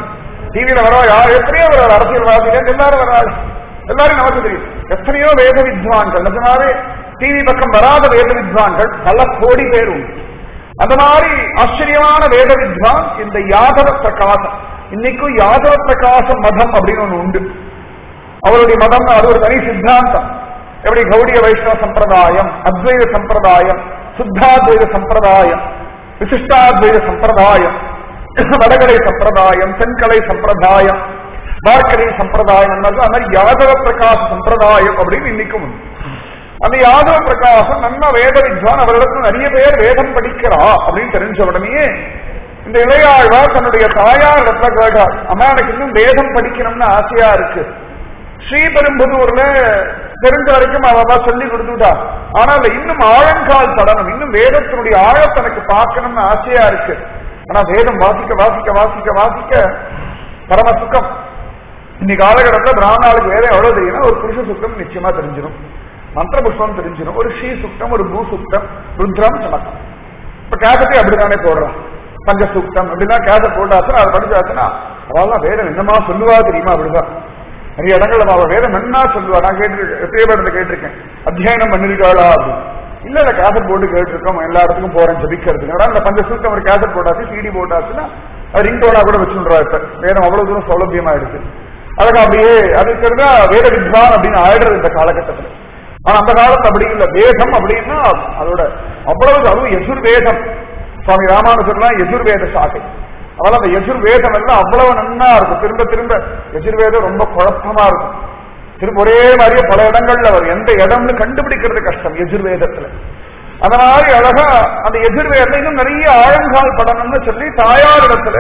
டிவியில வர யார் எத்தனையோ வராது அரசியல்வாதிகள் எல்லாரும் வராது எல்லாரும் நமக்கு தெரியும் எத்தனையோ வேத வித்வான்கள் நிஜமாவே டிவி பக்கம் வராத வேத வித்வான்கள் பல கோடி பேர் உண்டு அந்த மாதிரி ஆச்சரியமான வேத வித்வான் இந்த யாதவ பிரகாசம் இன்னைக்கும் யாதவ பிரகாச மதம் அப்படின்னு ஒண்ணு உண்டு அவருடைய மதம் அது ஒரு தனி சித்தாந்தம் எப்படி கௌடிய வைஷ்ணவ சம்பிரதாயம் அத்வைத சம்பிரதாயம் சுத்தாத்வைத சம்பிரதாயம் விசிஷ்டாத்வைத சம்பிரதாயம் வடகலை சம்பிரதாயம் தென்கலை சம்பிரதாயம் வார்க்கலை சம்பிரதாயம் என்னது அந்த மாதிரி யாதவ பிரகாச சம்பிரதாயம் அப்படின்னு இன்னைக்கும் உண்டு அந்த யாதவ பிரகாசம் நல்ல வேத வித்வான் அவரிடத்துல நிறைய பேர் வேதம் படிக்கிறா அப்படின்னு தெரிஞ்ச உடனே இந்த இளையாழ்வார் தன்னுடைய தாயார் இடத்துல கேட்டார் அம்மா எனக்கு இன்னும் வேதம் படிக்கணும்னு ஆசையா இருக்கு ஸ்ரீபெரும்புதூர்ல தெரிஞ்ச வரைக்கும் அவ சொல்லி கொடுத்துட்டா ஆனா அதுல இன்னும் ஆழங்கால் படணும் இன்னும் வேதத்தினுடைய ஆழத்தை எனக்கு பார்க்கணும்னு ஆசையா இருக்கு ஆனா வேதம் வாசிக்க வாசிக்க வாசிக்க வாசிக்க பரம சுகம் இன்னைக்கு காலகட்டத்தில் பிராமணாளுக்கு வேதம் எவ்வளவு தெரியும்னா ஒரு புருஷ சுத்தம் நிச்சயமா தெரிஞ்சிடும் மந்திர புஷ்பம் தெரிஞ்சிடும் ஒரு ஸ்ரீ சுத்தம் ஒரு பூ சுத்தம் ருத்ரம் சமக்கம் இப்ப கேசட்டே அப்படித்தானே போடுறான் பஞ்ச சூக்தம் அப்படிதான் கேசட் போட்டாச்சுன்னா அதை படிச்சாச்சுன்னா அவெல்லாம் வேதம் என்னமா சொல்லுவா தெரியுமா அப்படிதான் நிறைய இடங்கள்ல அவ வேதம் என்ன சொல்லுவா நான் கேட்டு எத்தனையோ பேர் கேட்டிருக்கேன் அத்தியாயனம் பண்ணிருக்காளா அப்படின்னு இல்ல இல்ல கேசட் போட்டு கேட்டிருக்கோம் எல்லா இடத்துக்கும் போறேன் ஜபிக்கிறதுக்கு ஆனா இந்த பஞ்ச சூக்தம் ஒரு கேசட் போட்டாச்சு சிடி போட்டாச்சுன்னா அது ரிங் டோனா கூட வச்சுன்றா இப்ப வேதம் அவ்வளவு தூரம் சௌலபியமாயிடுச்சு அதுக்கு அப்படியே அது தெரிஞ்சா வேத வித்வான் அப்படின்னு ஆயிடுறது இந்த காலகட்டத்தில் ஆனா அந்த காலத்து அப்படி இல்ல வேதம் அப்படின்னா அதோட அவ்வளவு அதுவும் எதிர்வேதம் சுவாமி ராமானுஜர்லாம் எதிர்வேத சாகை அதனால அந்த எதிர்வேதம் எல்லாம் அவ்வளவு நன்னா இருக்கும் திரும்ப திரும்ப எதிர்வேதம் ரொம்ப குழப்பமா இருக்கும் திரும்ப ஒரே மாதிரியே பல இடங்கள்ல வரும் எந்த இடம்னு கண்டுபிடிக்கிறது கஷ்டம் எதிர்வேதத்துல அந்த மாதிரி அழகா அந்த எதிர்வேதம் இன்னும் நிறைய ஆழங்கால் படணும்னு சொல்லி தாயார் இடத்துல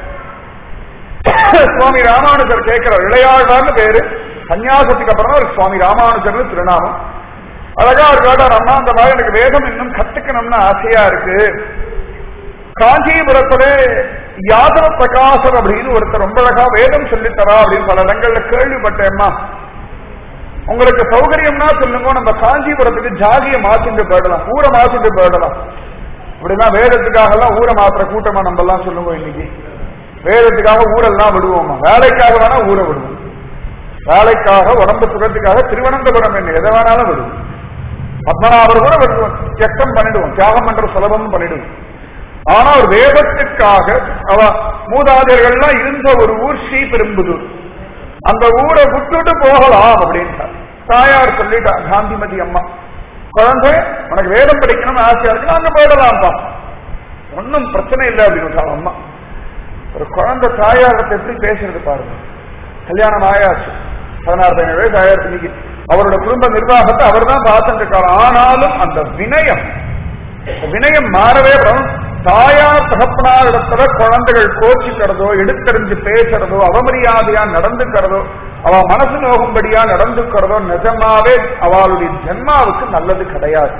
சுவாமி ராமானுஜர் கேட்கிறார் இளையாழ்வார்னு பேரு சன்னியாசத்துக்கு அப்புறம் ஒரு சுவாமி ராமானுஜர்னு திருநாமம் அழகா ஒரு கேட்டார் அம்மா அந்த மாதிரி எனக்கு வேதம் இன்னும் கத்துக்கணும்னு ஆசையா இருக்கு காஞ்சிபுரத்துல யாதவ பிரகாசர் அப்படின்னு ஒருத்தர் ரொம்ப அழகா வேதம் சொல்லித்தரா அப்படின்னு பல இடங்கள்ல கேள்விப்பட்டேம்மா உங்களுக்கு சௌகரியம்னா சொல்லுங்க நம்ம காஞ்சிபுரத்துக்கு ஜாதியை மாத்திட்டு போயிடலாம் ஊரை மாத்திட்டு போயிடலாம் அப்படின்னா வேதத்துக்காக எல்லாம் ஊரை மாத்திர கூட்டமா நம்ம எல்லாம் சொல்லுவோம் இன்னைக்கு வேதத்துக்காக ஊரெல்லாம் விடுவோமா வேலைக்காக வேணா ஊரை விடுவோம் வேலைக்காக உடம்பு சுகத்துக்காக திருவனந்தபுரம் என்ன எதை வேணாலும் விடுவோம் பத்மநாபர் கூட விடுவோம் தியக்கம் பண்ணிடுவோம் தியாகம் பண்ற சுலபம் பண்ணிடுவோம் ஆனா ஒரு வேதத்துக்காக அவ மூதாதையர்கள்லாம் இருந்த ஒரு ஊர் ஸ்ரீபெரும்புதூர் அந்த ஊரை விட்டுட்டு போகலாம் அப்படின்ட்டார் தாயார் சொல்லிட்டா காந்திமதி அம்மா குழந்தை உனக்கு வேதம் படிக்கணும்னு ஆசையா இருக்கு அங்க போயிடலாம்ப்பா ஒன்னும் பிரச்சனை இல்லை அப்படின்னு அம்மா ஒரு குழந்தை தாயாரத்தை எப்படி பேசுறது பாருங்க கல்யாணம் ஆயாச்சு பதினாறு பதினேழு வயசு ஆயிரத்தி இன்னைக்கு அவரோட குடும்ப நிர்வாகத்தை அவர் தான் பார்த்துட்டு இருக்காரு ஆனாலும் அந்த வினயம் வினயம் மாறவே வரும் தாயார் தகப்பனார் இடத்துல குழந்தைகள் கோச்சிக்கிறதோ எடுத்தறிஞ்சு பேசுறதோ அவமரியாதையா நடந்துக்கிறதோ அவ மனசு நோகும்படியா நடந்துக்கிறதோ நிஜமாவே அவளுடைய ஜென்மாவுக்கு நல்லது கிடையாது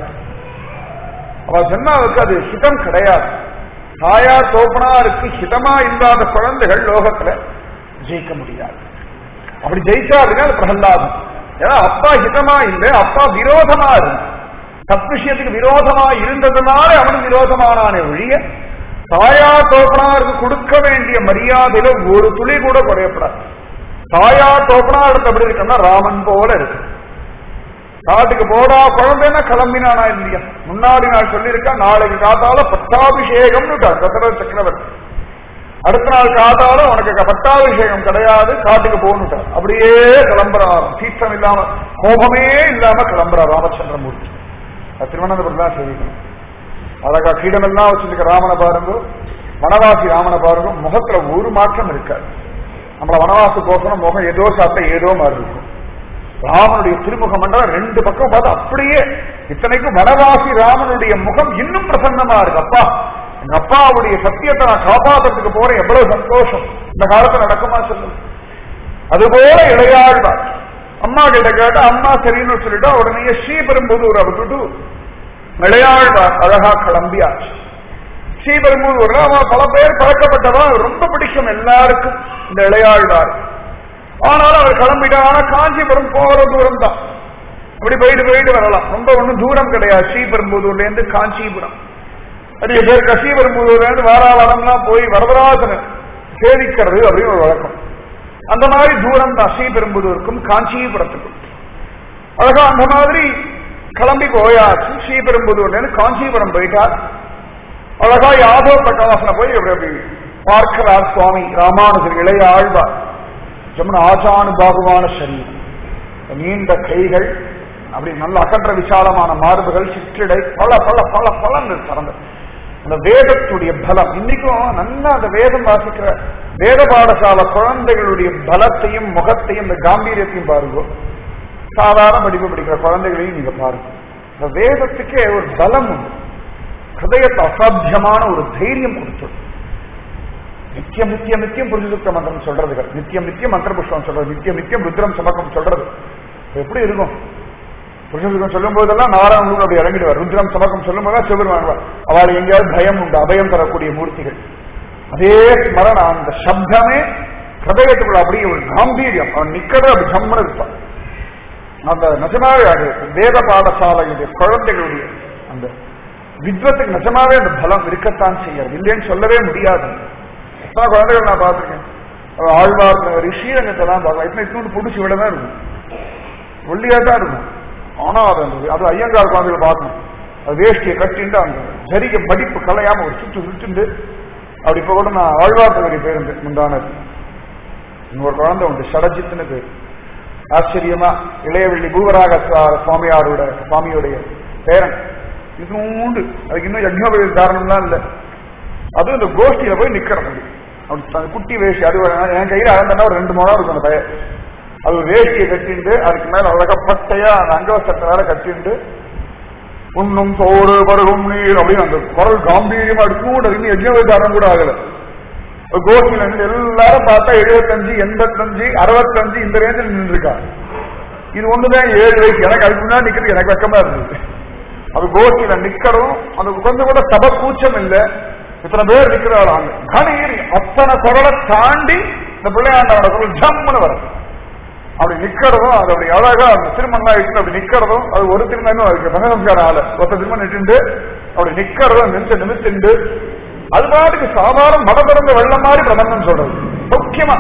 அவ ஜென்மாவுக்கு அது ஹிதம் கிடையாது தாயார் தோப்பனாருக்கு ஹிதமா இல்லாத குழந்தைகள் லோகத்துல ஜெயிக்க முடியாது அப்படி ஜெயிச்சா அப்படின்னா அது பிரகலாதம் ஏன்னா அப்பா ஹிதமா இல்லை அப்பா விரோதமா இருந்து சத் விஷயத்துக்கு விரோதமா இருந்ததுனால அவன் விரோதமானானே ஒழிய தாயார் தோப்பனாருக்கு கொடுக்க வேண்டிய மரியாதையில ஒரு துளி கூட குறையப்படாது தாயார் தோப்பனார் எப்படி இருக்குன்னா ராமன் போல இருக்கு காட்டுக்கு போடா குழந்தைன்னா கிளம்பினானா இல்லையா முன்னாடி நாள் சொல்லியிருக்கா நாளைக்கு காத்தால பட்டாபிஷேகம்னு தசரத சக்கரவர்த்தி அடுத்த நாள் காத்தாலும் உனக்கு பட்டாபிஷேகம் கிடையாது காட்டுக்கு போகணுட்டார் அப்படியே கிளம்புறார் சீற்றம் இல்லாம கோபமே இல்லாம கிளம்புறார் ராமச்சந்திரமூர்த்தி அது திருவனந்தபுரம் தான் செய்யணும் அழகா கீடமெல்லாம் வச்சிருக்க ராமனை பாருங்க வனவாசி ராமனை பாருங்க முகத்துல ஒரு மாற்றம் இருக்காது நம்மள வனவாசி போகணும் முகம் ஏதோ சாப்பிட்ட ஏதோ மாதிரி இருக்கும் ராமனுடைய திருமுக மண்டலம் ரெண்டு பக்கம் பார்த்து அப்படியே இத்தனைக்கும் வனவாசி ராமனுடைய முகம் இன்னும் பிரசன்னமா இருக்கு அப்பா எங்க அப்பாவுடைய சத்தியத்தை நான் காப்பாத்துறதுக்கு போறேன் எவ்வளவு சந்தோஷம் இந்த காலத்துல நடக்குமா சொல்லுங்க அதுபோல இளையாழ்வார் அம்மா கிட்ட கேட்டா அம்மா சரின்னு சொல்லிட்டா உடனே ஸ்ரீபெரும்புதூரை விட்டுட்டு இளையாழ்வார் அழகா கிளம்பியாச்சு ஸ்ரீபெரும்புதூர்ல அவன் பல பேர் பழக்கப்பட்டவா ரொம்ப பிடிக்கும் எல்லாருக்கும் இந்த இளையாழ்வார் ஆனாலும் அவர் கிளம்பிட்டா ஆனா காஞ்சிபுரம் போற தூரம் தான் அப்படி போயிட்டு போயிட்டு வரலாம் ரொம்ப ஒன்றும் தூரம் கிடையாது ஸ்ரீபெரும்புதூர்ல இருந்து காஞ்சிபுரம் நிறைய பேர் கசிபெரும்புதூர்ல இருந்து வாராவரம்லாம் போய் வரதராசன சேவிக்கிறது அப்படின்னு ஒரு வழக்கம் அந்த மாதிரி தூரம் தான் ஸ்ரீபெரும்புதூருக்கும் காஞ்சிபுரத்துக்கும் அழகா அந்த மாதிரி கிளம்பி போயாச்சு ஸ்ரீபெரும்புதூர்ல இருந்து காஞ்சிபுரம் போயிட்டார் அழகா யாதவ பிரகாசன போய் அப்படி அப்படி பார்க்கிறார் சுவாமி ராமானுஜர் இளைய ஆழ்வார் ஜமுன ஆஜானுபாகுவான சரீரம் நீண்ட கைகள் அப்படி நல்ல அகன்ற விசாலமான மார்புகள் சிற்றிடை பல பல பல பலன்னு திறந்து அந்த வேதத்துடைய பலம் இன்னைக்கும் நல்லா அந்த வேதம் வாசிக்கிற வேத பாடசால குழந்தைகளுடைய பலத்தையும் முகத்தையும் இந்த காம்பீரியத்தையும் பாருங்க சாதாரண படிப்பு படிக்கிற குழந்தைகளையும் நீங்க பாருங்க இந்த வேதத்துக்கே ஒரு பலம் உண்டு ஹதயத்தை அசாத்தியமான ஒரு தைரியம் கொடுத்தது நித்தியம் நித்தியம் நித்தியம் புரிஞ்சுக்க மந்திரம் சொல்றதுகள் நித்தியம் நித்தியம் மந்திர புஷ்பம் சொல்றது நித்தியம் நித்தியம் ருத்ரம் சமக்கம் சொல்றது எப்படி இருக்கும் புருஷன் சொல்லும் போதெல்லாம் நாராயணன் அப்படி இறங்கிடுவார் ருத்ரம் சமக்கம் சொல்லும் போதெல்லாம் சிவருமான் அவள் எங்கேயாவது பயம் உண்டு அபயம் தரக்கூடிய மூர்த்திகள் அதே ஸ்மரண அந்த சப்தமே ஹதயத்துக்குள்ள அப்படியே ஒரு காம்பீரியம் அவன் நிக்கிறது அப்படி ஜம்மனு இருப்பான் அந்த நிஜமாவே அது வேத பாடசாலையுடைய குழந்தைகளுடைய அந்த வித்வத்துக்கு நிஜமாவே அந்த பலம் இருக்கத்தான் செய்யாது இல்லைன்னு சொல்லவே முடியாது எத்தனை குழந்தைகள் நான் பார்த்துருக்கேன் ஆழ்வார் ரிஷிரங்கத்தெல்லாம் பார்க்கலாம் எத்தனை இன்னொன்று புடிச்சு விட தான் இருக்கும் ஒல்லியா தான் இருக்கும் ஆனா அது அந்த அது ஐயங்கார் குழந்தைகள் பார்க்கணும் அது வேஷ்டியை கட்டிண்டு அந்த ஜரிக படிப்பு கலையாம ஒரு சுற்று சுற்றுண்டு அப்படி இப்ப கூட நான் ஆழ்வார் தகுதி பேருந்து முந்தானது இன்னொரு குழந்தை உண்டு ஷடஜித்துன்னு பேர் ஆச்சரியமா இளையவள்ளி பூவராக சுவாமியாரோட சுவாமியோடைய பேரன் இன்னுண்டு அதுக்கு இன்னும் யஜ்னோபதி காரணம்லாம் இல்லை அதுவும் இந்த கோஷ்டியில போய் நிக்கிறது அப்படி குட்டி வேஷ்டி அது என் கையில அளந்தனா ஒரு ரெண்டு மூணா இருக்கும் அந்த பையன் அது வேஷ்டியை கட்டிண்டு அதுக்கு மேல அழகா பட்டையா அந்த அங்கவசத்தினால கட்டிண்டு உண்ணும் சோறு பருகும் நீர் அப்படின்னு அந்த குரல் காம்பீரியமா இருக்கும் இன்னும் யஜ்னோபதி கூட ஆகல கோஷ்டியில இருந்து எல்லாரும் பார்த்தா எழுபத்தஞ்சு எண்பத்தஞ்சு அறுபத்தஞ்சு இந்த ரேஞ்சில் நின்றுருக்கா இது ஒண்ணுதான் ஏழு வயசு எனக்கு அதுக்கு முன்னாடி நிக்கிறது எனக்கு வெக்கமா இருந்தது அது கோஷ்டியில நிக்கிறோம் அது கொஞ்சம் கூட சப கூச்சம் இல்ல இத்தனை பேர் நிக்கிறாங்க கணீர் அத்தனை குரலை தாண்டி இந்த பிள்ளையாண்டவனோட குரல் ஜம்முன்னு வரும் அப்படி நிக்கிறதும் அது அப்படி அழகா அந்த திருமணம் ஆயிடுச்சு அப்படி நிக்கிறதும் அது ஒரு திருமணம் அதுக்கு மகசம்ஸ்கார ஆளு ஒத்த திருமணம் நிட்டு அப்படி நிக்கிறதும் நிமிஷம் நிமிஷண்டு அது பாட்டுக்கு சாதாரண மத பிறந்த வெள்ளம் மாதிரி பிரபந்தம் சொல்றது முக்கியமா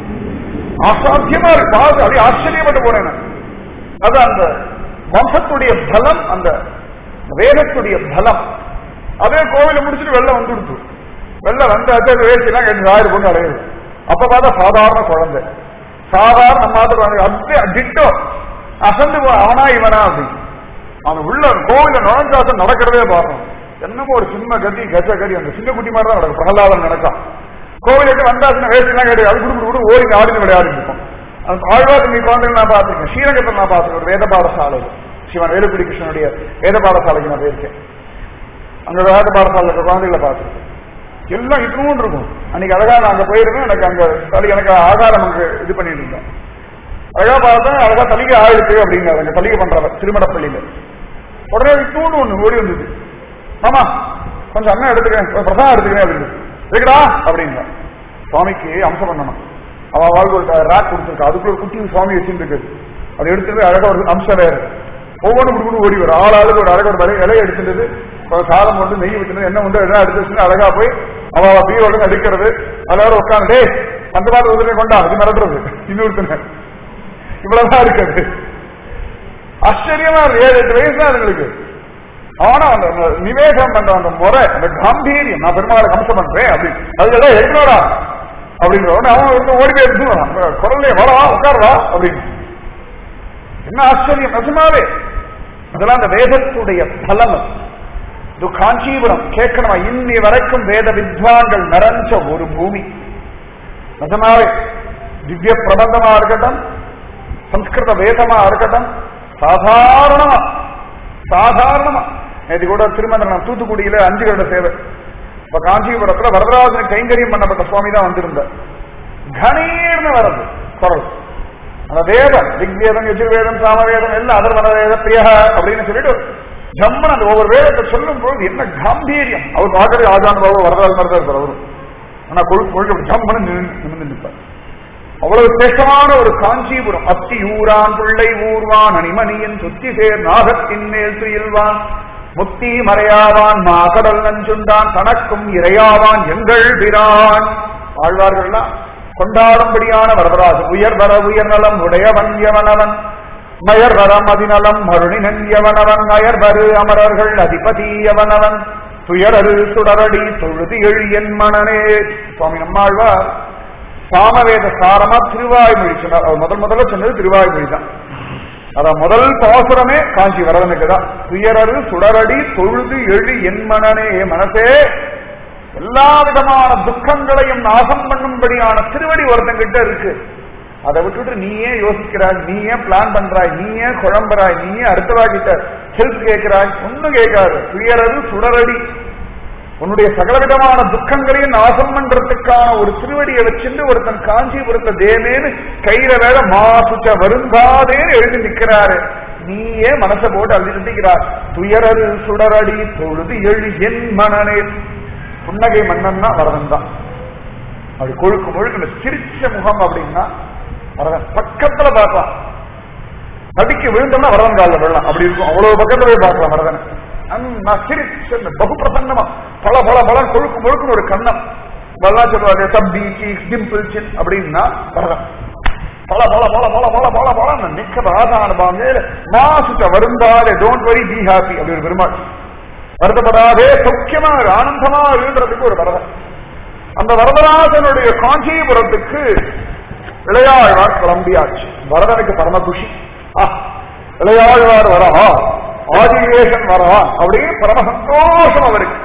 அசாத்தியமா இருக்கு பார்த்து அப்படியே ஆச்சரியப்பட்டு போனேன் அது அந்த வம்சத்துடைய பலம் அந்த வேதத்துடைய பலம் அதே கோவில முடிச்சுட்டு வெள்ளம் வந்து கொடுத்து வெள்ளம் வந்து அதே வேசிலாம் கேட்டு ஆயிரம் பொண்ணு அடையுது அப்ப பார்த்தா சாதாரண குழந்தை சாதாரண மாதிரி குழந்தை அப்படியே டிட்டோ அசந்து அவனா இவனா அப்படி அவன் உள்ள கோவில நுழைஞ்சாசம் நடக்கிறதே பார்க்கணும் என்னமோ ஒரு சின்ன கதி கஜ கதி அந்த சின்ன குட்டி மாதிரி தான் நடக்கும் பிரகலாதன் நடக்கும் கோவிலுக்கு வந்தாச்சுன்னா வேஸ்ட்லாம் கிடையாது அது குடு குடு ஓடி ஆடினு விளையாடி இருக்கும் அந்த ஆழ்வார் நீ குழந்தைகள் நான் பார்த்துருக்கேன் ஸ்ரீரங்கத்தில் நான் பார்த்துருக்கேன் ஒரு வேத பாடசாலை சிவன் வேலுக்குடி கிருஷ்ணனுடைய வேத பாடசாலைக்கு நான் போயிருக்கேன் அங்க வேத பாடசாலை இருக்க குழந்தைகளை பார்த்துருக்கேன் எல்லாம் இதுவும் இருக்கும் அன்னைக்கு அழகா நான் அங்க போயிருந்தேன் எனக்கு அங்க தலி எனக்கு ஆகாரம் அங்க இது பண்ணிட்டு இருந்தேன் அழகா பார்த்தா அழகா தலிகை ஆயிருக்கு அப்படிங்கிறார் அங்க தலிகை பண்றவர் திருமணப்பள்ளியில உடனே தூண்டு ஒண்ணு ஓடி வந்தது ஆமா கொஞ்சம் அண்ணன் எடுத்துக்கிறேன் பிரசாதம் எடுத்துக்கிறேன் அப்படின்னு இருக்குடா அப்படிங்க சுவாமிக்கு அம்சம் பண்ணணும் அவ வாழ்க்கை ஒரு ரேக் கொடுத்துருக்கா அதுக்குள்ள ஒரு குட்டி சுவாமி வச்சுருக்கு அதை எடுத்துட்டு அழகா ஒரு அம்சம் வேறு ஒவ்வொன்றும் குடு ஓடி வரும் ஆள் ஆளுக்கு ஒரு அழகா ஒரு வலை இலையை எடுத்துட்டு சாதம் வந்து நெய் வச்சுட்டு என்ன உண்டு எல்லாம் எடுத்து வச்சுட்டு அழகா போய் அவ பீரோட அடிக்கிறது எல்லாரும் உட்காந்து அந்த மாதிரி உதவி கொண்டா அது மிரட்டுறது இன்னொருத்தன இவ்வளவுதான் இருக்குது ஆச்சரியமா இருக்கு ஏழு எட்டு வயசு தான் அதுங்களுக்கு ஆனா அந்த நிவேதம் பண்ற அந்த முறை அந்த காம்பீரியம் நான் பெருமாளை கம்சம் பண்றேன் அப்படி அதுக்கெல்லாம் எடுக்கணும்டா அப்படிங்கிற உடனே அவன் வந்து ஓடி போய் எடுத்து குரல்லே வரா உட்காரா அப்படின்னு என்ன ஆச்சரியம் நிஜமாவே அதெல்லாம் அந்த வேதத்துடைய பலம் இது காஞ்சிபுரம் கேட்கணுமா இன்னி வரைக்கும் வேத வித்வான்கள் நிறைஞ்ச ஒரு பூமி நிஜமாவே திவ்ய பிரபந்தமா இருக்கட்டும் சம்ஸ்கிருத வேதமா இருக்கட்டும் சாதாரணமா சாதாரணமா நேற்று கூட திருமணம் தூத்துக்குடியில அஞ்சு வருட சேவை இப்ப காஞ்சிபுரத்துல வரதராஜனுக்கு கைங்கரியம் பண்ணப்பட்ட சுவாமி தான் வந்திருந்தார் கணீர்னு வர்றது குரல் அந்த வேதம் திக்வேதம் யஜுர்வேதம் சாமவேதம் எல்லாம் அதர்வன வேத பிரிய அப்படின்னு சொல்லிட்டு ஜம்மன் அந்த ஒவ்வொரு வேதத்தை சொல்லும் போது என்ன காம்பீரியம் அவர் பார்க்கறது ஆஜான் பாபு வரதாஜ் மாதிரி தான் இருப்பார் அவரும் ஆனா கொழுக்கு கொழுக்கு ஜம்மன் நிமிர்ந்து நிற்பார் அவ்வளவு சிரேஷ்டமான ஒரு காஞ்சிபுரம் அத்தி ஊரான் பிள்ளை ஊர்வான் அணிமணியின் சுத்தி சேர் நாகத்தின் மேல் துயில்வான் முத்தி மறையாவான் மாகடல் நஞ்சுண்டான் தனக்கும் இறையாவான் எங்கள் பிரான் ஆழ்வார் ஆழ்வார்கள்லாம் கொண்டாடும்படியான வரதராஜன் உயர் வர உயர் நலம் உடையவன் எவனவன் மயர் வரம் அதிநலம் மருணினன் எவனவன் அயர் வரு அமரர்கள் அதிபதி எவனவன் துயரரு சுடரடி தொழுதி எழு என் மனனே சுவாமி நம்மாழ்வார் சாமவேத சாரமா திருவாய்மொழி சொன்னார் அவர் முதல் முதல்ல சொன்னது திருவாய்மொழி தான் அதான் முதல் பாசுரமே காஞ்சி வரதனுக்கு தான் துயரரு சுடரடி தொழுது எழு என் மனனே மனசே எல்லா விதமான துக்கங்களையும் நாசம் பண்ணும்படியான திருவடி ஒருத்தங்கிட்ட இருக்கு அதை விட்டுட்டு நீயே யோசிக்கிறாய் நீயே பிளான் பண்றாய் நீயே குழம்புறாய் நீயே அடுத்தவா கிட்ட ஹெல்ப் கேட்கிறாய் ஒண்ணும் கேட்காது துயரது சுடரடி உன்னுடைய சகலவிதமான துக்கங்களையும் நாசம் பண்றதுக்கான ஒரு திருவடியை வச்சுட்டு ஒருத்தன் காஞ்சிபுரத்தை தேமேன்னு கையில வேற மாசுச்ச வருந்தாதேன்னு எழுதி நிக்கிறாரு நீயே மனசை போட்டு அழுதி நிற்கிறார் துயரது சுடரடி தொழுது எழு என் மனனே புன்னகை மன்னன்னா வரதன் தான் அப்படி கொழுக்கு முழுக்கு சிரிச்ச முகம் அப்படின்னா வரதன் பக்கத்துல பார்க்கலாம் தடிக்கு விழுந்தோம்னா வரதன் காலில் விழலாம் அப்படி இருக்கும் அவ்வளவு பக்கத்துல போய் பார்க்கலாம் வரதன் நான் சிரிச்ச பகு பிரசன்னமா பல பல பல கொழுக்கு முழுக்குன்னு ஒரு கண்ணம் இதெல்லாம் சொல்லுவாங்க தம்பி சீக் டிம்பிள் சின் அப்படின்னா வரதன் பல பல பல பல பல பல பல நிக்க ராதானுபாங்க மாசுட்ட வருந்தாதே டோன்ட் வரி பி ஹாப்பி அப்படி ஒரு பெருமாள் வருத்தப்படாதே சௌக்கியமா இரு, ஆனந்தமா இருன்றதுக்கு ஒரு வரதன் அந்த வரதராஜனுடைய காஞ்சிபுரத்துக்கு இளையாழ்வார் கிளம்பியாச்சு வரதனுக்கு பரம குஷி ஆ, இளையாழ்வார் வரா ஆதிவேசன் வரா அப்படின்னு பரம சந்தோஷம் அவருக்கு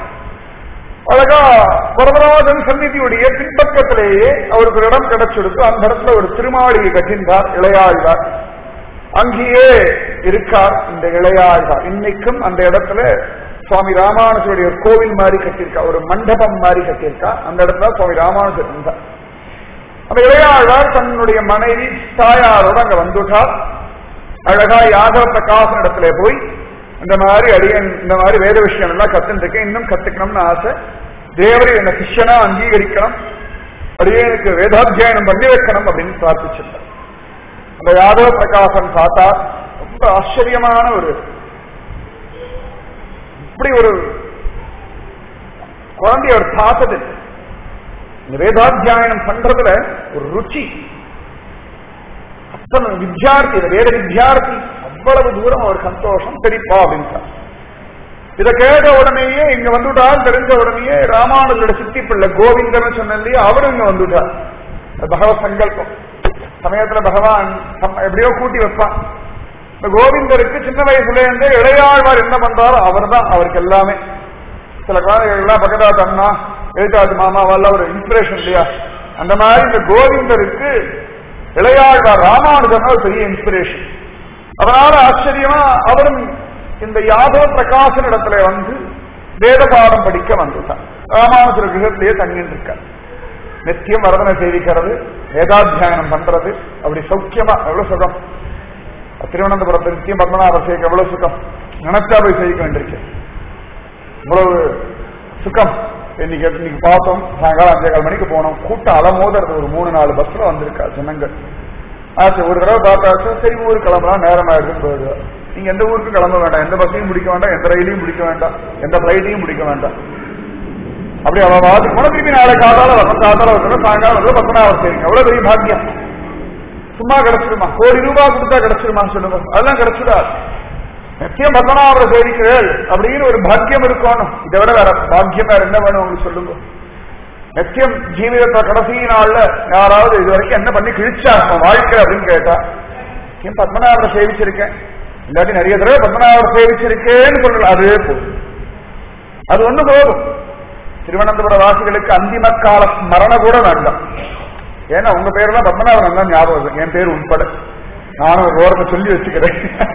அழகா வரதராஜன் சந்நிதியுடைய பின்பக்கத்திலேயே அவருக்கு ஒரு இடம் கிடைச்சிருக்கு அந்த இடத்துல ஒரு திருமாளிகை கட்டின்றார் இளையாழ்வார் அங்கேயே இருக்கார் இந்த இளையாழ்வார் இன்னைக்கும் அந்த இடத்துல சுவாமி ராமானுஜருடைய ஒரு கோவில் மாதிரி கட்டியிருக்கா ஒரு மண்டபம் மாதிரி கட்டியிருக்கா அந்த இடத்துல சுவாமி ராமானுஜர் இருந்தார் அந்த இளையாழ்வார் தன்னுடைய மனைவி தாயாரோட அங்க வந்துட்டார் அழகா யாதவ பிரகாசன் இடத்துல போய் இந்த மாதிரி அடியன் இந்த மாதிரி வேத விஷயம் எல்லாம் கத்துட்டு இருக்கேன் இன்னும் கத்துக்கணும்னு ஆசை தேவரை என்ன சிஷ்யனா அங்கீகரிக்கணும் அடியனுக்கு வேதாத்தியாயனம் பண்ணி வைக்கணும் அப்படின்னு பிரார்த்திச்சிருந்தார் அந்த யாதவ பிரகாசன் பார்த்தா ரொம்ப ஆச்சரியமான ஒரு இப்படி ஒரு குழந்தைய அவர் பார்த்தது இந்த வேதாத்தியாயனம் பண்றதுல ஒரு ருச்சி அத்தனை வித்தியார்த்தி இந்த வேத வித்தியார்த்தி அவ்வளவு தூரம் அவர் சந்தோஷம் தெரிப்பா அப்படின்ட்டார் இதை கேட்ட உடனேயே இங்க வந்துட்டார் தெரிஞ்ச உடனேயே ராமானுஜரோட சித்தி பிள்ளை கோவிந்தன் சொன்ன இல்லையா அவரும் இங்க வந்துட்டார் அது பகவத் சங்கல்பம் சமயத்துல பகவான் சம்- எப்படியோ கூட்டி வைப்பான் இந்த கோவிந்தருக்கு சின்ன வயசுல இருந்தே இளையாழ்வார் என்ன பண்றாரோ அவர் தான் அவருக்கு எல்லாமே சில குழந்தைகள் எல்லாம் பக்கத்தாத்து அண்ணா எழுத்தாத்து மாமா வல்ல ஒரு இன்ஸ்பிரேஷன் இல்லையா அந்த மாதிரி இந்த கோவிந்தருக்கு இளையாழ்வார் ராமானுஜன் ஒரு பெரிய இன்ஸ்பிரேஷன் அதனால ஆச்சரியமா அவரும் இந்த யாதவ பிரகாசன் இடத்துல வந்து வேத பாடம் படிக்க வந்துட்டார் ராமானுஜர் கிரகத்திலேயே தங்கிட்டு இருக்கார் நித்தியம் வரதனை சேவிக்கிறது வேதாத்தியாயனம் பண்றது அப்படி சௌக்கியமா எவ்வளவு சுகம் திருவனந்தபுரத்து நித்தியம் பத்மநாப சேவிக்க எவ்வளவு சுகம் நினைச்சா போய் சேவிக்க வேண்டியிருக்கேன் இவ்வளவு சுகம் இன்னைக்கு இன்னைக்கு பார்த்தோம் சாயங்காலம் அஞ்சே கால் மணிக்கு போனோம் கூட்டம் அலமோதறது ஒரு மூணு நாலு பஸ்ல வந்திருக்கா ஜனங்கள் ஆச்சு ஒரு தடவை பார்த்தாச்சு சரி ஊருக்கு கிளம்பலாம் நேரம் ஆயிடுச்சுன்னு போயிடுவார் நீங்க எந்த ஊருக்கும் கிளம்ப வேண்டாம் எந்த பஸ்ஸையும் பிடிக்க வேண்டாம் எந்த ரயிலையும் பிடிக்க வேண்டாம் எந்த பிளைட்டையும் பிடிக்க வேண்டாம் அப்படி அவ வாதுக்கு போன திருப்பி நாளை காதால வரணும் காதால வரணும் சாயங்காலம் வரணும் பத்மநாபம் சரிங்க அவ்வளவு பெரிய பாக்கியம் சும்மா கிடைச்சிருமா கோடி ரூபாய் கொடுத்தா கிடைச்சிருமா சொல்லுங்க அதெல்லாம் கிடைச்சிடாது நிச்சயம் பத்மநாபரை சேவிக்கிறேன் அப்படின்னு ஒரு பாக்கியம் இருக்கணும் இதை விட வேற பாக்கியம் வேற என்ன வேணும் உங்களுக்கு சொல்லுங்க நிச்சயம் ஜீவிதத்தை கடைசி நாள்ல யாராவது இது வரைக்கும் என்ன பண்ணி கிழிச்சா உன் வாழ்க்கை அப்படின்னு கேட்டா ஏன் பத்மநாபரை சேவிச்சிருக்கேன் இல்லாட்டி நிறைய தடவை பத்மநாபரை சேவிச்சிருக்கேன்னு சொல்லல அதே போதும் அது ஒண்ணு போதும் திருவனந்தபுர வாசிகளுக்கு அந்திம கால ஸ்மரண கூட வேண்டாம் ஏன்னா உங்க பேரெல்லாம் பத்மநாபன் தான் ஞாபகம் இருக்கு. என் பேர் உட்பட நானும் ஒரு ஓரத்தை சொல்லி வச்சுக்கிறேன்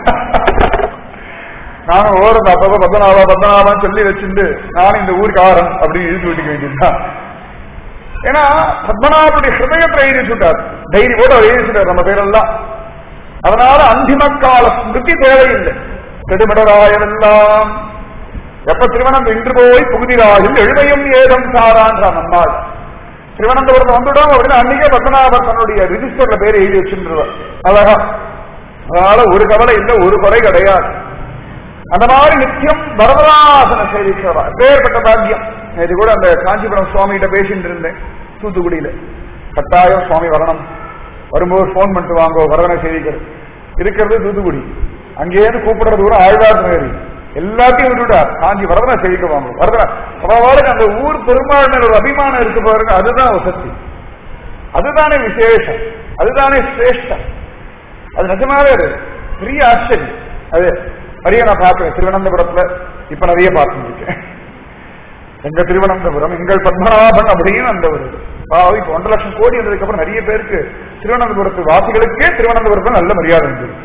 நானும் ஓரத்தை அப்பப்ப பத்மநாபா பத்மநாபான்னு சொல்லி வச்சுட்டு நானும் இந்த ஊருக்கு ஆரம் அப்படின்னு எழுதி விட்டுக்க வேண்டியதுதான் ஏன்னா பத்மநாபனுடைய ஹிருதயத்தை எழுதி வச்சுட்டார் டைரி போட்டு அவர் எழுதி வச்சுட்டார் நம்ம பேரெல்லாம் அதனால அந்திம கால ஸ்மிருதி தேவையில்லை கெடுமிடராயவெல்லாம் எப்ப திருவனம் இன்று போய் புகுதிராயில் எழுமையும் ஏதம் சாரான்ற நம்மாள் திருவனந்தபுரம் வந்துடும் அப்படின்னு அன்னைக்கே பத்மநாபர் தன்னுடைய ரிஜிஸ்டர்ல பேர் எழுதி வச்சுருவார் அழகா அதனால ஒரு கவலை இல்லை ஒரு குறை கிடையாது அந்த மாதிரி நித்தியம் வரதராசன சேவிக்கிறவா பேர்பட்ட பாக்கியம் இது கூட அந்த காஞ்சிபுரம் சுவாமி கிட்ட பேசிட்டு இருந்தேன் தூத்துக்குடியில கட்டாயம் சுவாமி வரணும் வரும்போது ஃபோன் பண்ணிட்டு வாங்கோ வரதனை செய்திகள் இருக்கிறது தூத்துக்குடி அங்கேயிருந்து கூப்பிடுற தூரம் ஆழ்வார் நகரி எல்லாத்தையும் விட்டுட்டார் காஞ்சி வரதனை செய்திக்க வாங்க வரதனை அவளுக்கு அந்த ஊர் பெருமாள் மேல ஒரு அபிமானம் இருக்கு பாருங்க அதுதான் வசதி அதுதானே விசேஷம் அதுதானே சிரேஷ்டம் அது நிஜமாவே அது பெரிய ஆச்சரியம் அது நிறைய நான் பார்க்கிறேன் திருவனந்தபுரத்துல இப்ப நிறைய பார்த்துருக்கேன் எங்க திருவனந்தபுரம் எங்கள் பத்மநாபன் அப்படின்னு அந்த ஒரு பாவம் இப்ப ஒன்றரை லட்சம் கோடி வந்ததுக்கு அப்புறம் நிறைய பேருக்கு திருவனந்தபுரத்து வாசிகளுக்கே திருவனந்தபுரத்துல நல்ல மரியாதை இருந்தது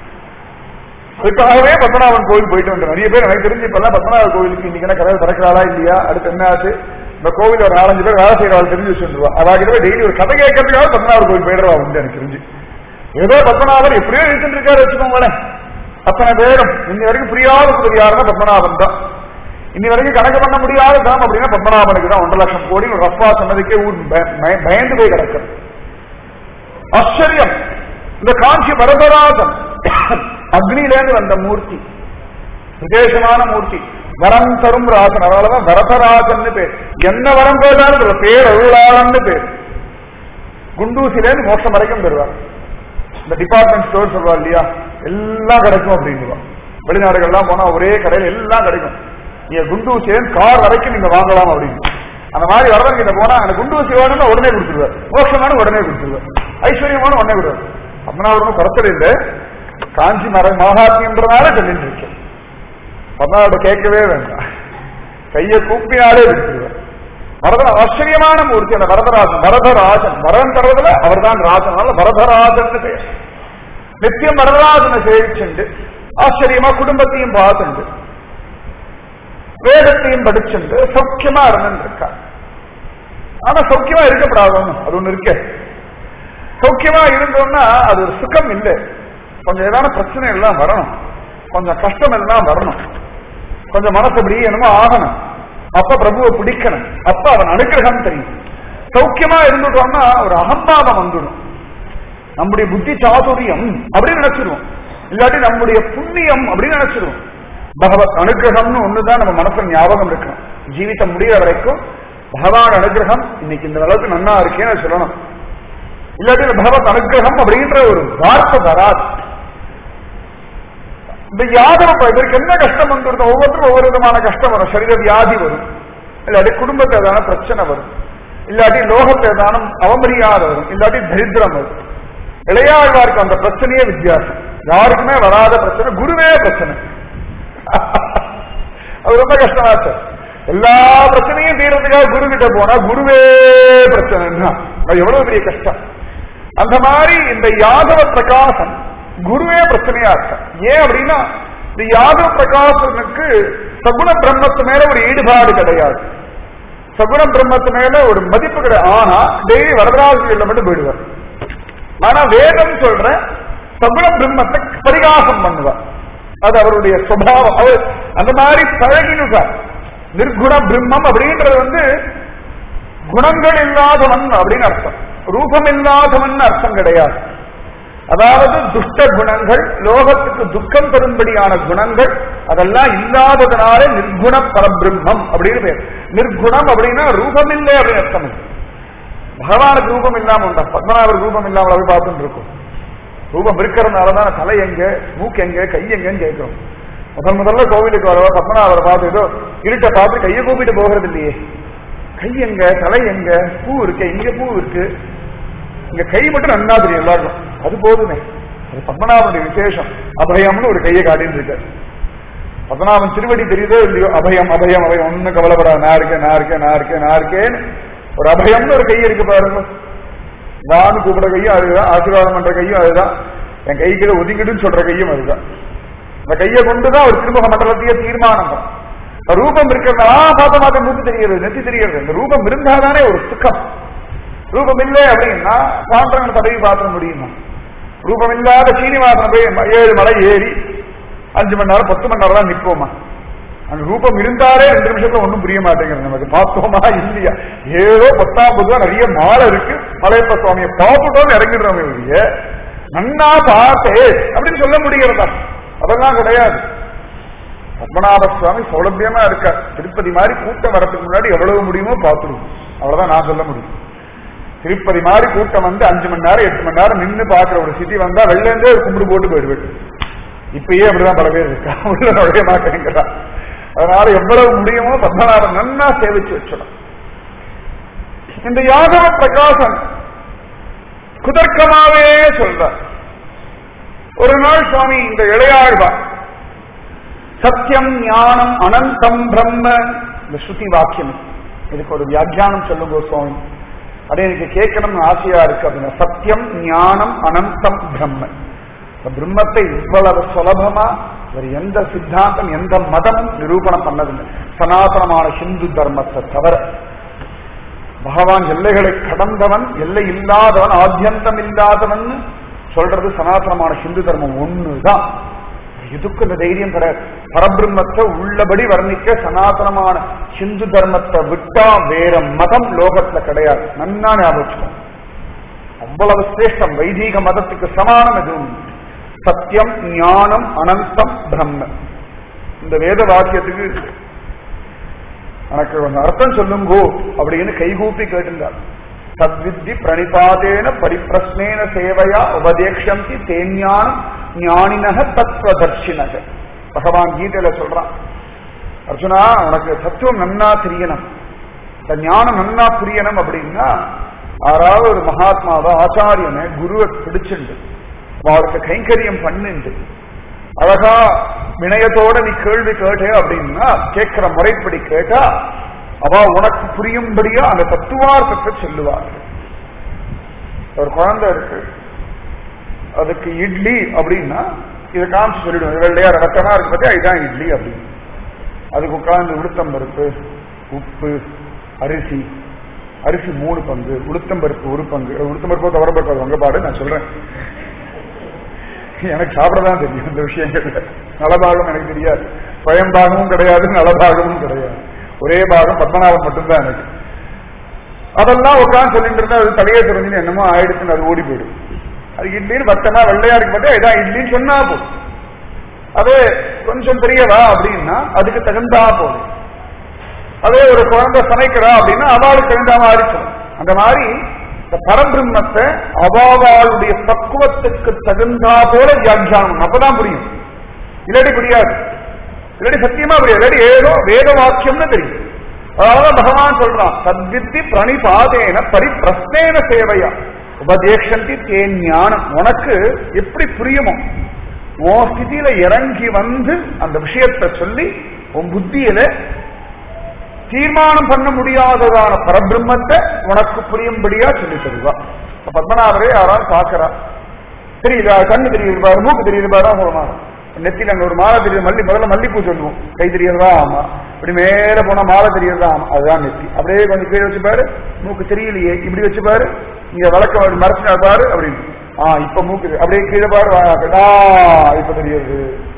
அதுக்காகவே பத்மநாபன் கோவில் போயிட்டு வந்து நிறைய பேர் எனக்கு தெரிஞ்சு இப்பெல்லாம் பத்மநாப கோவிலுக்கு இன்னைக்கு என்ன கதவு திறக்கிறாளா இல்லையா அடுத்து என்ன ஆச்சு இந்த கோவில் ஒரு நாலஞ்சு பேர் வேலை செய்யறவாள் தெரிஞ்சு வச்சுருவா அவாகிட்ட டெய்லி ஒரு கதை கேட்கறதுக்காக பத்மநாபர் கோவில் போயிடுறவா உண்டு எனக்கு தெரிஞ்சு ஏதோ பத்மநாபர் எப்படியோ இருந்துட்டு இருக்காரு வச்சுக்கோங்களேன் அத்தனை பேரும் இன்னி வரைக்கும் புரியாத சொல்றது யாருன்னா பத்மநாபன் தான் இன்னி வரைக்கும் கணக்கு பண்ண முடியாத தாம் அப்படின்னா பத்மநாபனுக்கு தான் ஒன்றரை லட்சம் கோடி ஒரு ரஃபா சொன்னதுக்கே ஊர் பய- பய- பயந்து போய் கிடக்கு ஆச்சரியம் இந்த காஞ்சி வரதராஜன் அக்னியிலேருந்து வந்த மூர்த்தி விசேஷமான மூர்த்தி வரம் தரும் ராஜன் அதனாலதான் வரதராஜன் பேர் என்ன வரம் கேட்டாலும் இதுல பேர் அருளாளன்னு பேர் குண்டூசிலேருந்து மோட்சம் வரைக்கும் பெறுவார் இந்த டிபார்ட்மெண்ட் ஸ்டோர் சொல்வா இல்லையா எல்லாம் கிடைக்கும் அப்படின்னுவா வெளிநாடுகள்லாம் போனா ஒரே கடையில் எல்லாம் கிடைக்கும் நீங்க குண்டூசிலேருந்து கார் வரைக்கும் நீங்க வாங்கலாம் அப்படின்னு அந்த மாதிரி வரவங்க கிட்ட போனா அந்த குண்டூசி வேணும்னு உடனே கொடுத்துருவார் மோட்சம் வேணும் உடனே கொடுத்துருவார் ஐஸ்வர்யம் வேணும் உடனே கொடுவார் பத்மநாபனும் குறைச்சல் இல்லை காஞ்சி மர மகாத்மியன்றனால சொல்லிட்டு இருக்கேன் பத்மநாப கேட்கவே வேண்டாம் கையை கூப்பினாலே விட்டுருவார் வரதன் ஆச்சரியமான மூர்த்தி அந்த வரதராஜன் வரதராஜன் வரன் தரதுல அவர்தான் ராஜன் அதனால வரதராஜன் பேர் நித்தியம் வரதராஜனை சேவிச்சுண்டு ஆச்சரியமா குடும்பத்தையும் பார்த்துண்டு வேதத்தையும் படிச்சுண்டு சௌக்கியமா இருந்துருக்கா ஆனா சௌக்கியமா இருக்கப்படாதவங்க அது ஒண்ணு இருக்கு சௌக்கியமா இருந்தோம்னா அது ஒரு சுகம் இல்லை கொஞ்சம் ஏதான பிரச்சனை எல்லாம் வரணும் கொஞ்சம் கஷ்டம் எல்லாம் வரணும் கொஞ்சம் மனசு இப்படி என்னமோ ஆகணும் அப்ப பிரபுவை பிடிக்கணும் அப்ப அவன் அனுகிரகம் தெரியும் சௌக்கியமா இருந்துட்டோம்னா ஒரு அகம்பாவம் வந்துடும் நம்முடைய புத்தி சாதுரியம் அப்படின்னு நினைச்சிருவோம் இல்லாட்டி நம்முடைய புண்ணியம் அப்படின்னு நினைச்சிருவோம் பகவத் அனுகிரகம்னு ஒண்ணுதான் நம்ம மனசுல ஞாபகம் இருக்கணும் ஜீவிதம் முடிகிற வரைக்கும் பகவான் அனுகிரகம் இன்னைக்கு இந்த அளவுக்கு நன்னா இருக்கேன்னு சொல்லணும் இல்லாட்டி இந்த பகவத் அனுகிரகம் அப்படின்ற ஒரு வார்த்தை வராது இந்த யாதவ ப- இதற்கு என்ன கஷ்டம் வந்துருந்தோ ஒவ்வொருத்தரும் ஒவ்வொரு விதமான கஷ்டம் வரும் சரீர வியாதி வரும் இல்லாட்டி குடும்பத்துல ஏதான பிரச்சனை வரும் இல்லாட்டி லோகத்துல ஏதானும் அவமரியாதை வரும் இல்லாட்டி தரித்திரம் வரும் இளையாழ்வாருக்கு அந்த பிரச்சனையே வித்தியாசம் யாருக்குமே வராத பிரச்சனை குருவே பிரச்சனை அது ரொம்ப கஷ்டமாச்சு எல்லா பிரச்சனையும் தீர்றதுக்காக குரு கிட்ட போனா குருவே பிரச்சனைன்னா அது எவ்வளவு பெரிய கஷ்டம் அந்த மாதிரி இந்த யாதவ பிரகாசம் குருவே பிரச்சனையா இருக்க ஏன் அப்படின்னா இந்த யாதவ பிரகாசனுக்கு சகுண பிரம்மத்து மேல ஒரு ஈடுபாடு கிடையாது சகுண பிரம்மத்து மேல ஒரு மதிப்பு கிடையாது ஆனா டெய்லி வரதராஜில மட்டும் போயிடுவார் ஆனா வேதம் சொல்ற சகுண பிரம்மத்தை பரிகாசம் பண்ணுவார் அது அவருடைய சுபாவம் அவர் அந்த மாதிரி பழகினுட்டார் நிர்குண பிரம்மம் அப்படின்றது வந்து குணங்கள் இல்லாதவன் அப்படின்னு அர்த்தம் ரூபம் இல்லாதவன் அர்த்தம் கிடையாது அதாவது துஷ்ட குணங்கள் லோகத்துக்கு துக்கம் தரும்படியான குணங்கள் அதெல்லாம் இல்லாததுனாலே நிர்குண பரபிரம்மம் அப்படின்னு பேர் நிர்குணம் அப்படின்னா ரூபம் இல்லை அப்படின்னு அர்த்தம் இல்லை. பகவானுக்கு ரூபம் இல்லாம உண்டா பத்மநாபர் ரூபம் இல்லாமல் அதை பார்த்துட்டு இருக்கும் ரூபம் இருக்கிறதுனாலதான் தலை எங்க மூக்கு எங்க கை எங்கன்னு கேட்கிறோம் முதல் முதல்ல கோவிலுக்கு வரவா பத்மநாபரை பார்த்து ஏதோ இருட்டை பார்த்து கையை கூப்பிட்டு போகிறது இல்லையே கை எங்க தலை எங்க பூ இருக்கு இங்க பூ இருக்கு இங்க கை மட்டும் நன்னா தெரியும் எல்லாருக்கும் அது போதுமே அது பத்மநாபனுடைய விசேஷம் அபயம்னு ஒரு கையை காட்டிட்டு இருக்காரு பத்மநாபன் திருவடி தெரியுதோ இல்லையோ அபயம் அபயம் அபயம் ஒன்னும் கவலைப்படாது நான் இருக்கேன் நான் இருக்கேன் நான் இருக்கேன் நான் இருக்கேன்னு ஒரு அபயம்னு ஒரு கை இருக்கு பாருங்க வான்னு கூப்பிட கையும் அதுதான் ஆசீர்வாதம் பண்ற கையும் அதுதான் என் கை கீழே ஒதுங்கிடுன்னு சொல்ற கையும் அதுதான் அந்த கையை கொண்டுதான் ஒரு திருமுக மண்டலத்தையே தீர்மானம் பண்ணும். ரூபம் இருக்கிறதா பார்த்த மாத்த மூக்கு தெரிகிறது நெத்தி தெரிகிறது இந்த ரூபம் இருந்தாதானே ஒரு சுக்கம் ரூபம் இல்லை அப்படின்னா பாண்டவன் தடவி பார்க்க முடியுமா ரூபம் இல்லாத சீனிவாசன் போய் ம- ஏழு மலை ஏறி அஞ்சு மணி நேரம் பத்து மணி நேரம் தான் நிற்போமா அந்த ரூபம் இருந்தாலே ரெண்டு நிமிஷத்துல ஒண்ணும் புரிய மாட்டேங்குது நமக்கு பார்த்தோமா இல்லையா ஏதோ பத்தாம் பொதுவா நிறைய மாலை இருக்கு மலையப்ப சுவாமியை பார்த்துட்டோம் இறங்கிடுறோம் இல்லைய நன்னா பார்த்தே அப்படின்னு சொல்ல முடிகிறதா அதெல்லாம் கிடையாது பத்மநாப சுவாமி சௌலபியமா இருக்கார் திருப்பதி மாதிரி கூட்டம் வரதுக்கு முன்னாடி எவ்வளவு முடியுமோ பார்த்துருவோம் அவ்வளவுதான் நான் சொல்ல முடியும் திருப்பதி மாதிரி கூட்டம் வந்து அஞ்சு மணி நேரம் எட்டு மணி நேரம் நின்று பாக்குற ஒரு சிட்டி வந்தா வெளில இருந்தே ஒரு கும்பிடு போட்டு போயிடுவேன் இப்பயே அப்படிதான் பல பேர் இருக்கா உள்ள நுழைய மாட்டேங்கிறா அதனால எவ்வளவு முடியுமோ பத்மநாபன் நன்னா சேவிச்சு வச்சிடும் இந்த யாதவ பிரகாசன் குதர்க்கமாவே சொல்றார் ஒரு நாள் சுவாமி இந்த இளையாழ்வா சத்தியம் ஞானம் அனந்தம் பிரம்ம இந்த ஸ்ருதி வாக்கியம் இதுக்கு ஒரு வியாக்கியானம் சொல்லுங்க சுவாமி அதே எனக்கு கேட்கணும்னு ஆசையா இருக்கு அப்படின்னா சத்தியம் ஞானம் அனந்தம் பிரம்ம இந்த பிரம்மத்தை இவ்வளவு சுலபமா வேற எந்த சித்தாந்தம் எந்த மதமும் நிரூபணம் பண்ணதில்லை சனாதனமான ஹிந்து தர்மத்தை தவிர பகவான் எல்லைகளை கடந்தவன் எல்லை இல்லாதவன் ஆத்தியந்தம் இல்லாதவன் சொல்றது சனாதனமான ஹிந்து தர்மம் ஒண்ணுதான் எதுக்கு இந்த தைரியம் கிடையாது பரபிரம்மத்தை உள்ளபடி வர்ணிக்க சனாதனமான ஹிந்து தர்மத்தை விட்டா வேற மதம் லோகத்துல கிடையாது நன்னா ஞாபகம் அவ்வளவு சிரேஷ்டம் வைதீக மதத்துக்கு சமானம் எதுவும் சத்தியம் ஞானம் அனந்தம் பிரம்ம இந்த வேத வாக்கியத்துக்கு எனக்கு கொஞ்சம் அர்த்தம் சொல்லுங்கோ அப்படின்னு கைகூப்பி கேட்டிருந்தார் தத்வித்தி பிரணிபாதேன பரிப்பிரஸ்னேன சேவையா உபதேக்ஷந்தி தேஞானம் ஞானினக தத்துவதர்ஷினக பகவான் கீதையில சொல்றான் அர்ஜுனா உனக்கு தத்துவம் நன்னா தெரியணும் இந்த ஞானம் நன்னா புரியணும் அப்படின்னா யாராவது ஒரு மகாத்மாவை ஆச்சாரியனை குருவை பிடிச்சிண்டு அவளுக்கு கைங்கரியம் பண்ணிண்டு அழகா வினயத்தோட நீ கேள்வி கேட்டே அப்படின்னா கேட்கிற முறைப்படி கேட்டா அவ உனக்கு புரியும்படியா அந்த தத்துவார்த்தத்தை சொல்லுவார்கள் ஒரு குழந்தை இருக்கு அதுக்கு இட்லி அப்படின்னா இதை காமிச்சு சொல்லிடுவோம் வெள்ளையா ரத்தமா இருக்கு பத்தியா இதுதான் இட்லி அப்படின்னு அதுக்கு உட்கார்ந்து உளுத்தம் பருப்பு உப்பு அரிசி அரிசி மூணு பங்கு உளுத்தம் பருப்பு ஒரு பங்கு உளுத்தம் பருப்பு தவற பருப்பு உங்க பாடு நான் சொல்றேன் எனக்கு சாப்பிடதான் தெரியும் இந்த விஷயங்கள்ல நலபாகம் எனக்கு தெரியாது பயன்பாகமும் கிடையாது நலபாகமும் கிடையாது ஒரே பாகம் பத்மநாபம் மட்டும்தான் எனக்கு அதெல்லாம் உட்காந்து சொல்லிட்டு இருந்தா அது தலையே தெரிஞ்சுன்னு என்னமோ ஆயிடுச்சுன்னு அது ஓடி போயிடும் அது இட்லின்னு வட்டமா வெள்ளையா இருக்கு பார்த்தா இதான் இட்லின்னு சொன்னா போதும் அது கொஞ்சம் பெரியவா அப்படின்னா அதுக்கு தகுந்தா போதும் அதே ஒரு குழந்தை சமைக்கிறா அப்படின்னா அவளுக்கு தகுந்த மாதிரி சொல்லணும் அந்த மாதிரி இந்த பரபிரம்மத்தை அவாவாளுடைய பக்குவத்துக்கு தகுந்தா போல வியாக்கியானம் அப்பதான் புரியும் இல்லாட்டி புரியாது இல்லாட்டி சத்தியமா புரியாது இல்லாட்டி ஏதோ வேத வாக்கியம்னு தெரியும் அதாவது பகவான் சொல்றான் சத்வித்தி பிரணிபாதேன பரிப்பிரஸ்னேன சேவையா உபதேஷந்தி தே ஞானம் உனக்கு எப்படி புரியுமோ உன் ஸ்திதியில இறங்கி வந்து அந்த விஷயத்தை சொல்லி உன் புத்தியில தீர்மானம் பண்ண முடியாததான பரபிரம்மத்தை உனக்கு புரியும்படியா சொல்லி தருவா இப்ப பத்மநாபரே யாராவது பாக்குறா தெரியுதா கண்ணு தெரியுது பாரு மூக்கு தெரியுது பாரு சொல்லலாம் நெத்தில அங்க ஒரு மாலை தெரியுது மல்லி முதல்ல மல்லிப்பூ சொல்லுவோம் கை தெரியறதா ஆமா இப்படி மேல போனா மாலை தெரியறதா ஆமா அதுதான் நெத்தி அப்படியே கொஞ்சம் கீழே வச்சு பாரு மூக்கு தெரியலையே இப்படி வச்சு பாரு இங்க வழக்க மறைச்சு பாரு அப்படின்னு ஆ இப்ப மூக்கு அப்படியே கீழே பாரு ஆ இப்ப தெரியுது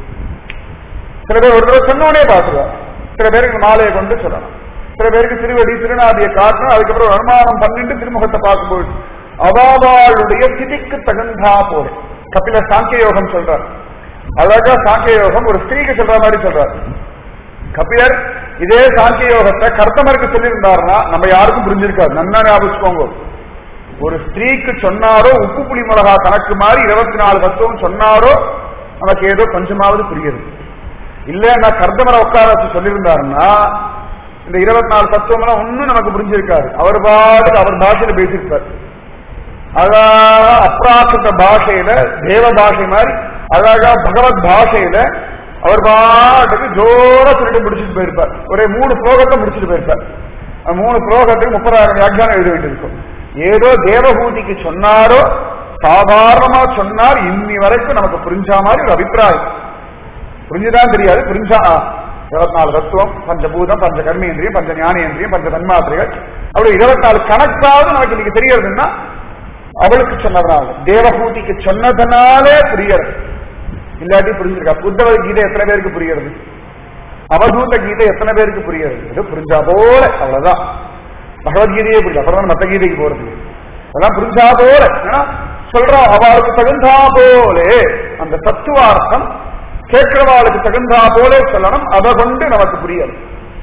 சில பேர் ஒரு தடவை சொன்னோடனே பாத்துருவா சில பேருக்கு மாலையை கொண்டு சொல்லணும் சில பேருக்கு திருவடி திருநாதியை காட்டணும் அதுக்கப்புறம் வருமானம் பண்ணிட்டு திருமுகத்தை பார்க்கும்போது அவாவாளுடைய திதிக்கு தகுந்தா போல கபில சாங்கிய யோகம் சொல்றார் அழகா சாங்கிய யோகம் ஒரு ஸ்திரீக்கு சொல்ற மாதிரி சொல்றார் கபிலர் இதே சாங்கிய யோகத்தை கர்த்தமருக்கு சொல்லியிருந்தாருன்னா நம்ம யாருக்கும் புரிஞ்சிருக்காது நன்னா ஞாபகிச்சுக்கோங்க ஒரு ஸ்திரீக்கு சொன்னாரோ உப்பு புளி மிளகா கணக்கு மாதிரி இருபத்தி நாலு தத்துவம் சொன்னாரோ நமக்கு ஏதோ கொஞ்சமாவது புரியுது இல்ல நான் கர்தமரை உட்கார வச்சு சொல்லியிருந்தாருன்னா இந்த இருபத்தி நாலு தத்துவம் ஒன்னும் நமக்கு புரிஞ்சிருக்காரு அவர் பாட்டுக்கு அவர் பாஷையில பேசியிருப்பார் அழகா அப்ராக்கிருத பாஷையில தேவ பாஷை மாதிரி அழகா பகவத் பாஷையில அவர் பாட்டுக்கு ஜோர சொல்லிட்டு முடிச்சுட்டு போயிருப்பார் ஒரே மூணு புலோகத்தை முடிச்சுட்டு போயிருப்பார் அந்த மூணு புலோகத்துக்கு முப்பதாயிரம் வியாக்கியானம் எழுத வேண்டியிருக்கும் ஏதோ தேவபூதிக்கு சொன்னாரோ சாதாரணமா சொன்னார் இன்னி வரைக்கும் நமக்கு புரிஞ்சா மாதிரி ஒரு அபிப்பிராயம் புரிஞ்சுதான் தெரியாது புரிஞ்சா இருபத்தி நாலு தத்துவம் பஞ்சபூதம் பஞ்ச கர்மேந்திரியம் பஞ்ச ஞானேந்திரியம் பஞ்ச தன்மாத்திரைகள் அப்படி இருபத்தி நாலு கணக்காவது நமக்கு இன்னைக்கு தெரியறதுன்னா அவளுக்கு சொன்னதுனால தேவபூதிக்கு சொன்னதுனாலே புரியறது இல்லாட்டி புரிஞ்சிருக்கா புத்தவ கீதை எத்தனை பேருக்கு புரியறது அவதூத கீதை எத்தனை பேருக்கு புரியறது இது புரிஞ்சா போல அவ்வளவுதான் பகவத்கீதையே புரியல அப்புறம் மத்த கீதைக்கு போறது அதெல்லாம் புரிஞ்சா போல ஏன்னா சொல்றோம் அவளுக்கு தகுந்தா போலே அந்த தத்துவார்த்தம் கேட்கிறவாளுக்கு தகுந்தா போலே சொல்லணும் அதை கொண்டு நமக்கு புரியாது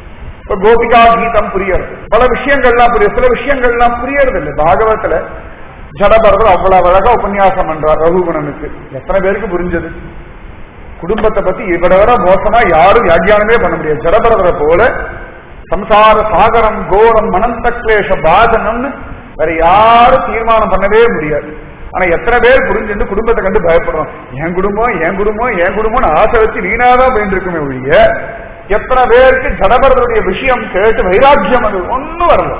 இப்ப கோபிகா கீதம் புரியறது பல விஷயங்கள்லாம் புரியுது சில விஷயங்கள்லாம் புரியறது இல்லை பாகவத்துல ஜடபரதர் அவ்வளவு அழகா உபன்யாசம் பண்றார் ரகுகுணனுக்கு எத்தனை பேருக்கு புரிஞ்சது குடும்பத்தை பத்தி இவரை விட மோசமா யாரும் வியாக்கியானமே பண்ண முடியாது ஜடபரதரை போல சம்சார சாகரம் கோரம் மனந்த கிளேஷ பாதனம்னு வேற யாரும் தீர்மானம் பண்ணவே முடியாது ஆனா எத்தனை பேர் புரிஞ்சுட்டு குடும்பத்தை கண்டு பயப்படுறோம் என் குடும்பம் என் குடும்பம் என் குடும்பம்னு ஆசை வச்சு வீணாதான் போயிருக்குமே ஒழிய எத்தனை பேருக்கு ஜடபரதருடைய விஷயம் கேட்டு வைராக்கியம் அது ஒன்னும் வரல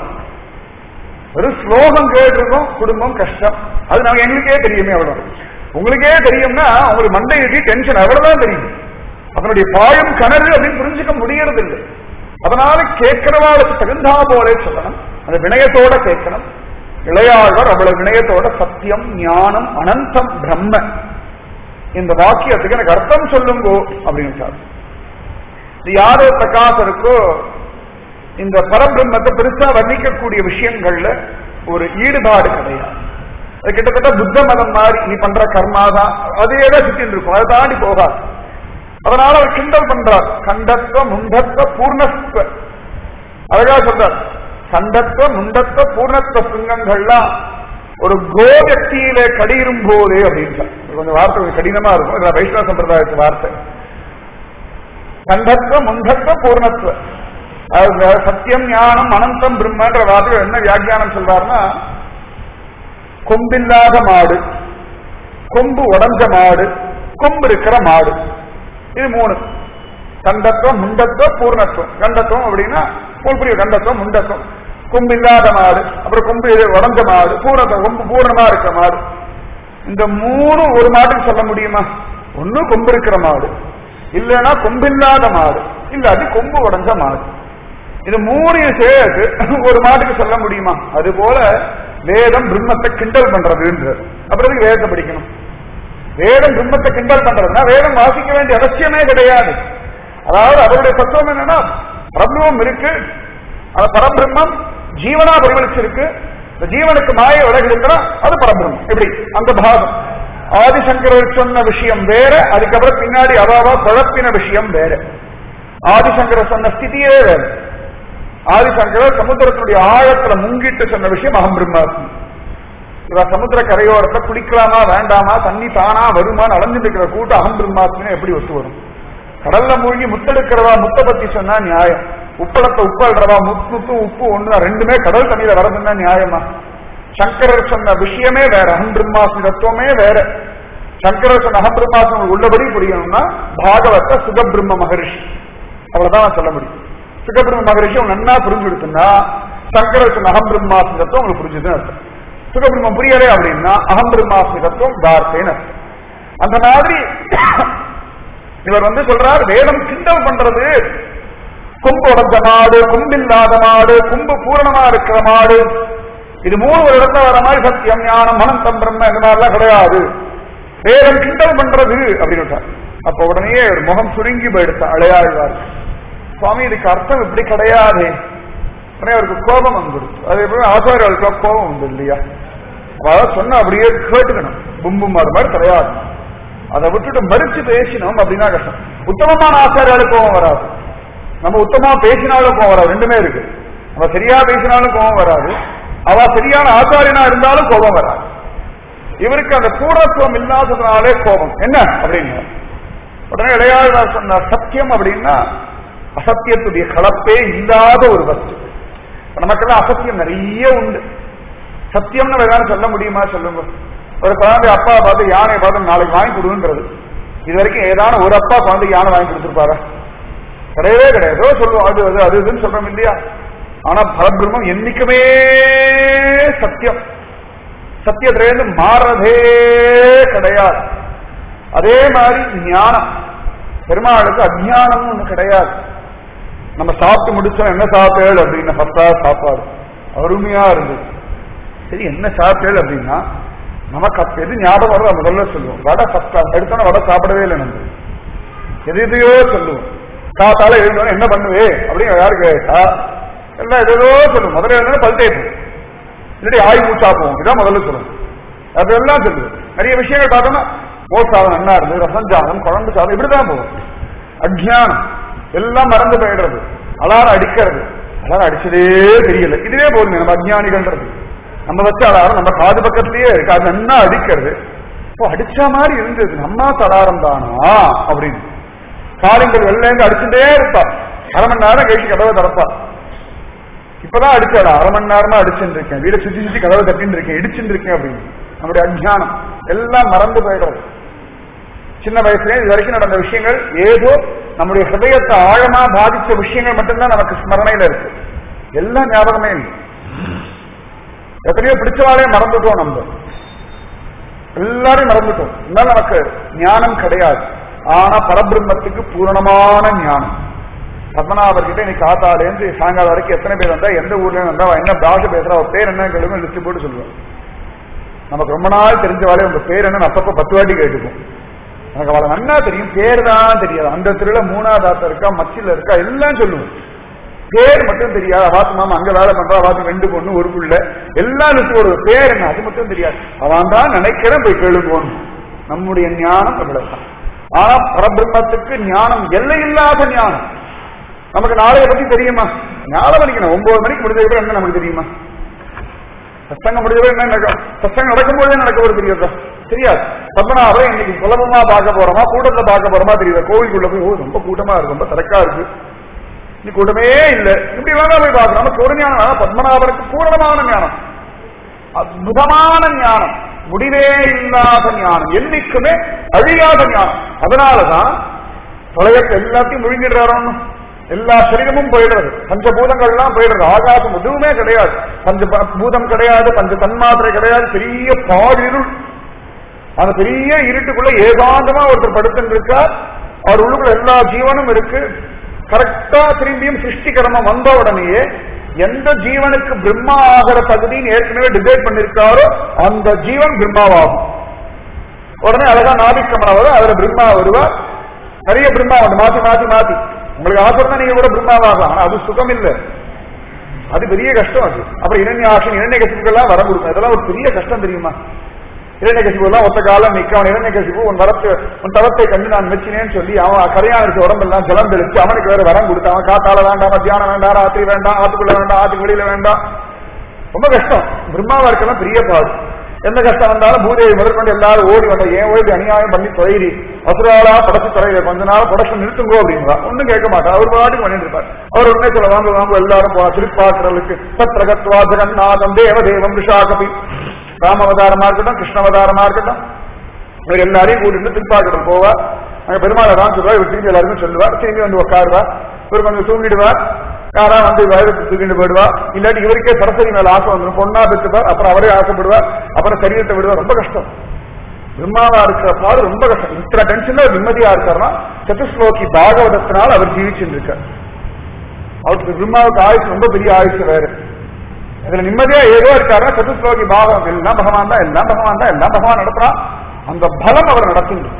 ஒரு ஸ்லோகம் கேட்டிருக்கோம் குடும்பம் கஷ்டம் அது நமக்கு எங்களுக்கே தெரியுமே அவ்வளவு உங்களுக்கே தெரியும்னா உங்களுக்கு மண்டைக்கு டென்ஷன் அவ்வளவுதான் தெரியும் அதனுடைய பாயம் கணறு அப்படின்னு புரிஞ்சுக்க முடியறது இல்லை அதனால கேட்கிறவாளுக்கு தகுந்தா போலே சொல்லணும் அந்த வினயத்தோட கேட்கணும் இளையாழ்வார் அவ்வளவு வினயத்தோட சத்தியம் ஞானம் அனந்தம் பிரம்ம இந்த வாக்கியத்துக்கு எனக்கு அர்த்தம் சொல்லுங்கோ அப்படின்னு இது யாரோ பிரகாசருக்கோ இந்த பரபிரம்மத்தை பெருசா வர்ணிக்கக்கூடிய விஷயங்கள்ல ஒரு ஈடுபாடு கிடையாது அது கிட்டத்தட்ட புத்த மதம் மாதிரி நீ பண்ற கர்மா தான் அதே தான் சுத்தின்னு இருக்கும் அதை தாண்டி போகாது அதனால அவர் கிண்டல் பண்றார் கண்டத்துவ முண்டத்துவ பூர்ணத்துவ அழகா சொல்றார் கண்டத்துவ முண்டத்துவ பூர்ணத்துவ சிங்கங்கள்லாம் ஒரு கோவக்தியில கடிரும் போதே அப்படின்னு கொஞ்சம் வார்த்தை கொஞ்சம் கடினமா இருக்கும் இதுல வைஷ்ணவ சம்பிரதாயத்து வார்த்தை கண்டத்துவ முண்டத்துவ பூர்ணத்துவ அது சத்தியம் ஞானம் அனந்தம் பிரம்மன்ற வார்த்தை என்ன வியாக்கியானம் சொல்றாருன்னா கொம்பில்லாத மாடு கொம்பு உடஞ்ச மாடு கொம்பு இருக்கிற மாடு இது மூணு கண்டத்துவம் முண்டத்துவம் பூர்ணத்துவம் கண்டத்துவம் அப்படின்னா புரிய கண்டத்துவம் முண்டத்துவம் கொம்பு இல்லாத மாடு அப்புறம் கொம்பு இது உடஞ்ச மாடு பூர்ணத்துவம் கொம்பு பூர்ணமா இருக்கிற மாடு இந்த மூணு ஒரு மாட்டுக்கு சொல்ல முடியுமா ஒண்ணு கொம்பு இருக்கிற மாடு இல்லைன்னா கொம்பு இல்லாத மாடு இல்லாட்டி கொம்பு உடஞ்ச மாடு இது மூணையும் சேர்த்து ஒரு மாட்டுக்கு சொல்ல முடியுமா அது போல வேதம் பிரம்மத்தை கிண்டல் பண்றதுன்றது அப்புறம் எதுக்கு வேதத்தை படிக்கணும் வேதம் பிரம்மத்தை கிண்டல் பண்றதுன்னா வேதம் வாசிக்க வேண்டிய அவசியமே கிடையாது அதாவது அவருடைய தத்துவம் என்னன்னா பிரம்மம் இருக்கு அந்த பரபிரம்மம் ஜீவனா பரிமளிச்சிருக்கு இந்த ஜீவனுக்கு மாய விலகுதுன்னா அது பரபிரம்மம் எப்படி அந்த பாகம் ஆதிசங்கரர் சொன்ன விஷயம் வேற அதுக்கப்புறம் பின்னாடி அவாவா குழப்பின விஷயம் வேற ஆதிசங்கரர் சொன்ன ஸ்திதியே வேற ஆதிசங்கரர் சமுத்திரத்தினுடைய ஆழத்துல முங்கிட்டு சொன்ன விஷயம் அகம் பிரம்மாஸ்மி இவ சமுத்திர கரையோரத்தை குளிக்கலாமா வேண்டாமா தண்ணி தானா வருமானு அலைஞ்சிட்டு இருக்கிற கூட்டம் அகம் பிரம்மாஸ்மின்னு எப்படி ஒத்து வரும் கடல்ல மூழ்கி முத்தெடுக்கிறவா முத்தை பத்தி சொன்னா நியாயம் உப்பளத்தை உப்பல்றவா முத்து முத்து உப்பு ஒண்ணு ரெண்டுமே கடல் தண்ணியில வரதுன்னா நியாயமா சங்கரர் சொன்ன விஷயமே வேற அகம் பிரம்மாஸ்மி தத்துவமே வேற சங்கரர் சொன்ன அகம் பிரம்மாஸ்மி உள்ளபடி புரியணும்னா பாகவத சுகபிரம்ம மகரிஷி அவ்வளவுதான் நான் சொல்ல முடியும் சுகபிரம்ம மகரிஷி அவங்க நன்னா புரிஞ்சுடுத்துன்னா சங்கரர் சொன்ன அகம் பிரம்மாஸ்மி தத்துவம் உங்களுக்கு புரிஞ்சுதுன்னு அர்த்தம் சுகபிரம்மம் புரியலே அப்படின்னா அகம் பிரம்மாஸ்மி தத்துவம் தார்த்தேன்னு அர்த்தம் அந்த மாதிரி இவர் வந்து சொல்றார் வேதம் கிண்டல் பண்றது கொம்பு உடஞ்ச மாடு கொம்பில்லாத மாடு கொம்பு பூரணமா இருக்கிற மாடு இது மூணு ஒரு இடத்துல வர மாதிரி சத்தியம் ஞானம் மனந்தம் பிரம்ம இந்த மாதிரிலாம் கிடையாது வேதம் கிண்டல் பண்றது அப்படின்னு அப்ப உடனே ஒரு முகம் சுருங்கி போயிடுச்சு அழையாழ்வார் சுவாமி இதுக்கு அர்த்தம் இப்படி கிடையாது உடனே அவருக்கு கோபம் வந்துடுச்சு அது எப்படி ஆச்சாரியர்களுக்கு கோபம் உண்டு இல்லையா அதாவது சொன்ன அப்படியே கேட்டுக்கணும் பும்பும் அது மாதிரி கிடையாது அதை விட்டுட்டு மறுச்சு பேசினோம் அப்படின்னா கஷ்டம் உத்தமமான ஆச்சாரியாலும் கோபம் வராது நம்ம உத்தமமா பேசினாலும் கோபம் வராது ரெண்டுமே இருக்கு நம்ம சரியா பேசினாலும் கோபம் வராது அவ சரியான ஆச்சாரியனா இருந்தாலும் கோபம் வராது இவருக்கு அந்த பூர்ணத்துவம் இல்லாததுனாலே கோபம் என்ன அப்படின்னு உடனே இளையாழ்வார் சொன்ன சத்தியம் அப்படின்னா அசத்தியத்துடைய கலப்பே இல்லாத ஒரு வஸ்து நமக்கெல்லாம் அசத்தியம் நிறைய உண்டு சத்தியம்னு வேணாலும் சொல்ல முடியுமா சொல்லுங்க ஒரு குழந்தை அப்பா பார்த்து யானை பார்த்து நாளைக்கு வாங்கி கொடுன்றது இது வரைக்கும் ஏதான ஒரு அப்பா குழந்தை யானை வாங்கி கொடுத்துருப்பாரா கிடையவே கிடையாது ஏதோ சொல்லுவோம் அது அது அது இதுன்னு சொல்றோம் இல்லையா ஆனா பரபிரம்மம் என்னைக்குமே சத்தியம் சத்தியத்திலேருந்து மாறதே கிடையாது அதே மாதிரி ஞானம் பெருமாளுக்கு அஜ்ஞானம் ஒண்ணு கிடையாது நம்ம சாப்பிட்டு முடிச்சோம் என்ன சாப்பிட்டேள் அப்படின்னு ஃபர்ஸ்டா சாப்பாடு அருமையா இருந்தது சரி என்ன சாப்பிட்டேள் அப்படின்னா நமக்கு அப்ப எது ஞாபகம் வருதோ முதல்ல சொல்லுவோம் வடை ஃபர்ஸ்டா எடுத்தோன்னா வடை சாப்பிடவே இல்லை நம்ம எது எதையோ சொல்லுவோம் காத்தால எழுந்தோன்னு என்ன பண்ணுவே அப்படின்னு யாரு கேட்டா எல்லாம் எதோ சொல்லுவோம் முதல்ல எழுந்தோன்னு பல் தேய்ப்போம் இல்லாட்டி ஆய் மூச்சா போவோம் இதான் முதல்ல சொல்லுவோம் அதெல்லாம் சொல்லுவோம் நிறைய விஷயங்கள் பார்த்தோம்னா மோர் சாதம் நல்லா இருந்து ரசம் சாதம் குழம்பு சாதம் இப்படிதான் போகும் அஜ்ஞானம் எல்லாம் மறந்து போயிடுறது அலாரம் அடிக்கிறது அலாரம் அடிச்சதே தெரியல இதுவே போதுங்க நம்ம அஜ்ஞானிகள்ன்றது நம்ம வச்ச அலாரம் நம்ம காது பக்கத்திலேயே இருக்கு அது நல்லா அடிக்கிறது இப்போ அடிச்ச மாதிரி இருந்தது நம்ம அலாரம் தானா அப்படின்னு காலிங்கள் வெள்ளைங்க அடிச்சுட்டே இருப்பா அரை மணி நேரம் கழிச்சு கதவை திறப்பா இப்பதான் அடிச்சாடா அரை மணி நேரமா அடிச்சுட்டு இருக்கேன் வீடை சுத்தி சுத்தி கதவை தட்டின்னு இருக்கேன் இடிச்சுட்டு இருக்கேன் அப்படின்னு நம்முடைய அஜ்ஞானம் எல்லாம் மறந்து போயிடுறது சின்ன வயசுல இது வரைக்கும் நடந்த விஷயங்கள் ஏதோ நம்முடைய ஹிருதயத்தை ஆழமா பாதிச்ச விஷயங்கள் மட்டும்தான் நமக்கு ஸ்மரணையில இருக்கு எல்லாம் ஞாபகமே இல்லை எத்தனையோ பிடிச்சவாளே மறந்துட்டோம் நம்ம எல்லாரையும் மறந்துட்டோம் இருந்தாலும் நமக்கு ஞானம் கிடையாது ஆனா பரபிரம்மத்துக்கு பூரணமான ஞானம் பத்மநாபர்கிட்ட இன்னைக்கு காத்தாலேருந்து சாயங்காலம் வரைக்கும் எத்தனை பேர் வந்தா எந்த ஊர்ல வந்தா அவ என்ன பாஷை பேசுறா அவ பேர் என்ன கேளுங்க லிஸ்ட் போட்டு சொல்லுவேன் நமக்கு ரொம்ப நாள் தெரிஞ்சவாளே உங்க பேர் என்ன அப்பப்ப பத்து வாட்டி கேட்டுக்கும் எனக்கு அவளை நன்னா தெரியும் பேர் தான் தெரியாது அந்த திருவிழா மூணாவது ஆத்த இருக்கா மச்சில இருக்கா எல்லாம் சொல்லுவேன் பேர் மட்டும் தெரியாது அவாத்து மாமா அங்க வேலை பண்றா அவாத்து ரெண்டு பொண்ணு ஒரு புள்ள எல்லாம் லிஸ்ட் போடுவோம் பேர் என்ன அது மட்டும் தெரியாது அவன் தான் நினைக்கிறேன் போய் கேளுங்கோன்னு நம்முடைய ஞானம் அவ்வளவுதான் ஆனா பரபிரம்மத்துக்கு ஞானம் எல்லையில்லாத ஞானம் நமக்கு நாளைய பத்தி தெரியுமா நாலு மணிக்கு நான் ஒன்பது மணிக்கு முடிஞ்சதுக்கு என்ன நமக்கு தெரியுமா சத்தங்கம் முடிஞ்சது என்ன நடக்கும் சத்தங்கம் நடக்கும்போதே நடக்க ஒரு தெரியாதா தெரியாது பத்மநாபரை இன்னைக்கு சுலபமா பார்க்க போறோமா கூட்டத்தை பார்க்க போறோமா தெரியுதா கோவிலுக்குள்ள போய் ஓ ரொம்ப கூட்டமா இருக்கு ரொம்ப திறக்கா இருக்கு இன்னைக்கு கூட்டமே இல்ல இப்படி வேணா போய் பார்க்கணும் நமக்கு ஒரு ஞானம் வேணா பத்மநாபருக்கு பூரணமான ஞானம் அற்புதமான ஞானம் முடிவே இல்லாத ஞானம் என்னைக்குமே அழியாத ஞானம் அதனாலதான் தொலையத்தை எல்லாத்தையும் முழுங்கிடுறாரோன்னு எல்லா சரீரமும் போயிடுறது பஞ்சபூதங்கள்லாம் போயிடுறது ஆகாசம் எதுவுமே கிடையாது பஞ்ச ப- பூதம் கிடையாது பஞ்ச தன்மாத்திரை கிடையாது பெரிய பாடிருள் அந்த பெரிய இருட்டுக்குள்ள ஏகாந்தமா ஒருத்தர் படுத்துட்டு இருக்கார் அவர் உள்ளுக்குள்ள எல்லா ஜீவனும் இருக்கு கரெக்டா திரும்பியும் சிருஷ்டி கர்மம் வந்த உடனேயே எந்த ஜீவனுக்கு பிரம்மா ஆகிற தகுதின்னு ஏற்கனவே டிசைட் பண்ணிருக்காரோ அந்த ஜீவன் பிரம்மாவாகும் உடனே அழகா நாபிக்கமனம் வரும் அதுல பிரம்மா வருவார் நிறைய பிரம்மா வந்து மாத்தி மாத்தி மாத்தி உங்களுக்கு ஆசை இருந்தா நீங்க கூட பிரம்மாவாகலாம் ஆனா அது சுகம் இல்ல அது பெரிய கஷ்டம் அது அப்புறம் இரண்யாசன் இரண்யகசிப்புக்கெல்லாம் வரம் கொடுக்கும் இதெல்லாம் ஒரு பெரிய கஷ்டம் தெரியுமா இரண்யகசிப்பு எல்லாம் ஒத்த காலம் நிக்க அவன் இரண்யகசிப்பு உன் வரத்து உன் தவத்தை கண்டு நான் மெச்சினேன்னு சொல்லி அவன் கரையான இருக்க உடம்பெல்லாம் ஜலம் தெளிச்சு அவனுக்கு வேற வரம் கொடுத்து அவன் காத்தால வேண்டாம் மத்தியானம் வேண்டாம் ராத்திரி வேண்டாம் ஆத்துக்குள்ள வேண்டாம் ஆத்துக்கு வெளியில வேண்டாம் ரொம்ப கஷ்டம் பிரம்மாவா இருக்கலாம் பெரிய பாடு எந்த கஷ்டம் வந்தாலும் பூதேவி முதற்கொண்டு எல்லாரும் ஓடி வந்த ஏன் ஓடி அநியாயம் பண்ணி தொலைறி அசுராளா படத்து தொலைல கொஞ்ச நாள் ப்ரொடக்ஷன் நிறுத்துங்கோ அப்படிங்களா ஒன்றும் கேட்க மாட்டார் அவர் பாட்டுக்கு பண்ணிட்டு இருப்பார் அவர் உடனே சொல்ல வாங்க வாங்க எல்லாரும் போனா திருப்பாக்குறதுக்கு சத்ரகத்வா ஜெகநாதம் தேவதேவம் விஷாகபி ராமவதாரமா இருக்கட்டும் கிருஷ்ணவதாரமா இருக்கட்டும் இவர் எல்லாரையும் கூட்டிட்டு திருப்பாக்கடம் போவார் அங்க பெருமாளை தான் சொல்லுவார் இவர் திரும்பி எல்லாருமே சொல்லுவார் திரும்பி வந்து உட்காருவார் இவர் கொஞ்சம் தூங்கிடுவார் யாரா வந்து வயதுக்கு தூக்கிட்டு போயிடுவா இல்லாட்டி இவருக்கே சரஸ்வதி மேல ஆசை வந்துடும் பொண்ணா பெற்றுப்பார் அப்புறம் அவரே ஆசைப்படுவார் அப்புறம் சரீரத்தை விடுவார் ரொம்ப கஷ்டம் பிரம்மாவா இருக்கிற பாடு ரொம்ப கஷ்டம் இத்தனை டென்ஷன்ல அவர் நிம்மதியா இருக்காருன்னா சதுஸ்லோகி பாகவதத்தினால் அவர் ஜீவிச்சுட்டு இருக்கார் அவருக்கு பிரம்மாவுக்கு ஆயுசு ரொம்ப பெரிய ஆயுசு வேற இதுல நிம்மதியா ஏதோ இருக்காருன்னா சதுஸ்லோகி பாகம் எல்லாம் பகவான் தான் எல்லாம் பகவான் தான் எல்லாம் பகவான் நடத்துறான் அந்த பலம் அவர் நடத்திட்டு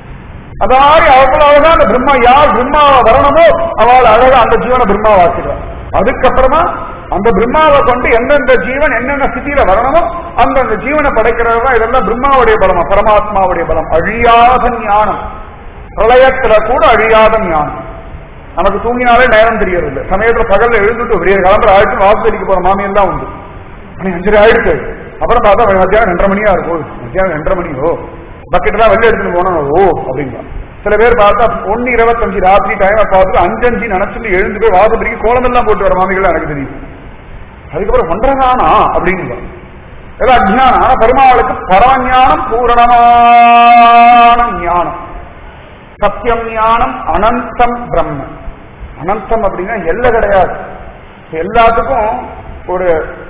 அதாவது அவ்வளவு அழகா அந்த பிரம்மா யார் பிரம்மாவை வரணுமோ அவள் அழகா அந்த ஜீவனை பிரம்மாவாக்கிறார் அதுக்கப்புறமா அந்த பிரம்மாவை கொண்டு எந்தெந்த ஜீவன் என்னென்ன ஸ்திதியில வரணுமோ அந்தந்த ஜீவனை படைக்கிறதா இதெல்லாம் பிரம்மாவுடைய பலமா பரமாத்மாவுடைய பலம் அழியாத ஞானம் பிரளயத்துல கூட அழியாத ஞானம் நமக்கு தூங்கினாலே நேரம் தெரியறது சமயத்துல பகல்ல எழுந்துட்டு விடிய கிளம்புற ஆயிடுச்சு வாசல் போற மாமியம் தான் உண்டு மணி அஞ்சரை ஆயிடுச்சு அப்புறம் பார்த்தா மத்தியானம் ரெண்டரை மணியா இருக்கும் மத்தியானம் ரெண்டரை மணியோ பக்கெட்லாம் வெளில எடுத்துட்டு போனோம் ஓ அப்படிங்களா சில பேர் பார்த்தா ஒன்னு இருபத்தஞ்சு ராத்திரி டைம் பார்த்துட்டு அஞ்சஞ்சு நினைச்சுட்டு எழுந்து போய் வாசப்படிக்கு கோலம் எல்லாம் போட்டு வர மாமிகள் எனக்கு தெரியும் அதுக்கப்புறம் ஒன்றரை நானா அப்படிங்களா ஏதோ அஜ்ஞானம் ஆனா பெருமாளுக்கு பரமஞானம் பூரணமான ஞானம் சத்தியம் ஞானம் அனந்தம் பிரம்ம அனந்தம் அப்படின்னா எல்லை கிடையாது எல்லாத்துக்கும் ஒரு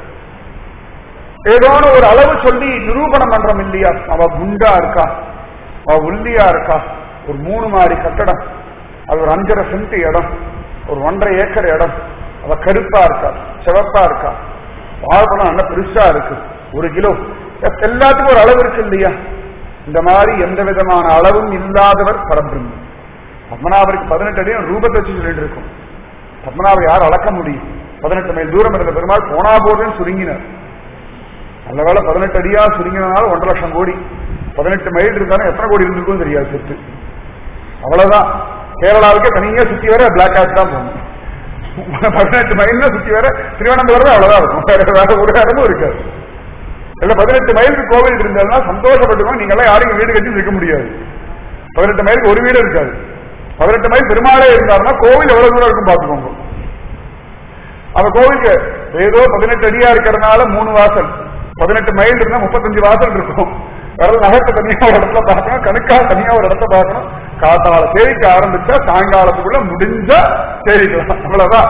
ஏதோன ஒரு அளவு சொல்லி நிரூபணம் பண்றோம் இல்லையா அவ குண்டா இருக்கா அவ ஒல்லியா இருக்கா ஒரு மூணு மாடி கட்டடம் அது ஒரு அஞ்சரை சென்ட் இடம் ஒரு ஒன்றரை ஏக்கர் இடம் அவ கருப்பா இருக்கா சிவப்பா இருக்கா வாழைப்பழம் நல்லா பெருசா இருக்கு ஒரு கிலோ எல்லாத்துக்கும் ஒரு அளவு இருக்கு இல்லையா இந்த மாதிரி எந்த விதமான அளவும் இல்லாதவர் பரபிரம்மம் பத்மநாபருக்கு பதினெட்டு அடியும் ரூபத்தை வச்சு சொல்லிட்டு இருக்கும் பத்மநாபர் யார் அளக்க முடியும் பதினெட்டு மைல் தூரம் இருந்த பெருமாள் போனா போதுன்னு சுருங்கினார் நல்ல வேலை பதினெட்டு அடியா சுருங்கினாலும் ஒன்றரை லட்சம் கோடி பதினெட்டு மைல் இருந்தாலும் எத்தனை கோடி இருந்திருக்கும் தெரியாது சொத்து அவ்வளவுதான் கேரளாவுக்கே தனியா சுத்தி வர பிளாக் ஆட் தான் போகணும் பதினெட்டு மைல்னா சுத்தி வர திருவனந்தபுரம் அவ்வளவுதான் இருக்கும் வேற வேற ஒரு இடமும் இருக்காது இல்ல பதினெட்டு மைலுக்கு கோவில் இருந்ததுன்னா சந்தோஷப்பட்டுக்கோ நீங்க எல்லாம் யாரும் வீடு கட்டி இருக்க முடியாது பதினெட்டு மைலுக்கு ஒரு வீடு இருக்காது பதினெட்டு மைல் பெருமாளே இருந்தாருன்னா கோவில் எவ்வளவு தூரம் இருக்கும் பாத்துக்கோங்க அந்த கோவிலுக்கு ஏதோ பதினெட்டு அடியா இருக்கிறதுனால மூணு வாசல் பதினெட்டு மைல் இருந்தா முப்பத்தஞ்சு வாசல் இருக்கும் விரல் நகத்தை தனியா ஒரு இடத்துல பார்க்கணும் கணுக்கா தனியா ஒரு இடத்த பார்க்கணும் காத்தால சேவிக்க ஆரம்பிச்சா சாயங்காலத்துக்குள்ள முடிஞ்சா சேவிக்கலாம் அவ்வளவுதான்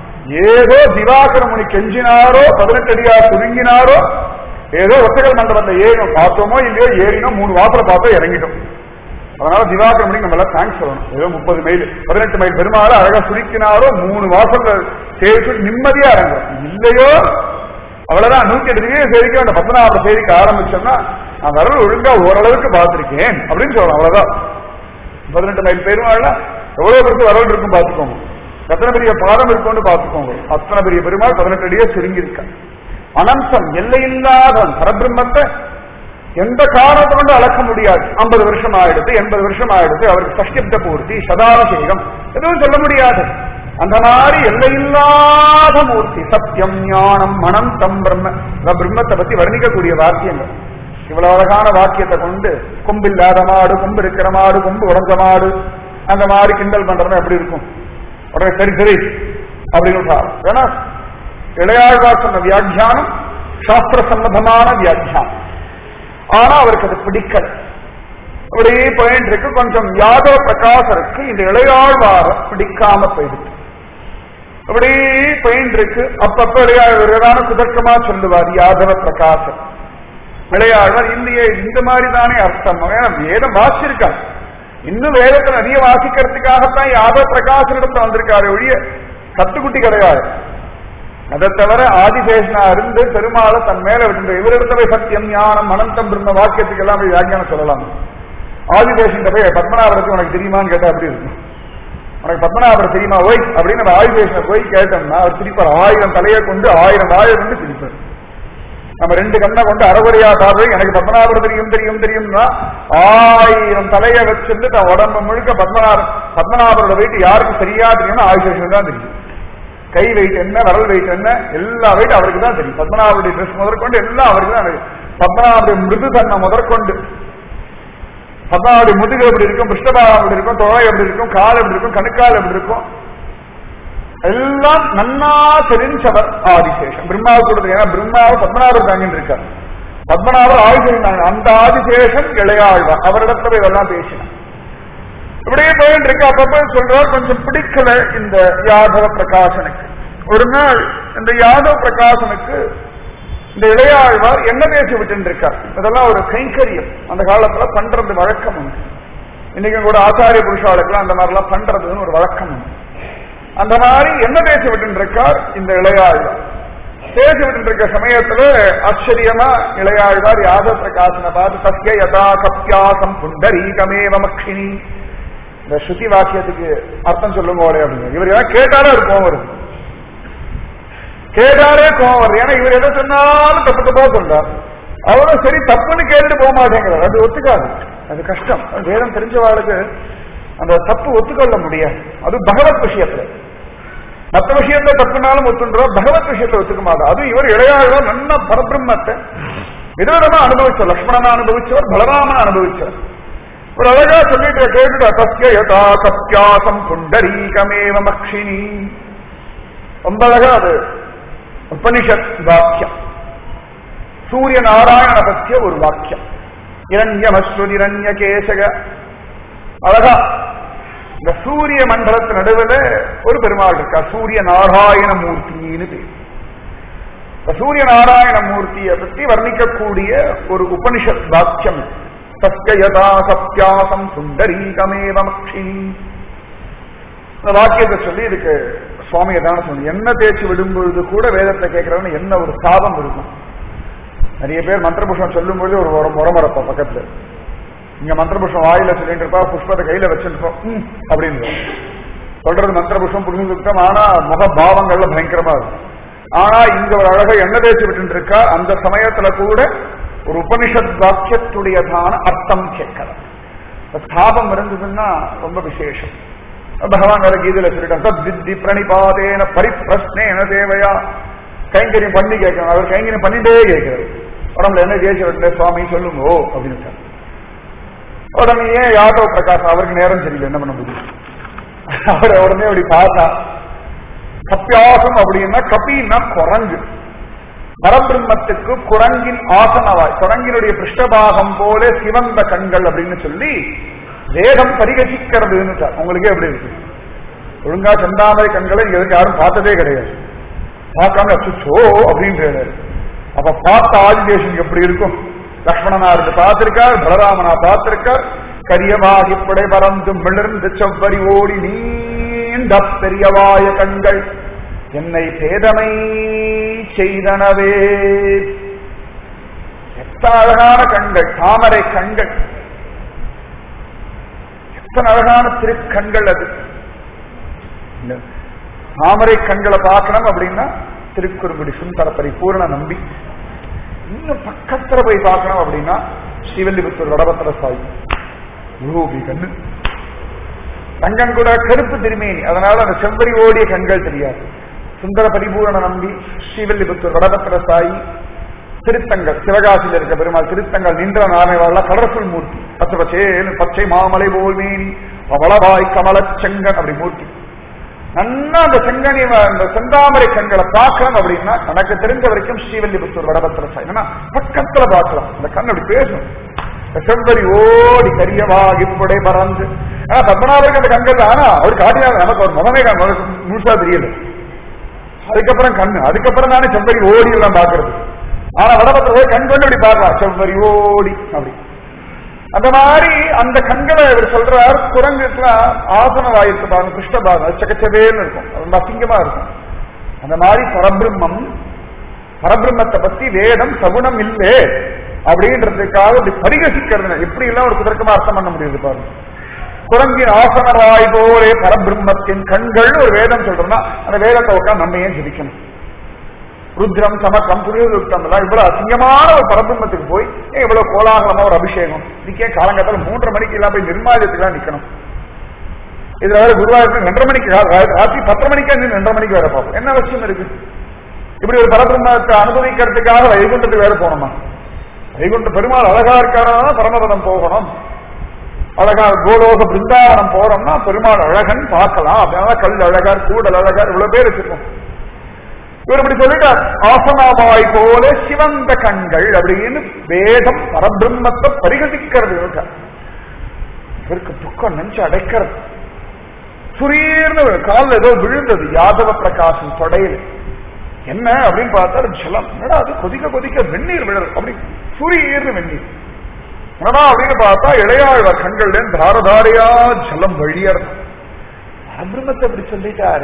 ஏதோ திவாகர முனி கெஞ்சினாரோ பதினெட்டு அடியா சுருங்கினாரோ ஏதோ ஒத்தகல் மண்டபத்தை ஏறினோம் பார்த்தோமோ இல்லையோ ஏறினோம் மூணு வாசல பார்த்தோம் இறங்கிட்டோம் அதனால திவாகர மணிக்கு நம்ம எல்லாம் தேங்க்ஸ் சொல்லணும் ஏதோ முப்பது மைல் பதினெட்டு மைல் பெருமாள் அழகா சுருக்கினாரோ மூணு வாசல்ல சேவிச்சு நிம்மதியா இறங்குறோம் இல்லையோ அவ்வளவுதான் நூத்தி எட்டு டிகிரி சேவிக்க அந்த பத்மநாப சேவிக்க ஆரம்பிச்சோம்னா நான் வரல் ஒழுங்கா ஓரளவுக்கு பார்த்திருக்கேன் அப்படின்னு சொல்லலாம் அவ்வளவுதான் பதினெட்டு மைல் பெருமாள்ல எவ்வளவு பெருசு வரல் இருக்கும் பார்த்துக்கோங்க எத்தனை பெரிய பாதம் இருக்கும்னு பார்த்துக்கோங்க அத்தனை பெரிய பெருமாள் பதினெட்டு அடியே சுருங்கி இருக்க அனந்தம் எல்லையில்லாதவன் பரபிரம்மத்தை எந்த காரணத்தை கொண்டு அளக்க முடியாது ஐம்பது வருஷம் ஆயிடுது எண்பது வருஷம் ஆயிடுது அவருக்கு சஷ்டிப்த பூர்த்தி சதாபிஷேகம் எதுவும் சொல்ல முடியாது அந்த மாதிரி எல்லையில்லாத மூர்த்தி சத்தியம் ஞானம் மனந்தம் பிரம்ம இந்த பிரம்மத்தை பத்தி வர்ணிக்கக்கூடிய வாக்கியங்கள் இவ்வளவு அழகான வாக்கியத்தை கொண்டு கொம்பு இல்லாத மாடு கொம்பு இருக்கிற மாடு கொம்பு உடஞ்ச மாடு அந்த மாதிரி கிண்டல் பண்றது எப்படி இருக்கும் உடனே சரி சரி அப்படின்னு சொல்றாரு. ஏன்னா இளையாழ்வார் சொன்ன வியாக்கியானம் சாஸ்திர சம்பந்தமான வியாக்கியானம் ஆனா அவருக்கு அது பிடிக்கல அப்படியே போயிட்டு இருக்கு கொஞ்சம் யாதவ பிரகாசருக்கு இந்த இளையாழ்வார பிடிக்காம போயிடுச்சு அப்படியே போயிட்டு இருக்கு அப்பப்ப இளையாழ்வாரான குதர்க்கமா சொல்லுவார் யாதவ பிரகாசர் இளையாழ்வார் இல்லையே இந்த மாதிரி தானே அர்த்தம் ஏன்னா வேதம் வாசிச்சிருக்கார் இன்னும் வேதத்தை நிறைய வாசிக்கிறதுக்காகத்தான் யாதவ பிரகாசனிடத்துல வந்திருக்காரு ஒழிய கத்துக்குட்டி கிடையாது அதை தவிர ஆதிசேஷனா இருந்து பெருமாளை தன் மேல விட்டு இவரிடத்துல சத்தியம் ஞானம் அனந்தம் பிரம்ம வாக்கியத்துக்கு எல்லாம் போய் வியாக்கியானம் சொல்லலாம் ஆதிசேஷன் போய் பத்மநாபரத்துக்கு உனக்கு தெரியுமான்னு கேட்டா அப்படி இருக்கும் உனக்கு பத்மநாபர் தெரியுமா ஓய் அப்படின்னு அந்த ஆதிசேஷனை போய் கேட்டோம்னா அவர் சிரிப்பார் ஆயிரம் தலையை கொண்டு ஆயிரம் வாயை கொண்டு சிரிப்பார் நம்ம ரெண்டு கண்ணை கொண்டு அறகுறையா பார்வை எனக்கு பத்மநாபர் தெரியும் தெரியும் தெரியும்னா ஆயிரம் தலையை வச்சிருந்து தன் உடம்பு முழுக்க பத்மநாபர் பத்மநாபரோட வெயிட் யாருக்கு சரியா தெரியும்னா ஆதிசேஷன் தான் தெரியும் கை வெயிட் என்ன விரல் வெயிட் என்ன எல்லா வெயிட் அவருக்கு தான் தெரியும் பத்மநாபருடைய ட்ரெஸ் முதற்கொண்டு எல்லாம் அவருக்கு தான் தெரியும் பத்மநாபருடைய மிருது தன்னை முதற்கொண்டு பத்மநாபுடைய முதுகு எப்படி இருக்கும் பிருஷ்டபாகம் எப்படி இருக்கும் தொகை எப்படி இருக்கும் கால் எப்படி இருக்கும் கணுக்கால் எப்படி இருக்கும் எல்லாம் நன்னா தெரிஞ்சவர் ஆதிசேஷன் பிரம்மாவு கொடுத்து ஏன்னா பிரம்மாவை பத்மநாபர் தாங்கிட்டு இருக்கார் பத்மநாபர் ஆதிசேஷன் தாங்க அந்த ஆதிசேஷன் இளையாழ்வார் அவரிடத்துல போய் இதெல்லாம் பேசினார் இப்படியே போயிட்டு இருக்கு அப்பப்ப சொல்றார் கொஞ்சம் பிடிக்கல இந்த யாதவ பிரகாசனுக்கு ஒரு நாள் இந்த யாதவ பிரகாசனுக்கு இந்த இளையாழ்வார் என்ன பேசி விட்டு இருக்கார் இதெல்லாம் ஒரு கைங்கரியம் அந்த காலத்துல பண்றது வழக்கம் உண்டு இன்னைக்கும் கூட ஆச்சாரிய புருஷாளுக்கெல்லாம் அந்த மாதிரிலாம் பண்றதுன்னு ஒரு வழக்கம் உண்டு அந்த மாதிரி என்ன பேசி விட்டு இருக்கார் இந்த இளையாழ்வார் பேசி விட்டு இருக்க சமயத்துல ஆச்சரியமா இளையாழ்வார் யாதவ பிரகாசனை பார்த்து சத்திய யதா கப்யாசம் புண்டரீகமேவ மக்ஷினி இந்த ஸ்ருதி வாக்கியத்துக்கு அர்த்தம் சொல்லுங்க ஓரே அப்படின்னு இவர் ஏதாவது கேட்டாலே ஒரு கோவம் வரும் கேட்டாலே கோவம் வருது ஏன்னா இவர் எதை சொன்னாலும் தப்பு தப்பா சொல்றார் அவரும் சரி தப்புன்னு கேட்டுட்டு போக மாட்டேங்கிறார் அது ஒத்துக்காது அது கஷ்டம் அது வேதம் தெரிஞ்சவாளுக்கு அந்த தப்பு ஒத்துக்கொள்ள முடியாது அது பகவத் விஷயத்துல மற்ற விஷயத்துல தப்புனாலும் ஒத்துன்றோம் பகவத் விஷயத்துல ஒத்துக்க மாட்டோம் அது இவர் இளையாழோ நல்ல பரபிரம்மத்தை விதவிதமா அனுபவிச்சவர் லக்ஷ்மணனை அனுபவிச்சவர் பலராமனை அனுபவிச்சவர் ஒரு அழகா சொல்லிட்டு கேட்டுட்டு அசத்திய யதா சத்யாசம் புண்டரீகமேவ மக்ஷினி ரொம்ப அழகா அது உபனிஷத் வாக்கியம் சூரிய நாராயண பற்றிய ஒரு வாக்கியம் இரண்யமஸ்ருதி இரண்ய கேசக அழகா இந்த சூரிய மண்டலத்து நடுவில் ஒரு பெருமாள் இருக்கா சூரிய நாராயண மூர்த்தின்னு பேர் இந்த சூரிய நாராயண மூர்த்தியை பற்றி வர்ணிக்கக்கூடிய ஒரு உபனிஷத் வாக்கியம் சத்யயதா சத்யாசம் சுந்தரீகமேவ மக்ஷினி இந்த வாக்கியத்தை சொல்லி இதுக்கு சுவாமி எதான சொல்லி என்ன தேய்ச்சி விடும்பொழுது கூட வேதத்தை கேட்கிறவன்னு என்ன ஒரு சாபம் இருக்கும் நிறைய பேர் மந்திரபுஷம் சொல்லும்போது ஒரு ஒரு முறமரப்பா பக்கத்துல இங்க மந்திரபுஷம் வாயில சொல்லிட்டு இருப்பா புஷ்பத்தை கையில வச்சுருப்போம் ம் அப்படின்னு சொல்றது மந்திரபுஷம் புருஷன் சுத்தம் ஆனா முக பாவங்கள்ல பயங்கரமா இருக்கும் ஆனா இங்க ஒரு அழகா எண்ணெய் தேய்ச்சி விட்டு இருக்கா அந்த சமயத்துல கூட ஒரு உபனிஷத் வாக்கியத்துடையதான அர்த்தம் கேட்கலாம் சாபம் இருந்ததுன்னா ரொம்ப விசேஷம் பகவான் வேற கீதையில சொல்லிட்டான் சத் வித்தி பிரணிபாதேன பரிப்பிரஸ்னேன தேவையா கைங்கரியம் பண்ணி கேட்கணும் அவர் கைங்கரியம் பண்ணிட்டே கேட்கிறார் உடம்புல என்ன ஜெயிச்சு விட்டு சுவாமி சொல்லுங்க ஓ அப்படின்னு சொன்னார். உடனே ஏன் யாதவ் பிரகாஷ் அவருக்கு நேரம் தெரியல என்ன பண்ண முடியும் அவர் உடனே அப்படி பார்த்தா கப்பியாசம் அப்படின்னா கப்பின்னா குரங்கு பரபிரம்மத்துக்கு குரங்கின் ஆசனவாய் குரங்கினுடைய பிருஷ்டபாகம் போல சிவந்த கண்கள் அப்படின்னு சொல்லி வேதம் பரிகசிக்கிறதுன்னு சார் உங்களுக்கே எப்படி இருக்கு ஒழுங்கா செந்தாமரை கண்களை இங்க வரைக்கும் யாரும் பார்த்ததே கிடையாது பார்க்காம அச்சுச்சோ அப்படின்னு அப்ப பார்த்த ஆதிதேசன் எப்படி இருக்கும் லக்ஷ்மணனா இருந்து பார்த்திருக்கார் பலராமனா பார்த்திருக்கார் கரியவாகி புடை பறந்து மிளர்ந்து செவ்வரி ஓடி நீண்ட பெரியவாய கண்கள் என்னை பேதமை செய்தனவே எத்தனை அழகான கண்கள் தாமரை கண்கள் எத்தனை அழகான திருக்கண்கள் அது இந்த தாமரை கண்களை பார்க்கணும் அப்படின்னா திருக்குறுங்குடி சுந்தர பரிபூர்ண நம்பி இன்னும் பக்கத்துல போய் பார்க்கணும் அப்படின்னா ஸ்ரீவல்லிபுத்தூர் வடபத்திர சாய் ரூபி கண்ணு தங்கம் கூட கருப்பு திருமேனி அதனால அந்த செவ்வரி ஓடிய கண்கள் தெரியாது சுந்தர பரிபூரண நம்பி ஸ்ரீவல்லிபுத்தூர் வடபத்திர சாயி திருத்தங்கள் சிவகாசியில் இருக்க பெருமாள் திருத்தங்கள் நின்ற நாராயண கலர்ஃபுல் மூர்த்தி பச்சை பச்சேன்னு பச்சை மாமலை போல் மேனி வளவாய் கமலச் செங்கன் அப்படி மூர்த்தி நல்லா அந்த செங்கனி அந்த செந்தாமரை கண்களை பார்க்கணும் அப்படின்னா எனக்கு தெரிஞ்ச வரைக்கும் ஸ்ரீவல்லிபுத்தூர் வடபத்திர சாய் ஏன்னா பக்கத்துல பார்க்கலாம் அந்த கண் அப்படி பேசும் இந்த செவ்வரி ஓடி கரியவாகி புடை பறந்து ஆனா பத்மநாபருக்கு அந்த கண்கள் ஆனா அவர் காட்டினார் நமக்கு ஒரு முகமே கண் முழுசா தெரியல அதுக்கப்புறம் கண்ணு அதுக்கப்புறம் தானே செவ்வரி ஓடி எல்லாம் பாக்குறது ஆனா வடபத்திர போய் கண் கொண்டு அப்படி பார்க்கலாம் செவ்வரி ஓடி அப்படி அந்த மாதிரி அந்த கண்களை இவர் சொல்றார் குரங்குக்குலாம் ஆசன வாயிற்கு பாருங்க கிருஷ்ணபாகம் சக்கச்சவேன்னு இருக்கும் ரொம்ப அசிங்கமா இருக்கும் அந்த மாதிரி பரபிரம்மம் பரபிரம்மத்தை பத்தி வேதம் சகுனம் இல்லை அப்படின்றதுக்காக இப்படி பரிகசிக்கிறது எப்படி எல்லாம் ஒரு குதர்க்கமா அர்த்தம் பண்ண முடியுது பாருங்க குரங்கின் ஆசனராய் போலே பரபிரம்மத்தின் கண்கள் ஒரு வேதம் சொல்றோம்னா அந்த வேதத்தை உட்காந்து நம்ம ஏன் சிரிக்கணும் ருத்ரம் சமக்கம் புரியுத்தம் எல்லாம் இவ்வளவு அசிங்கமான ஒரு பரபிரம்மத்துக்கு போய் ஏன் இவ்வளவு கோலாகலமா ஒரு அபிஷேகம் இதுக்கே காலங்கத்தால மூன்றரை மணிக்கு எல்லாம் போய் நிர்மாலயத்துக்கு நிக்கணும் இதுல வேற குருவாயூருக்கு ரெண்டரை மணிக்கு ரா- ராத்திரி பத்தரை மணிக்கா நின்று ரெண்டரை மணிக்கு வேற பார்ப்போம் என்ன அவசியம் இருக்கு இப்படி ஒரு பரபிரம்மத்தை அனுபவிக்கிறதுக்காக வைகுண்டத்துக்கு வேற போகணுமா வைகுண்ட பெருமாள் அழகா இருக்காரா பரமபதம் போகணும் அழகா கோலோக பிருந்தாவனம் போறோம்னா பெருமாள் அழகன் பார்க்கலாம் அப்படின்னா கல் அழகார் கூடல் அழகார் இவ்வளவு பேர் வச்சிருக்கோம் இவர் இப்படி சொல்லிட்டார் ஆசனாமாய் போல சிவந்த கண்கள் அப்படின்னு வேதம் பரபிரம்மத்தை பரிகசிக்கிறது இருக்கார் இவருக்கு துக்கம் நெஞ்சு அடைக்கிறது சுரீர்னு காலில் ஏதோ விழுந்தது யாதவ பிரகாசம் தொடையில் என்ன அப்படின்னு பார்த்தா ஜலம் என்னடா அது கொதிக்க கொதிக்க வெந்நீர் விழுது அப்படி சுரீர்னு வெந்நீர் என்னடா அப்படின்னு பார்த்தா இளையாழ்வார் கண்கள்ல தாரதாரையா ஜலம் வழியறது பரபிரம்மத்தை இப்படி சொல்லிட்டாரு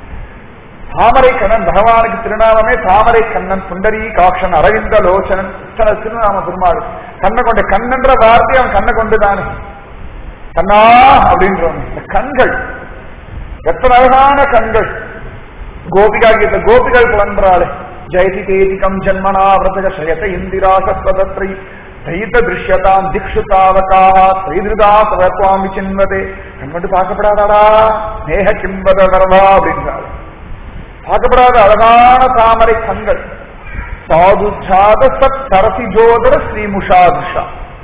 தாமரை கண்ணன் பகவானுக்கு திருநாமமே தாமரை கண்ணன் புண்டரி காக்ஷன் அரவிந்த லோச்சனன் இத்தனை திருநாம பெருமாள் கண்ணை கொண்ட கண்ணன்ற வார்த்தை அவன் கண்ணை கொண்டுதானே கண்ணா அப்படின்றவன் இந்த கண்கள் எத்தனை அழகான கண்கள் கோபிகா கீத கோபிகள் புலன்றாளே ஜெயதி தேதிகம் ஜன்மனா விரதக சயத இந்திரா சத்வதத்ரை தைத திருஷ்யதாம் திக்ஷு தாவகா தைதிருதா சவத்வாம் விசின்வதே கண்கொண்டு பார்க்கப்படாதாடா நேக கிம்பத வரவா அப்படின்றாள் பார்க்கப்படாத அழகான தாமரை கண்கள் சாது ஜாத சத் சரசி ஜோதர ஸ்ரீமுஷாதுஷா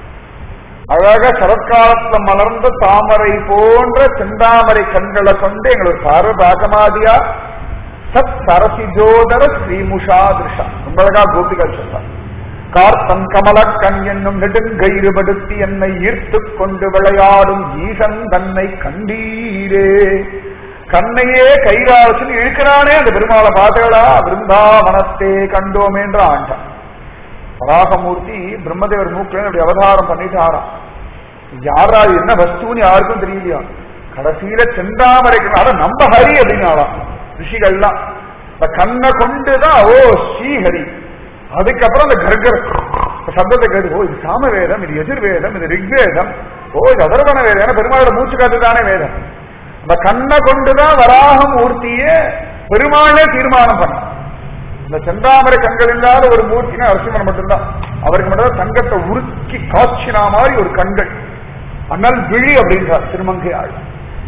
அழக சரத்காலத்துல மலர்ந்த தாமரை போன்ற செந்தாமரை கண்களை கொண்டு எங்களுக்கு பார்வை பாகமாதியா சத் சரசி ஜோதர ஸ்ரீமுஷாதிருஷா ரொம்ப அழகா கோபிகள் சொல்றார் கார்த்தம் கமல கண் என்னும் நெடுங்கயிறுபடுத்தி என்னை ஈர்த்து கொண்டு விளையாடும் ஈசன் தன்னை கண்டீரே கண்ணையே கைராசன் இழுக்கிறானே அந்த பெருமாளை பார்த்தேடா பிருந்தாவனத்தே கண்டோமேன்ற ஆண்டான் வராகமூர்த்தி பிரம்மதேவர் மூக்கில் அப்படி அவதாரம் பண்ணிட்டு ஆறாம் யாரா இது என்ன வஸ்துன்னு யாருக்கும் தெரியலையா கடைசியில செந்தாமரைக்கு அட நம்ம ஹரி அப்படின்னு ஆளாம் ரிஷிகள்லாம் இந்த கண்ணை கொண்டுதான் ஓ ஸ்ரீஹரி அதுக்கப்புறம் அந்த கர்கர் சப்தத்தை கேட்டு ஓ இது சாமவேதம் இது எதிர்வேதம் இது ரிக்வேதம் ஓ இது அதர்வன வேதம் ஏன்னா பெருமாளோட மூச்சு காத்து தானே வேதம் அந்த கண்ணை கொண்டுதான் வராக மூர்த்திய பெருமாளே தீர்மானம் பண்ண இந்த செந்தாமரை கண்கள் இல்லாத ஒரு மூர்த்தினா நரசிம்மன் மட்டும்தான் அவருக்கு மட்டும் தங்கத்தை உருக்கி காய்ச்சினா மாதிரி ஒரு கண்கள் அனல் விழி அப்படின்றார் திருமங்கையாள்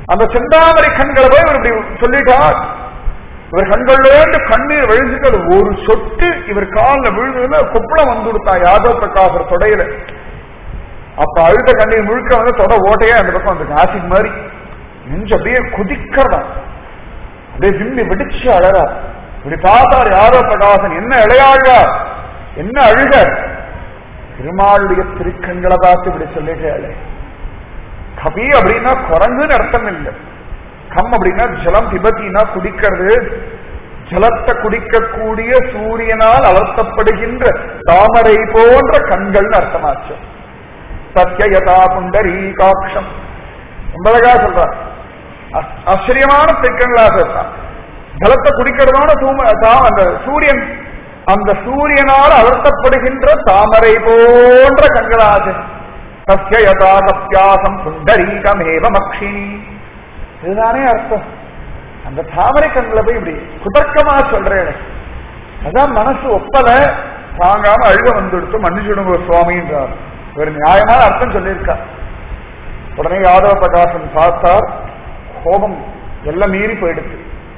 அந்த செந்தாமரை கண்களை போய் இவர் இப்படி சொல்லிட்டார் இவர் கண்கள்லேருந்து கண்ணீர் விழுந்துட்டு அது ஒரு சொட்டு இவர் காலில் விழுந்ததுல கொப்பளம் வந்து கொடுத்தா யாதவ் பிரகாசர் தொடையில அப்ப அழுத கண்ணீர் முழுக்க வந்து தொட ஓட்டையே அந்த பக்கம் வந்துருக்கு ஆசிட் மாதிரி நெஞ்சு அப்படியே குதிக்கிறதா அப்படியே விம்மி வெடிச்சு அழறா இப்படி பார்த்தார் யாரோ பிரகாசன் என்ன இளையாழ்வார் என்ன அழுக பெருமாளுடைய திருக்கண்களை பார்த்து இப்படி சொல்லிட்டே கபி அப்படின்னா குரங்குன்னு அர்த்தம் இல்லை கம் அப்படின்னா ஜலம் திபத்தினா குடிக்கிறது ஜலத்தை குடிக்கக்கூடிய சூரியனால் அலர்த்தப்படுகின்ற தாமரை போன்ற கண்கள்னு அர்த்தமாச்சு சத்யயதா புண்டரீகாட்சம் ரொம்ப அழகா சொல்றார் ஆ- ஆச்சரியமான திருக்கண்களாக இருக்கான் ஜலத்தை குடிக்கிறதோட தூம தா- அந்த சூரியன் அந்த சூரியனால் அலர்த்தப்படுகின்ற தாமரை போன்ற கண்களாக சத்யயதா சத்யாசம் புண்டரீகமேவ மக்ஷினி இதுதானே அர்த்தம் அந்த தாமரை கண்களை போய் இப்படி குதர்க்கமா சொல்றேன் அதான் மனசு ஒப்பல தாங்காம அழுக வந்துடுத்து மன்னிச்சுடுங்க சுவாமின்றார் ஒரு நியாயமான அர்த்தம் சொல்லியிருக்கார் உடனே யாதவ பிரகாசன் பார்த்தார் கோபம் எல்லாம் மீறி போயிடுச்சு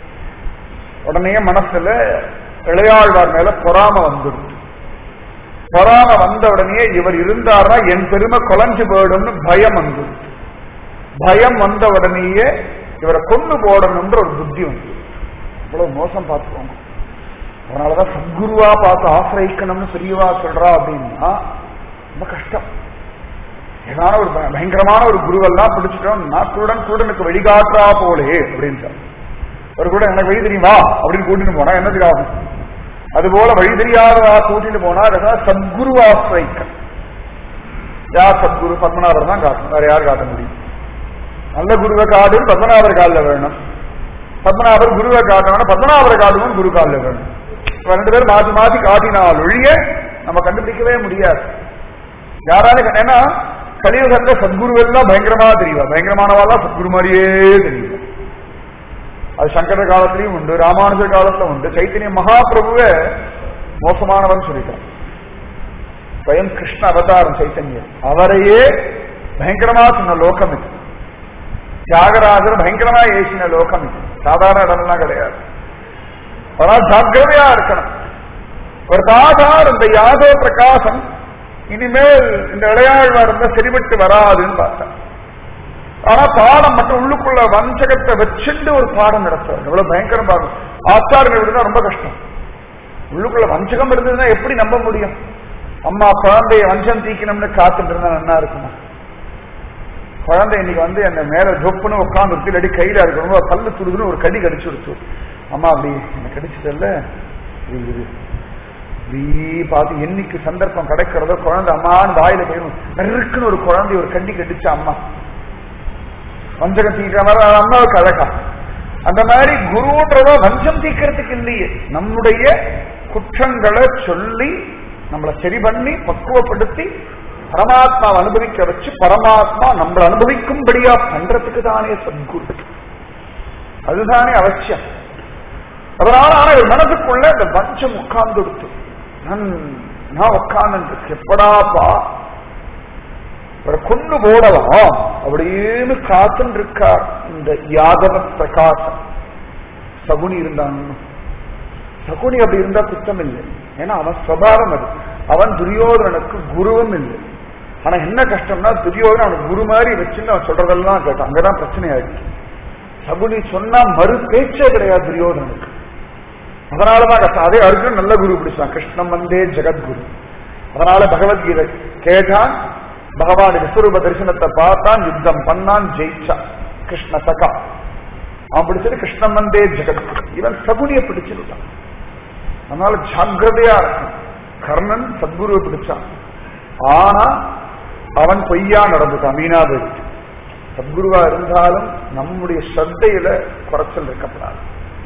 உடனே மனசுல இளையாழ்வார் மேல பொறாம வந்துடுச்சு பொறாம வந்த உடனே இவர் இருந்தாரா என் பெருமை குலைஞ்சு போயிடும்னு பயம் வந்துடுச்சு பயம் வந்த உடனேயே இவரை கொண்டு போடணும்ன்ற ஒரு புத்தி வந்து இவ்வளவு மோசம் பார்த்துக்கோங்க அதனாலதான் சத்குருவா பார்த்து ஆசிரியிக்கணும்னு பெரியவா சொல்றா அப்படின்னா ரொம்ப கஷ்டம் ஏதான ஒரு ப- பயங்கரமான ஒரு குருவெல்லாம் பிடிச்சிட்டோம்னா குருடன் குருடனுக்கு வழிகாட்டுறா போலே அப்படின்றார் ஒரு கூட எனக்கு வழி தெரியுமா அப்படின்னு கூட்டிட்டு போனா என்னதுக்கு ஆகும் அதுபோல வழி தெரியாதவா கூட்டிட்டு போனா அதான் சத்குருவாசிரிக்க யார் சத்குரு பத்மநாபர் தான் காட்டணும் வேற யார் காட்ட முடியும் நல்ல குருவை காடும் பத்மநாபர் காலில் வேணும் பத்மநாபர் குருவை காட்டணும் பத்மநாபர் காடுவும் குரு காலில் வேணும் இப்ப ரெண்டு பேரும் மாத்தி மாத்தி காட்டினால் ஒழிய நம்ம கண்டுபிடிக்கவே முடியாது யாராலும் கண்டு- ஏன்னா கலியுகத்துல சத்குருவெல்லாம் பயங்கரமா தெரியுவா பயங்கரமானவாலாம் சத்குரு மாதிரியே தெரியும் அது சங்கர காலத்திலையும் உண்டு ராமானுஜர் காலத்துல உண்டு சைத்தன்ய மகாபிரபுவே மோசமானவன் சொல்லிட்டான் ஸ்வயம் கிருஷ்ண அவதாரம் சைத்தன்யம் அவரையே பயங்கரமா சொன்ன லோகம் இது தியாகராஜர் பயங்கரமா ஏசின லோகம் இது சாதாரண இடம்லாம் கிடையாது அதனால் ஜாக்கிரதையா இருக்கணும் ஒரு தாதார் இந்த யாதவ பிரகாசம் இனிமேல் இந்த இளையாழ்வார் இருந்தா சரிபட்டு வராதுன்னு பார்த்தேன் ஆனா பாடம் மட்டும் உள்ளுக்குள்ள வஞ்சகத்தை வச்சுட்டு ஒரு பாடம் நடத்துவார் எவ்வளவு பயங்கரம் பாடம் ஆச்சாரம் விடுனா ரொம்ப கஷ்டம் உள்ளுக்குள்ள வஞ்சகம் இருந்ததுன்னா எப்படி நம்ப முடியும் அம்மா குழந்தைய வஞ்சம் தீக்கணும்னு காத்துட்டு இருந்தா நல்லா இருக்குமா குழந்தை இன்னைக்கு வந்து அந்த மேல தொப்புன்னு உட்காந்து இல்லாட்டி கையில இருக்கணும் பல்லு துடுதுன்னு ஒரு கடி கடிச்சு கொடுத்து அம்மா அப்படி எனக்கு கடிச்சதில்ல இது இது இப்படி பார்த்து என்னைக்கு சந்தர்ப்பம் கிடைக்கிறதோ குழந்தை அம்மான்னு வாயில போயிடும் நெருக்குன்னு ஒரு குழந்தை ஒரு கண்டி கடிச்ச அம்மா வஞ்சகம் தீக்கிற மாதிரி அம்மாவுக்கு அழகா அந்த மாதிரி குருன்றதோ வஞ்சம் தீக்கிறதுக்கு இல்லையே நம்முடைய குற்றங்களை சொல்லி நம்மளை சரி பண்ணி பக்குவப்படுத்தி பரமாத்மாவை அனுபவிக்க வச்சு பரமாத்மா நம்மளை அனுபவிக்கும்படியா பண்றதுக்கு தானே சத்குரு அதுதானே அவசியம் அதனால ஆனா இவர் மனதுக்குள்ள இந்த வஞ்சம் உட்கார்ந்து நான் நான் உட்கார்ந்து எப்படாப்பா இவரை கொண்டு போடலாம் அப்படின்னு காத்துன்னு இருக்கார் இந்த யாதவ பிரகாசம் சகுனி இருந்தாங்க சகுனி அப்படி இருந்தா குத்தம் இல்லை ஏன்னா அவன் சுவாவம் அது அவன் துரியோதனனுக்கு குருவும் இல்லை ஆனா என்ன கஷ்டம்னா துரியோதனன் அவனுக்கு குரு மாதிரி வச்சுன்னு அவன் சொல்றதெல்லாம் கேட்டான் அங்கதான் பிரச்சனை ஆயிடுச்சு சகுனி சொன்னா மறு பேச்சே கிடையாது துரியோதனனுக்கு அதனாலதான் கஷ்டம் அதே அர்ஜுன் நல்ல குரு பிடிச்சான் கிருஷ்ணம் வந்தே ஜெகத்குரு அதனால பகவத்கீதை கேட்டான் பகவான் விஸ்வரூப தரிசனத்தை பார்த்தான் யுத்தம் பண்ணான் ஜெயிச்சான் கிருஷ்ண சகா அவன் பிடிச்சது கிருஷ்ணம் வந்தே ஜெகத்குரு இவன் சகுனியை பிடிச்சிருக்கான் அதனால ஜாக்கிரதையா இருக்கும் கர்ணன் சத்குருவை பிடிச்சான் ஆனா அவன் பொய்யா நடந்துட்டான் மீனாதேவி சத்குருவா இருந்தாலும் நம்முடைய ஸ்ரத்தையில குறைச்சல் இருக்கப்படாது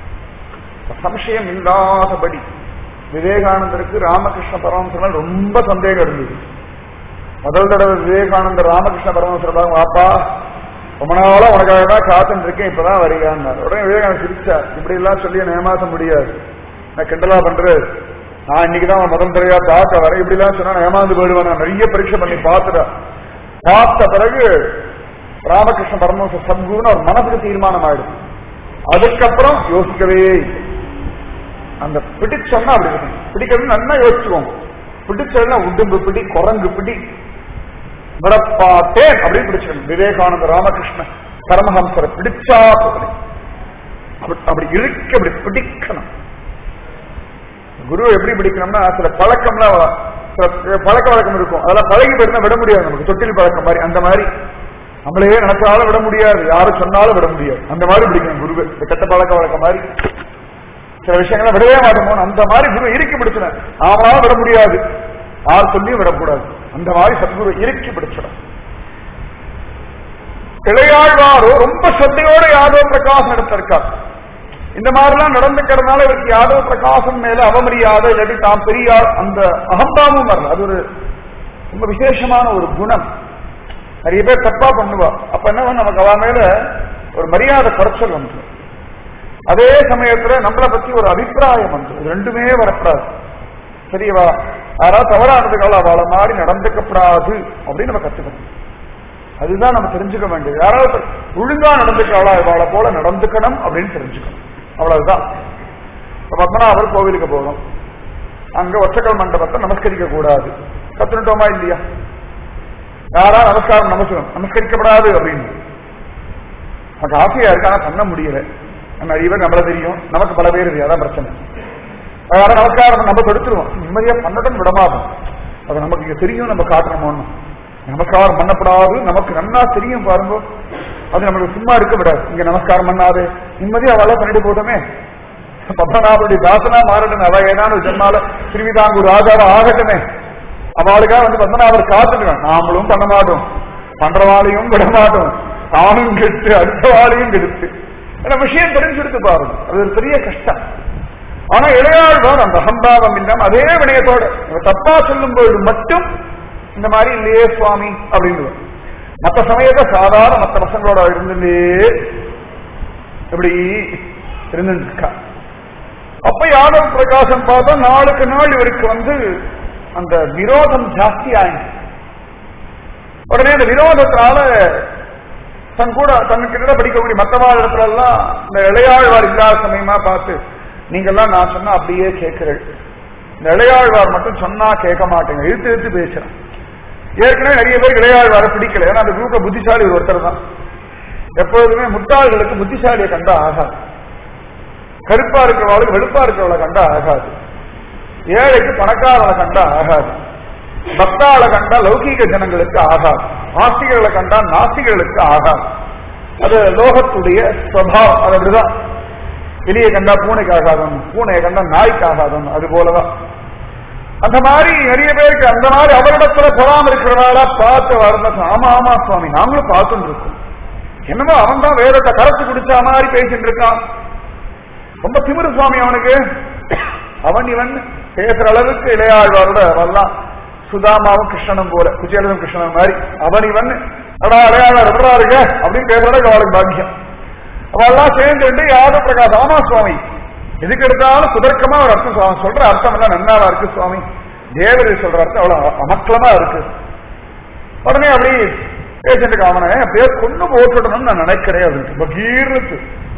சம்சயம் இல்லாதபடி விவேகானந்தருக்கு ராமகிருஷ்ண பரமஹம்சர் ரொம்ப சந்தேகம் இருந்தது முதல் தடவை விவேகானந்தர் ராமகிருஷ்ண பரமஹம்சர் வாப்பா ரொம்ப நாளா உனக்காக தான் காத்துட்டு இருக்கேன் இப்பதான் வருகிறான்னார் உடனே விவேகானந்தர் சிரிச்சார் இப்படி எல்லாம் சொல்லி என்னை ஏமாத்த முடியாது நான் கிண்டலா பண்றது நான் இன்னைக்குதான் முதல் தடவையா தாக்க வரேன் இப்படி எல்லாம் சொன்னா நான் ஏமாந்து போயிடுவேன் நான் நிறைய பரீட்சை பண்ணி பார்த்துட்டேன் பார்த்த பிறகு ராமகிருஷ்ண பரமஹம்ச சத்குருன்னு ஒரு மனசுக்கு தீர்மானம் ஆயிடும் அதுக்கப்புறம் யோசிக்கவே இல்லை. அந்த பிடிச்சோன்னா அப்படி இருக்கும் பிடிக்கிறது நல்லா யோசிச்சுக்கோங்க பிடிச்சதுன்னா உடும்பு பிடி குரங்கு பிடி விடப்பாட்டேன் அப்படின்னு பிடிச்சிக்கணும் விவேகானந்த ராமகிருஷ்ண பரமஹம்சரை பிடிச்சா போதும் அப்படி அப்படி இழுக்க அப்படி பிடிக்கணும் குரு எப்படி பிடிக்கணும்னா சில பழக்கம்லாம் சில பழக்க வழக்கம் இருக்கும் அதெல்லாம் பழகி போயிருந்தா விட முடியாது நமக்கு தொட்டில் பழக்கம் மாதிரி அந்த மாதிரி நம்மளே நினைச்சாலும் விட முடியாது யாரும் சொன்னாலும் விட முடியாது அந்த மாதிரி பிடிக்கணும் குருவை இந்த கெட்ட பழக்க வழக்கம் மாதிரி சில விஷயங்களை விடவே மாட்டோமோ அந்த மாதிரி குரு இறுக்கி பிடிச்சிடும் நாமளாலும் விட முடியாது யார் சொல்லியும் விடக்கூடாது அந்த மாதிரி சத்குரு இறுக்கி பிடிச்சிடும் இளையாழ்வாரோ ரொம்ப சத்தையோட யாதவ பிரகாசம் எடுத்திருக்கார் இந்த மாதிரிலாம் நடந்துக்கிறதுனால இவருக்கு யாதவ பிரகாசம் மேல அவமரியாதை இல்லாட்டி தாம் பெரிய ஆள் அந்த அகம்பாவமும் வரல அது ஒரு ரொம்ப விசேஷமான ஒரு குணம் நிறைய பேர் தப்பா பண்ணுவா அப்ப என்ன பண்ண நமக்கு அவ மேல ஒரு மரியாதை குறைச்சல் வந்து அதே சமயத்துல நம்மளை பத்தி ஒரு அபிப்பிராயம் வந்து இது ரெண்டுமே வரக்கூடாது சரியவா யாராவது தவறானதுக்கால அவளை மாதிரி நடந்துக்கப்படாது அப்படின்னு நம்ம கத்துக்கணும் அதுதான் நம்ம தெரிஞ்சுக்க வேண்டியது யாராவது ஒழுங்கா நடந்துக்காளா இவாளை போல நடந்துக்கணும் அப்படின்னு தெரிஞ்சுக்கணும் அவ்வளவுதான் இப்ப பத்மநாபர் கோவிலுக்கு போகணும் அங்க ஒற்றைக்கல் மண்டபத்தை நமஸ்கரிக்க கூடாது கத்துனுட்டோமா இல்லையா யாரா நமஸ்காரம் நமஸ்கரம் நமஸ்கரிக்கப்படாது அப்படின்னு நமக்கு ஆசையா இருக்கு ஆனா பண்ண முடியல நிறைய பேர் நம்மள தெரியும் நமக்கு பல பேர் தெரியும் அதான் பிரச்சனை யாரா நமஸ்காரம் நம்ம தடுத்துருவோம் நிம்மதியா பண்ணட்டும் விடமாட்டோம் அது நமக்கு இங்க தெரியும் நம்ம காட்டணுமோன்னு நமஸ்காரம் பண்ணப்படாது நமக்கு நன்னா தெரியும் பாருங்க அது நம்மளுக்கு சும்மா இருக்க விடாது இங்க நமஸ்காரம் பண்ணாது நிம்மதியா அவள பண்ணிட்டு போட்டோமே பத்மநாபனுடைய தாசனா மாறட்டும் அவ ஏதாவது ஜென்மால திருவிதாங்கூர் ஆதாரம் ஆகட்டுமே அவளுக்காக வந்து பத்மநாபர் காத்துடுவேன் நாமளும் பண்ண மாட்டோம் பண்றவாளையும் விட மாட்டோம் தானும் கெட்டு அடுத்தவாளையும் கெடுத்து ஏன்னா விஷயம் தெரிஞ்செடுத்து பாருங்க அது ஒரு பெரிய கஷ்டம் ஆனா இளையாழ்வார் அந்த அகம்பாவம் இல்லாம அதே வினயத்தோட தப்பா சொல்லும் பொழுது மட்டும் இந்த மாதிரி இல்லையே சுவாமி அப்படின்னு மற்ற சமயத்தை சாதாரண மற்ற பசங்களோட இருந்துட்டே இப்படி இருந்துட்டு இருக்கா அப்ப யாதவ பிரகாசம் பார்த்தா நாளுக்கு நாள் இவருக்கு வந்து அந்த விரோதம் ஜாஸ்தி ஆயிடுச்சு உடனே அந்த விரோதத்தினால தன் கூட தன்னுக்கிட்ட படிக்கக்கூடிய மற்றவாழ் இடத்துல எல்லாம் இந்த இளையாழ்வார் இல்லாத சமயமா பார்த்து நீங்கெல்லாம் நான் சொன்னா அப்படியே கேட்கிறேன் இந்த இளையாழ்வார் மட்டும் சொன்னா கேட்க மாட்டேங்க இழுத்து இழுத்து பேசுறேன் ஏற்கனவே நிறைய பேர் இளையாழ்வார பிடிக்கல ஏன்னா அந்த குரூப்ல புத்திசாலி ஒரு ஒருத்தர் தான் எப்பொழுதுமே முட்டாள்களுக்கு புத்திசாலியை கண்டா ஆகாது கருப்பா இருக்கிறவளுக்கு வெளுப்பா இருக்கிறவளை கண்டா ஆகாது ஏழைக்கு பணக்காரனை கண்டா ஆகாது பக்தாளை கண்டா லௌகீக ஜனங்களுக்கு ஆகாது ஆஸ்திகளை கண்டா நாஸ்திகளுக்கு ஆகாது அது லோகத்துடைய சுவாவம் அது அப்படிதான் எலியை கண்டா பூனைக்கு ஆகாதவன் பூனையை கண்டா நாய்க்கு ஆகாதவன் அது போலதான் அந்த மாதிரி நிறைய பேருக்கு அந்த மாதிரி அவரிடத்துல பொறாம இருக்கிறனால பார்த்து வரல ஆமா ஆமா சுவாமி நாங்களும் பார்த்துட்டு இருக்கோம் என்னமோ அவன் தான் வேதத்தை கரைச்சு குடிச்ச மாதிரி பேசிட்டு இருக்கான் ரொம்ப திமிரு சுவாமி அவனுக்கு அவன் இவன் பேசுற அளவுக்கு இளையாழ்வாரோட வரலாம் சுதாமாவும் கிருஷ்ணனும் போல குச்சேலனும் கிருஷ்ணன் மாதிரி அவன் இவன் அடா இளையாழ்வார் எப்படா இருக்க அப்படின்னு பேசுறதுக்கு அவளுக்கு பாக்கியம் அவெல்லாம் சேர்ந்து யாதவ பிரகாஷ் ஆமா சுவாமி எதுக்கு எடுத்தாலும் சுதர்க்கமா ஒரு அர்த்தம் சுவாமி சொல்ற அர்த்தம் எல்லாம் நன்னாவா இருக்கு சுவாமி தேவரி சொல்ற அர்த்தம் அவ்வளவு அமக்கலமா இருக்கு உடனே அப்படி பேசிட்டு அவனை அப்படியே கொண்டு போட்டுடணும்னு நான் நினைக்கிறேன் அப்படின்னு பகீர்னு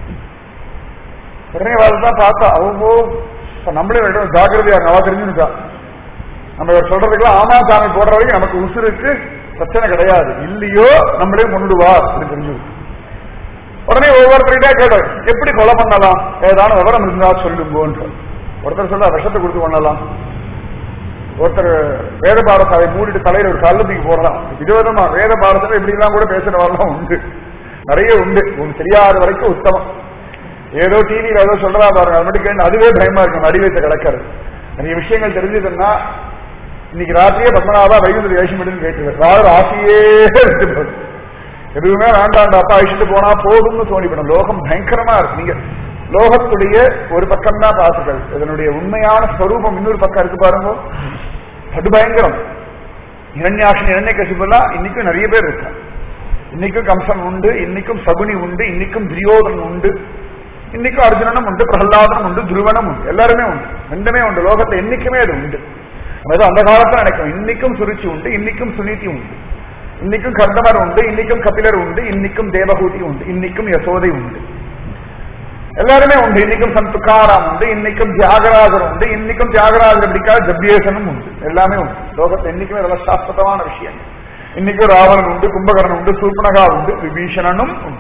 உடனே தான் பார்த்தா அவங்க இப்ப நம்மளே வேண்டும் ஜாக்கிரதையா நல்லா தெரிஞ்சுட்டா நம்ம இவர் சொல்றதுக்கெல்லாம் ஆமா சாமி போடுற வரைக்கும் நமக்கு உசுருக்கு பிரச்சனை கிடையாது இல்லையோ நம்மளே முன்னுடுவா அப்படின்னு தெரிஞ்சுருக்கு உடனே ஒவ்வொருத்தர்கிட்ட கேட்டார் எப்படி கொலை பண்ணலாம் ஏதான விவரம் இருந்தா சொல்லுங்கன்ற ஒருத்தர் சொல்ல விஷத்தை கொடுத்து பண்ணலாம் ஒருத்தர் வேத பாரசாலை மூடிட்டு தலையில ஒரு கல்லத்துக்கு போடலாம் விதவிதமா வேத பாரதத்துல இப்படி எல்லாம் கூட பேசுறவரெல்லாம் உண்டு நிறைய உண்டு உங்களுக்கு தெரியாத வரைக்கும் உத்தமம் ஏதோ டிவியில ஏதோ சொல்றா பாருங்க அது மட்டும் கேட்டு அதுவே பயமா இருக்கும் அடிவைத்த கிடக்கிறது நிறைய விஷயங்கள் தெரிஞ்சதுன்னா இன்னைக்கு ராத்திரியே பத்மநாபா வைகுந்தர் வேஷம் எடுன்னு கேட்டுருவார் ராத்திரி ஆசையே இருக்கு பாரு. எதுவுமே வேண்டாண்டா அப்பா அழிச்சுட்டு போனா போதும்னு தோணிவிடும் லோகம் பயங்கரமா இருக்கு நீங்க லோகத்துடைய ஒரு பக்கம் தான் பார்த்துக்கள் இதனுடைய உண்மையான ஸ்வரூபம் இன்னொரு பக்கம் இருக்கு பாருங்க அது பயங்கரம் இரண்யாசன் இரண்ய கசிபெல்லாம் இன்னைக்கும் நிறைய பேர் இருக்காங்க இன்னைக்கும் கம்சன் உண்டு இன்னைக்கும் சகுனி உண்டு இன்னைக்கும் துரியோதன் உண்டு இன்னைக்கும் அர்ஜுனனும் உண்டு பிரகலாதனும் உண்டு துருவனும் உண்டு எல்லாருமே உண்டு ரெண்டுமே உண்டு லோகத்துல என்னைக்குமே அது உண்டு நம்ம ஏதோ அந்த காலத்துல நினைக்கும் இன்னைக்கும் சுருச்சி உண்டு இன்னைக்கும் சுனிதி உண்டு இன்னைக்கும் கர்தமர் உண்டு இன்னைக்கும் கபிலர் உண்டு இன்னைக்கும் தேவகூதி உண்டு இன்னைக்கும் யசோதை உண்டு எல்லாருமே உண்டு இன்னைக்கும் சந்த் துக்காராம் உண்டு இன்னைக்கும் தியாகராஜர் உண்டு இன்னைக்கும் தியாகராஜர் பிடிக்காத ஜப்யேசனும் உண்டு எல்லாமே உண்டு லோகத்துல இன்னைக்குமே இதெல்லாம் சாஸ்வதமான விஷயம் இன்னைக்கும் ராவணன் உண்டு கும்பகரன் உண்டு சூர்பனகா உண்டு விபீஷணனும் உண்டு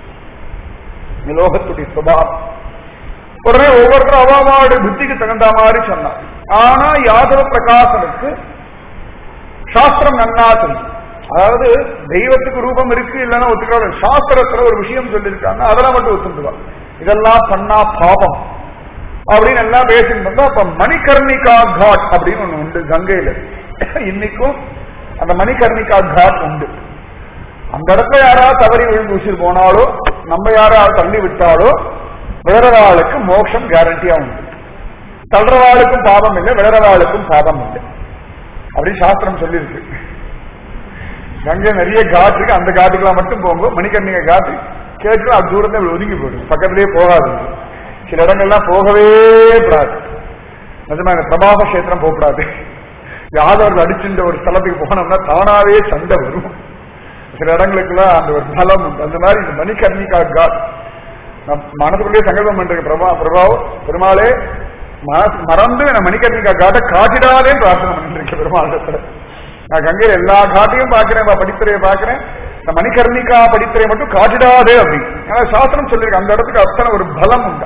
இது லோகத்துடைய சுபாவம் உடனே ஒவ்வொருத்தரும் அவாமாவுடைய புத்திக்கு தகுந்த மாதிரி சொன்னான் ஆனா யாதவ பிரகாசனுக்கு சாஸ்திரம் நன்னா தெரியும் அதாவது தெய்வத்துக்கு ரூபம் இருக்கு இல்லைன்னா ஒத்துக்கிறாங்க சாஸ்திரத்துல ஒரு விஷயம் சொல்லியிருக்காங்க அதெல்லாம் மட்டும் ஒத்துக்குவான் இதெல்லாம் பண்ணா பாபம் அப்படின்னு எல்லாம் பேசிட்டு இருந்தோம் அப்ப மணிகர்ணிகா காட் அப்படின்னு ஒண்ணு உண்டு கங்கையில இன்னைக்கும் அந்த மணிகர்ணிகா காட் உண்டு அந்த இடத்துல யாராவது தவறி விழுந்து உசிர் போனாலோ நம்ம யாராவது தள்ளி விட்டாலோ விழறவாளுக்கு மோட்சம் கேரண்டியா உண்டு தள்ளுறவாளுக்கும் பாவம் இல்லை விழறவாளுக்கும் பாவம் இல்லை அப்படின்னு சாஸ்திரம் சொல்லியிருக்கு கங்கை நிறைய காட்டு இருக்கு அந்த காட்டுக்கெல்லாம் மட்டும் போங்க மணிக்கண்ணிகை காட்டு கேட்டு அது தூரத்தை ஒதுங்கி போயிடும் பக்கத்திலேயே போகாது சில இடங்கள்லாம் போகவே கூடாது நிஜமா இந்த பிரபாவ கஷேத்திரம் போகக்கூடாது யாதவர்கள் அடிச்சுட்ட ஒரு ஸ்தலத்துக்கு போனோம்னா தானாவே சண்டை வரும் சில இடங்களுக்குலாம் அந்த ஒரு பலம் உண்டு அந்த மாதிரி இந்த மணிகர்ணிகா காட் நான் மனதுக்குள்ளேயே சங்கல்பம் பண்றேன் பிரபா பிரபாவ் பெருமாளே மனசு மறந்து நான் மணிகர்ணிகா காட்டை காட்டிடாதே பிரார்த்தனை பண்ணிட்டு இருக்கேன் பெருமாள் நான் கங்கையில எல்லா காட்டையும் பாக்குறேன் படித்துறையை பாக்குறேன் இந்த மணிகர்ணிகா படித்துறை மட்டும் காட்டிடாதே அப்படி ஏன்னா சாஸ்திரம் சொல்லியிருக்கு அந்த இடத்துக்கு அத்தனை ஒரு பலம் உண்டு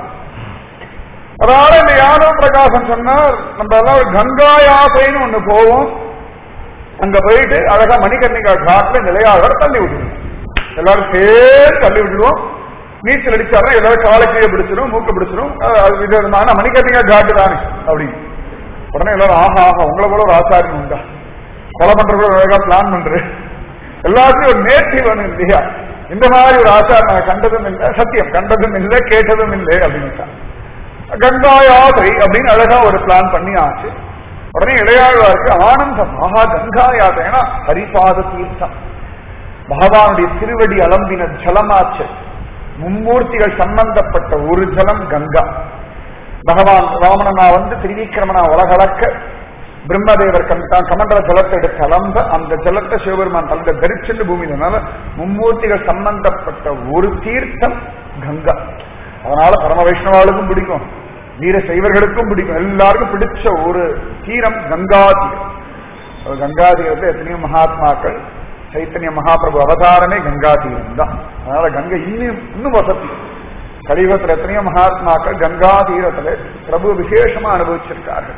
அதனால இந்த யாதவ பிரகாசம் சொன்னார் நம்ம எல்லாம் ஒரு கங்கா யாத்திரைன்னு ஒண்ணு போவோம் அங்க போயிட்டு அழகா மணிகர்ணிகா காட்டுல நிலையாக தள்ளி விட்டுருவோம் எல்லாரும் சேர்ந்து தள்ளி விட்டுருவோம் நீச்சல் அடிச்சாருன்னா எல்லாரும் காலை கீழே பிடிச்சிடும் மூக்க பிடிச்சிடும் அது விதமான மணிகர்ணிகா காட்டு தானே அப்படின்னு உடனே எல்லாரும் ஆஹா ஆஹா உங்களை போல ஒரு ஆச்சாரியம் உண்டா கொலை பண்றது அழகா பிளான் பண்றேன் எல்லாத்தையும் ஒரு நேர்த்தி வேணும் இல்லையா இந்த மாதிரி ஒரு ஆச்சாரம் நான் கண்டதும் இல்லை சத்தியம் கண்டதும் இல்லை கேட்டதும் இல்லை அப்படின்னு கங்கா யாத்திரை அப்படின்னு அழகா ஒரு பிளான் பண்ணி ஆச்சு உடனே இளையாழ்வாருக்கு ஆனந்தம் ஆஹா கங்கா யாத்திரைனா ஹரிபாத தீர்த்தம் பகவானுடைய திருவடி அலம்பின ஜலமாச்சு மும்மூர்த்திகள் சம்பந்தப்பட்ட ஒரு ஜலம் கங்கா பகவான் ராமணனா வந்து திரிவிக்கிரமனா உலகளக்க பிரம்மதேவர் தான் கமண்டல ஜலத்தை எடுத்து அலம்ப அந்த ஜலத்தை சிவபெருமான் தந்த தரிச்சென்று பூமியினால மும்மூர்த்திகள் சம்பந்தப்பட்ட ஒரு தீர்த்தம் கங்கா அதனால பரம வைஷ்ணவாளுக்கும் பிடிக்கும் வீர சைவர்களுக்கும் பிடிக்கும் எல்லாருக்கும் பிடிச்ச ஒரு தீரம் கங்கா தீரம் கங்கா தீரத்தில் எத்தனையோ மகாத்மாக்கள் சைத்தன்ய மகாபிரபு அவதாரமே கங்கா தீரம் தான் அதனால கங்கை இன்னும் இன்னும் வசதி கலியுகத்தில் எத்தனையோ மகாத்மாக்கள் கங்கா தீரத்துல பிரபு விசேஷமா அனுபவிச்சிருக்கார்கள்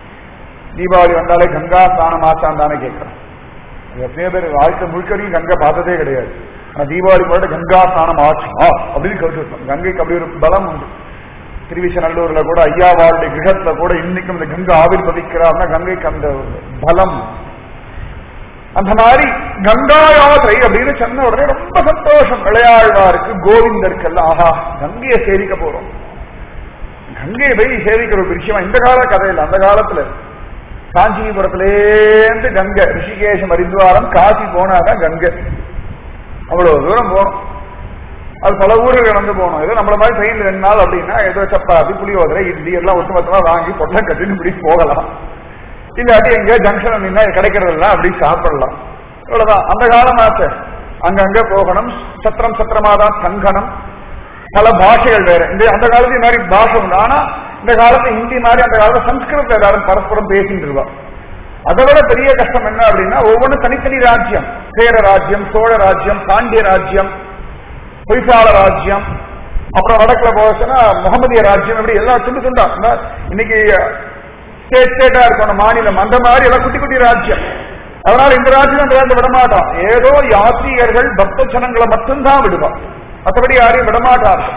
தீபாவளி வந்தாலே கங்கா ஸ்நானம் ஆச்சான் தானே கேட்கிறோம் எத்தனையோ பேர் வாழ்க்கை முழுக்க வரைக்கும் கங்கை பார்த்ததே கிடையாது ஆனா தீபாவளி கூட கங்கா ஸ்நானம் ஆச்சா அப்படின்னு கேட்டுருக்கோம் கங்கைக்கு அப்படி ஒரு பலம் உண்டு திருவிசநல்லூர்ல கூட ஐயாவாளுடைய கிரகத்துல கூட இன்னைக்கும் இந்த கங்கை ஆவிர் பதிக்கிறார்னா கங்கைக்கு அந்த பலம் அந்த மாதிரி கங்கா யாத்திரை அப்படின்னு சொன்ன உடனே ரொம்ப சந்தோஷம் விளையாழ்வாருக்கு கோவிந்தருக்கெல்லாம் ஆஹா கங்கையை சேவிக்க போறோம் கங்கையை போய் சேவிக்கிற ஒரு விஷயமா இந்த கால கதையில் அந்த காலத்துல காஞ்சிபுரத்திலேருந்து கங்கை ரிஷிகேஷம் ஹரித்வாரம் காசி போனாதான் கங்கை அவ்வளவு தூரம் போகணும் அது பல ஊர்கள் கடந்து போகணும் ஏதோ நம்மள மாதிரி ட்ரெயின் ரெண்டு நாள் அப்படின்னா ஏதோ சப்பாத்தி புளியோதரை இட்லி எல்லாம் ஒட்டுமொத்தமா வாங்கி பொட்டை கட்டின்னு இப்படி போகலாம் இல்லாட்டி எங்க ஜங்ஷன் நின்னா கிடைக்கிறதெல்லாம் அப்படி சாப்பிடலாம் இவ்வளவுதான் அந்த காலமாச்ச அங்கங்க போகணும் சத்திரம் சத்திரமா தான் தங்கணும் பல பாஷைகள் வேற இந்த அந்த காலத்து மாதிரி பாஷை உண்டு ஆனா இந்த காலத்து ஹிந்தி மாதிரி அந்த காலத்துல சம்ஸ்கிருதம் எல்லாரும் பரஸ்பரம் பேசிட்டு இருவா அதை விட பெரிய கஷ்டம் என்ன அப்படின்னா ஒவ்வொன்றும் தனித்தனி ராஜ்யம் சேர ராஜ்யம் சோழ ராஜ்யம் பாண்டிய ராஜ்யம் பொய்சால ராஜ்யம் அப்புறம் வடக்குல போச்சுன்னா முகமதிய ராஜ்யம் இப்படி எல்லாம் துண்டு துண்டா இன்னைக்கு ஸ்டேட் ஸ்டேட்டா இருக்கணும் மாநிலம் அந்த மாதிரி எல்லாம் குட்டி குட்டி ராஜ்யம் அதனால இந்த ராஜ்யம் அந்த ராஜ்யம் விடமாட்டான் ஏதோ யாத்ரீகர்கள் பக்த ஜனங்களை மட்டும்தான் விடுவான் மற்றபடி யாரையும் விடமாட்டார்கள்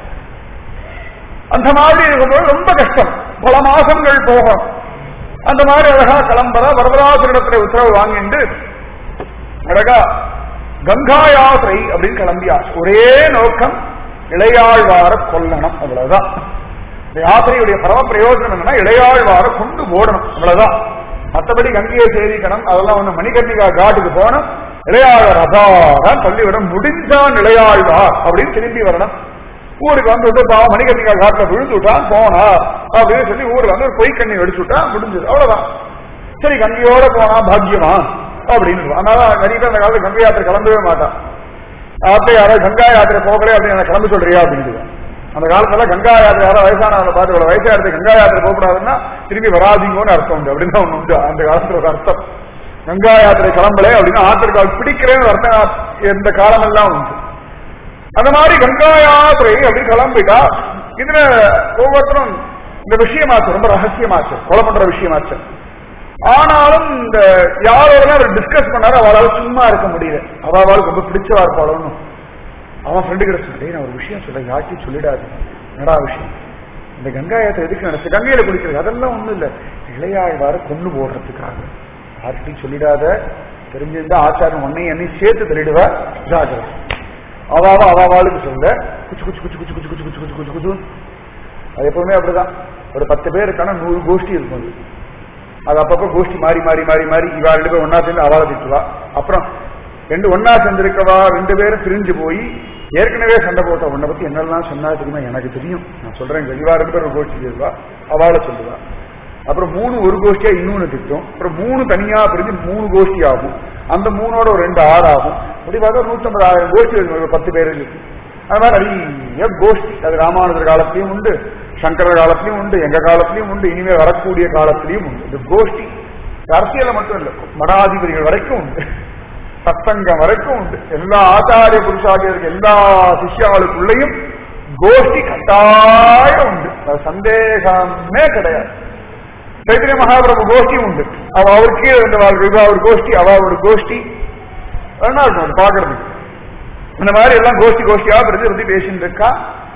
அந்த மாதிரி இருக்கும்போது ரொம்ப கஷ்டம் பல மாசங்கள் போகும் அந்த மாதிரி அழகா கிளம்புற வரதராசரிடத்துல உத்தரவு வாங்கிட்டு அழகா கங்கா யாத்திரை அப்படின்னு கிளம்பியாச்சு ஒரே நோக்கம் இளையாழ்வார கொல்லணும் அவ்வளவுதான் இந்த யாத்திரையுடைய பரம பிரயோஜனம் என்னன்னா இளையாழ்வார கொண்டு ஓடணும் அவ்வளவுதான் மற்றபடி கங்கையை சேவிக்கணும் அதெல்லாம் ஒண்ணு மணிகர்ணிகா காட்டுக்கு போகணும் இளையாழ்வார் அபாரம் பள்ளிவிடம் முடிஞ்சான் இளையாழ்வார் அப்படின்னு திரும்பி வரணும் ஊருக்கு வந்து விட்டு பாவம் மணிகர்ணிகா காட்டுல விழுந்து விட்டான் போனார் அப்படின்னு சொல்லி ஊருக்கு வந்து ஒரு பொய்க்கண்ணி வெடிச்சு விட்டா முடிஞ்சது அவ்வளவுதான் சரி கங்கையோட போனா பாக்கியமா அப்படின்னு அதனால நிறைய பேர் அந்த காலத்துல கங்கை யாத்திரை கிளம்பவே மாட்டான் ஆத்திரை யாராவது கங்கா யாத்திரை போகலே அப்படின்னு எனக்கு கிளம்ப சொல்றியா அப்படின்னு அந்த காலத்துல கங்கா யாத்திரை யாராவது வயசானவங்களை பார்த்து இவ்வளவு வயசா இருக்கு கங்கா யாத்திரை போகக்கூடாதுன்னா திரும்பி வராதீங்கன்னு அர்த்தம் உண்டு அப்படின்னு ஒண்ணு உண்டு அந்த காலத்துல ஒரு அர்த்தம் கங்கா யாத்திரை கிளம்பல அப்படின்னா ஆத்திரக்கால் பிடிக்கிறேன்னு ஒரு அர்த்தம் எந்த காலமெல்லாம் உண்டு அந்த மாதிரி கங்கா யாத்திரை அப்படி கிளம்பிட்டா இதுல ஒவ்வொருத்தரும் இந்த விஷயமாச்சு ரொம்ப ரகசியமாச்சு கொலை பண்ற விஷயமாச்சு ஆனாலும் இந்த யாரோடலாம் அவர் டிஸ்கஸ் பண்ணாரு அவளால சும்மா இருக்க முடியல அவளுக்கு ரொம்ப பிடிச்சவா இருப்பாளோன்னு அவன் ஃப்ரெண்டு கிட்ட சொல்லி நான் ஒரு விஷயம் சொல்ல யார்ட்டையும் சொல்லிடாது என்னடா விஷயம் இந்த கங்கா யாத்திரை எதுக்கு நினைச்சு கங்கையில குளிக்கிறது அதெல்லாம் ஒண்ணும் இல்ல இளையாழ்வார கொண்டு போடுறதுக்காக யார்கிட்டையும் சொல்லிடாத தெரிஞ்சிருந்தா ஆச்சாரம் உன்னை என்னை சேர்த்து தள்ளிடுவா ஜாகிரதை அவாவா அவாவாளுக்கு சொல்ல குச்சு குச்சு குச்சு குச்சு குச்சு குச்சு குச்சு குச்சு குச்சு குச்சு அது எப்பவுமே அப்படிதான் ஒரு பத்து பேர் இருக்கானா நூறு கோஷ்டி இருக்கும் அது அது அப்பப்போ கோஷ்டி மாறி மாறி மாறி மாறி இவா ரெண்டு பேரும் ஒன்னா சேர்ந்து அவாளை திட்டுவா அப்புறம் ரெண்டு ஒன்னா சேர்ந்திருக்கவா ரெண்டு பேரும் பிரிஞ்சு போய் ஏற்கனவே சண்டை போட்ட உன்னை பத்தி என்னெல்லாம் சொன்னா தெரியுமா எனக்கு தெரியும் நான் சொல்றேன் இவா ரெண்டு பேரும் ஒரு கோஷ்டி சேருவா அவாளை சொல்லுவா அப்புறம் மூணு ஒரு கோஷ்டியா இன்னொன்னு திட்டம் அப்புறம் மூணு தனியா பிரிஞ்சு மூணு கோஷ்டி ஆகும் அந்த மூணோட ஒரு ரெண்டு ஆறு ஆகும் அப்படி பார்த்தா நூற்றம்பது ஆயிரம் கோஷ்டி இருக்கும் ஒரு பத்து பேர் இருக்கு அது மாதிரி நிறைய கோஷ்டி அது ராமானுஜர் காலத்திலையும் உண்டு சங்கர காலத்திலையும் உண்டு எங்க காலத்திலையும் உண்டு இனிமே வரக்கூடிய காலத்திலையும் உண்டு இந்த கோஷ்டி அரசியல மட்டும் இல்ல மடாதிபதிகள் வரைக்கும் உண்டு சத்தங்கம் வரைக்கும் உண்டு எல்லா ஆச்சாரிய புருஷாகியருக்கு எல்லா சிஷ்யாளுக்குள்ளேயும் கோஷ்டி கட்டாயம் உண்டு அது சந்தேகமே கிடையாது சைத்தன்ய மகாபிரபு கோஷ்டி உண்டு அவ அவர் கீழே இருந்த வாழ்க்கை இவ அவர் கோஷ்டி அவ ஒரு கோஷ்டி வேணா இருக்கும் அது பாக்குறதுக்கு இந்த மாதிரி எல்லாம் கோஷ்டி கோஷ்டியா பிரிஞ்சு பத்தி பேசிட்டு இருக்கா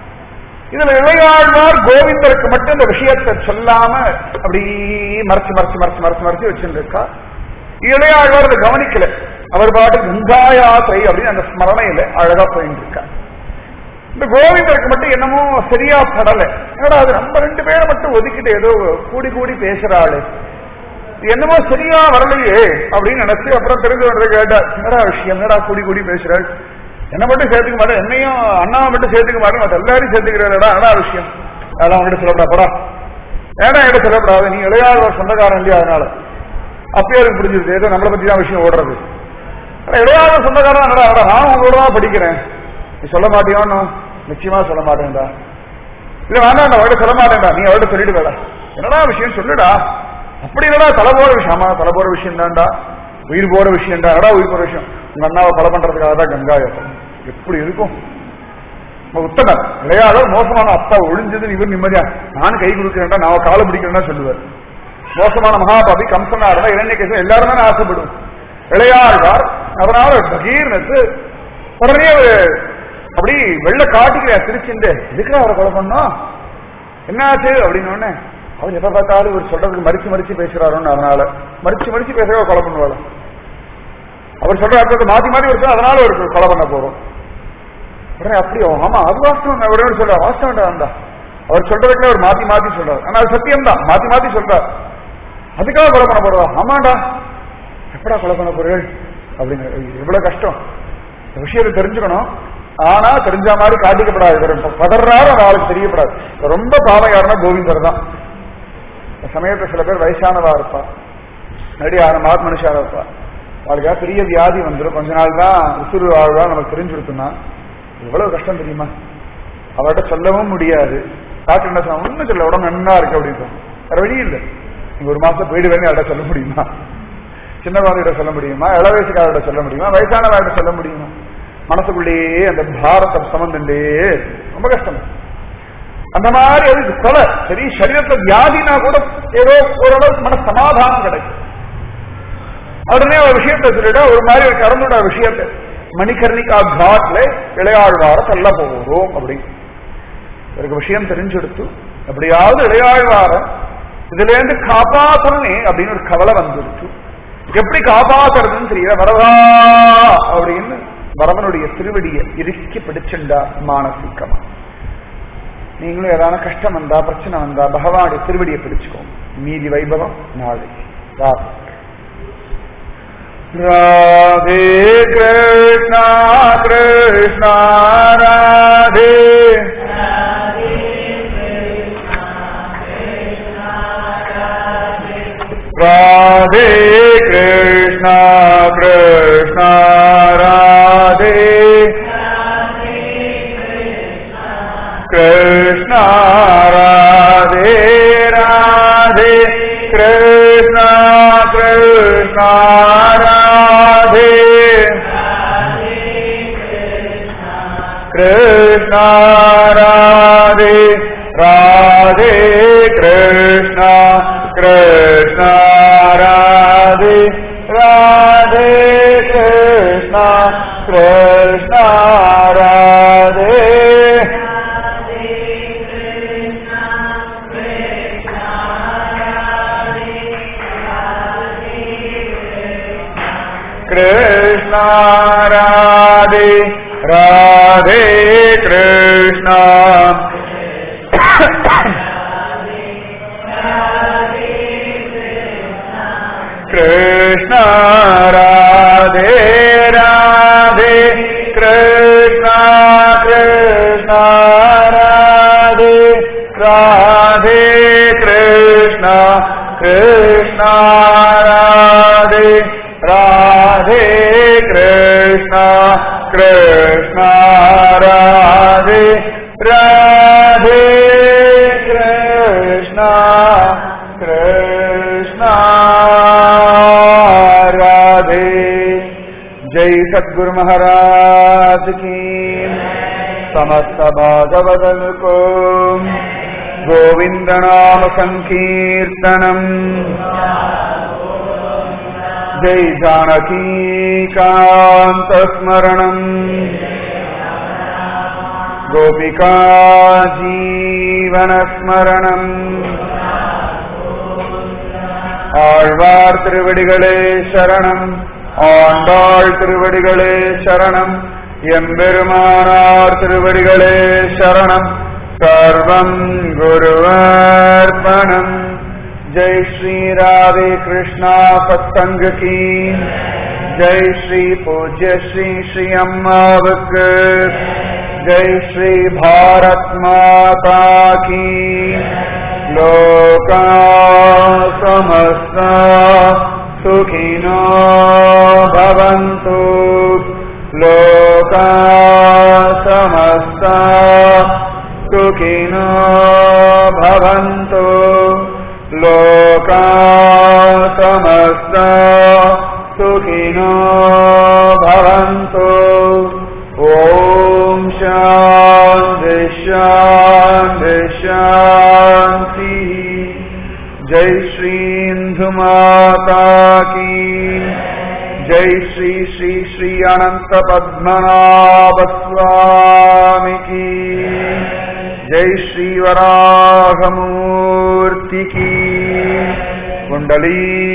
இதுல இளையாழ்வார் கோவிந்தருக்கு மட்டும் இந்த விஷயத்தை சொல்லாம அப்படி மறைச்சு மறைச்சு மறைச்சு மறைச்சு மறைச்சு வச்சுட்டு இருக்கா இளையாழ்வார் அதை கவனிக்கல அவர் பாட்டு கங்கா யாத்திரை அப்படின்னு அந்த ஸ்மரணையில அழகா போயிட்டு இருக்கா இந்த கோவிந்தருக்கு மட்டும் என்னமோ சரியா படல என்னடா அது நம்ம ரெண்டு பேரை மட்டும் ஒதுக்கிட்டு ஏதோ கூடி கூடி பேசுறாளு இது என்னமோ சரியா வரலையே அப்படின்னு நினைச்சு அப்புறம் தெரிஞ்சு வந்து கேட்டா என்னடா விஷயம் என்னடா கூடி கூடி பேசுறாள் என்ன மட்டும் சேர்த்துக்க மாட்டேன் என்னையும் அண்ணாவை மட்டும் சேர்த்துக்க மாட்டேன் மற்ற எல்லாரையும் சேர்த்துக்கிறா என்னடா விஷயம் அதெல்லாம் அவங்ககிட்ட சொல்லப்படா படா ஏடா என்கிட்ட சொல்லப்படாது நீ இளையாத சொந்தக்காரன் இல்லையா அதனால அப்பயே எனக்கு புரிஞ்சிருது ஏதோ நம்மளை பத்தி தான் விஷயம் ஓடுறது ஆனா இளையாத சொந்தக்காரன் என்னடா நான் உங்களோட தான் படிக்கிறேன் நீ சொல்ல மாட்டியோன்னு நிச்சயமா சொல்ல மாட்டேன்டா இல்ல வேண்டாம் அவர்கிட்ட சொல்ல மாட்டேன்டா நீ அவர்கிட்ட சொல்லிடுவேடா என்னடா விஷயம் சொல்லுடா அப்படி இல்லடா தலை போற விஷயம் ஆமா தலை போற விஷயம் தான்டா உயிர் போற விஷயம் தான்டா உயிர் போற விஷயம் உங்க அண்ணாவை கொலை பண்றதுக்காக தான் கங்கா யாத்திரை எப்படி இருக்கும் உத்தமர் இளையாளர் மோசமான அப்பா ஒழிஞ்சது இவர் நிம்மதியா நானும் கை கொடுக்கிறேன்டா நான் காலை பிடிக்கிறேன்னா சொல்லுவார் மோசமான மகாபாபி கம்சனா இருந்தா இளைஞர் எல்லாரும் தானே ஆசைப்படும் இளையாழ்வார் அதனால பகீர்னத்து உடனே அவரு அப்படி வெள்ள காட்டிக்கிறா திருச்சிண்டு எதுக்குடா அவரை கொலை பண்ணோம் என்னாச்சு அப்படின்னு உடனே அவர் எப்ப பார்த்தாலும் இவர் சொல்றதுக்கு மறிச்சு மறிச்சு பேசுறாருன்னு அதனால மறிச்சு மறிச்சு பேசுறவ கொலை பண்ணுவாள் அவர் சொல்ற அர்த்தத்தை மாத்தி மாத்தி வருஷம் அதனால ஒரு கொலை பண்ண போறோம் உடனே அப்படியோ ஆமா அது வாஸ்தவம் தான் உடனே சொல்ற வாஸ்தவம் தான் அவர் சொல்றதுக்குள்ள அவர் மாத்தி மாத்தி சொல்றாரு ஆனா அது சத்தியம் தான் மாத்தி மாத்தி சொல்றார் அதுக்காக கொலை பண்ண போறதா ஆமாண்டா எப்படா கொலை பண்ண போறீர்கள் அப்படிங்கிற எவ்வளவு கஷ்டம் இந்த விஷயத்தை தெரிஞ்சுக்கணும் ஆனா தெரிஞ்ச மாதிரி காட்டிக்கப்படாது இவர் பதறாரு அந்த ஆளுக்கு தெரியப்படாது ரொம்ப பாவம் யாருன்னா கோவிந்தர் தான் இந்த சமயத்துல சில பேர் வயசானவா இருப்பா நடிகான மாத் மனுஷாரா இருப்பா அவளுக்கு பெரிய வியாதி வந்துடும் கொஞ்ச நாள் தான் உசுறு வாழ்வா நமக்கு தெரிஞ்சிருக்குன்னா எவ்வளவு கஷ்டம் தெரியுமா அவர்கிட்ட சொல்லவும் முடியாது டாக்டர் என்ன சொன்னா ஒன்னும் சொல்ல உடம்பு நன்னா இருக்கு அப்படின்னு வேற வழி இல்லை நீங்க ஒரு மாசம் போயிடுவேன்னு அவர்கிட்ட சொல்ல முடியுமா சின்ன குழந்தைகிட்ட சொல்ல முடியுமா இள வயசுக்காரர்கிட்ட சொல்ல முடியுமா வயசானவர்கிட்ட சொல்ல முடியுமா மனசுக்குள்ளேயே அந்த பாரத்தை சம்பந்தண்டே ரொம்ப கஷ்டம் அந்த மாதிரி அது கொலை சரி சரீரத்துல வியாதினா கூட ஏதோ ஓரளவுக்கு மன சமாதானம் கிடைக்கும் உடனே ஒரு விஷயத்தை சொல்லிட்டா ஒரு மாதிரி ஒரு கடந்துட விஷயத்தை மணிகர்ணிகா காட்ல இளையாழ்வார தள்ள போகிறோம் அப்படி எனக்கு விஷயம் தெரிஞ்செடுத்து எப்படியாவது இளையாழ்வார இதுல இருந்து காப்பாற்றணுமே அப்படின்னு ஒரு கவலை வந்துருச்சு எப்படி காப்பாத்துறதுன்னு தெரியல வரதா அப்படின்னு வரவனுடைய திருவடியை இறுக்கி பிடிச்சுண்டா மானசீக்கமா நீங்களும் ஏதாவது கஷ்டம் வந்தா பிரச்சனை வந்தா பகவானுடைய திருவடியை பிடிச்சுக்கோங்க மீதி வைபவம் நாளை ராதே கிருஷ்ணா கிருஷ்ணா ராதே ராதே கிருஷ்ணா ராதே கிருஷ்ணா கிருஷ்ணா ராதே ராதே கிருஷ்ணா கிருஷ்ணா ராதே कृष्णा राधे राधे कृष्णा कृष्णा राधे राधे कृष्णा कृष्णा राधे राधे कृष्णा कृष्णा राधे राधे कृष्णा कृष्णा राधे राधे कृष्णा कृष्णा राधे जय सद्गुरु महाराज की समस्त भागवदल को गोविंद नाम संकीर्तनम जय जानकीकान्तस्मरणम् गोपिका जीवनस्मरणम् ஆழ்வார் திருவடிகளே சரணம் ஆண்டாள் திருவடிகளே சரணம் எம்பெருமானார் திருவடிகளே சரணம் சர்வம் குருவர்ப்பணம் जय श्री राधे कृष्णा सत्संग की जय श्री पूज्य श्री श्री अम्मावक जय श्री भारत माता की लोका समस्ता सुखिनो भवन्तु लोका समस्ता सुखिनो भवन्तु लोका समस्ता सुखिनो भवन्तु ॐ शान्ति शान्ति शान्तिः जय श्री इन्दुमाता की जय श्री श्री श्री अनंत पद्मनाभ स्वामी की जय श्री वराहमूर्ति की कुंडली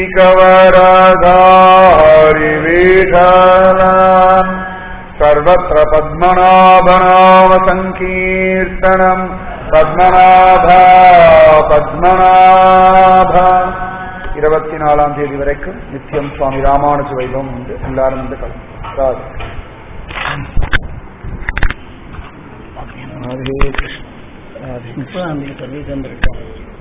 कवरधारि विठला सर्वत्र पद्मनाभनाम सङ्कीर्तनम् பத்மநாப பத்மநாப இருபத்தி நாலாம் தேதி வரைக்கும் நித்தியம் சுவாமி ராமானுஜ வைபவம் உண்டு எல்லாரும் வந்து கலந்து ஹரே கிருஷ்ண இப்போ அந்த சர்வீஸ் வந்திருக்கோம்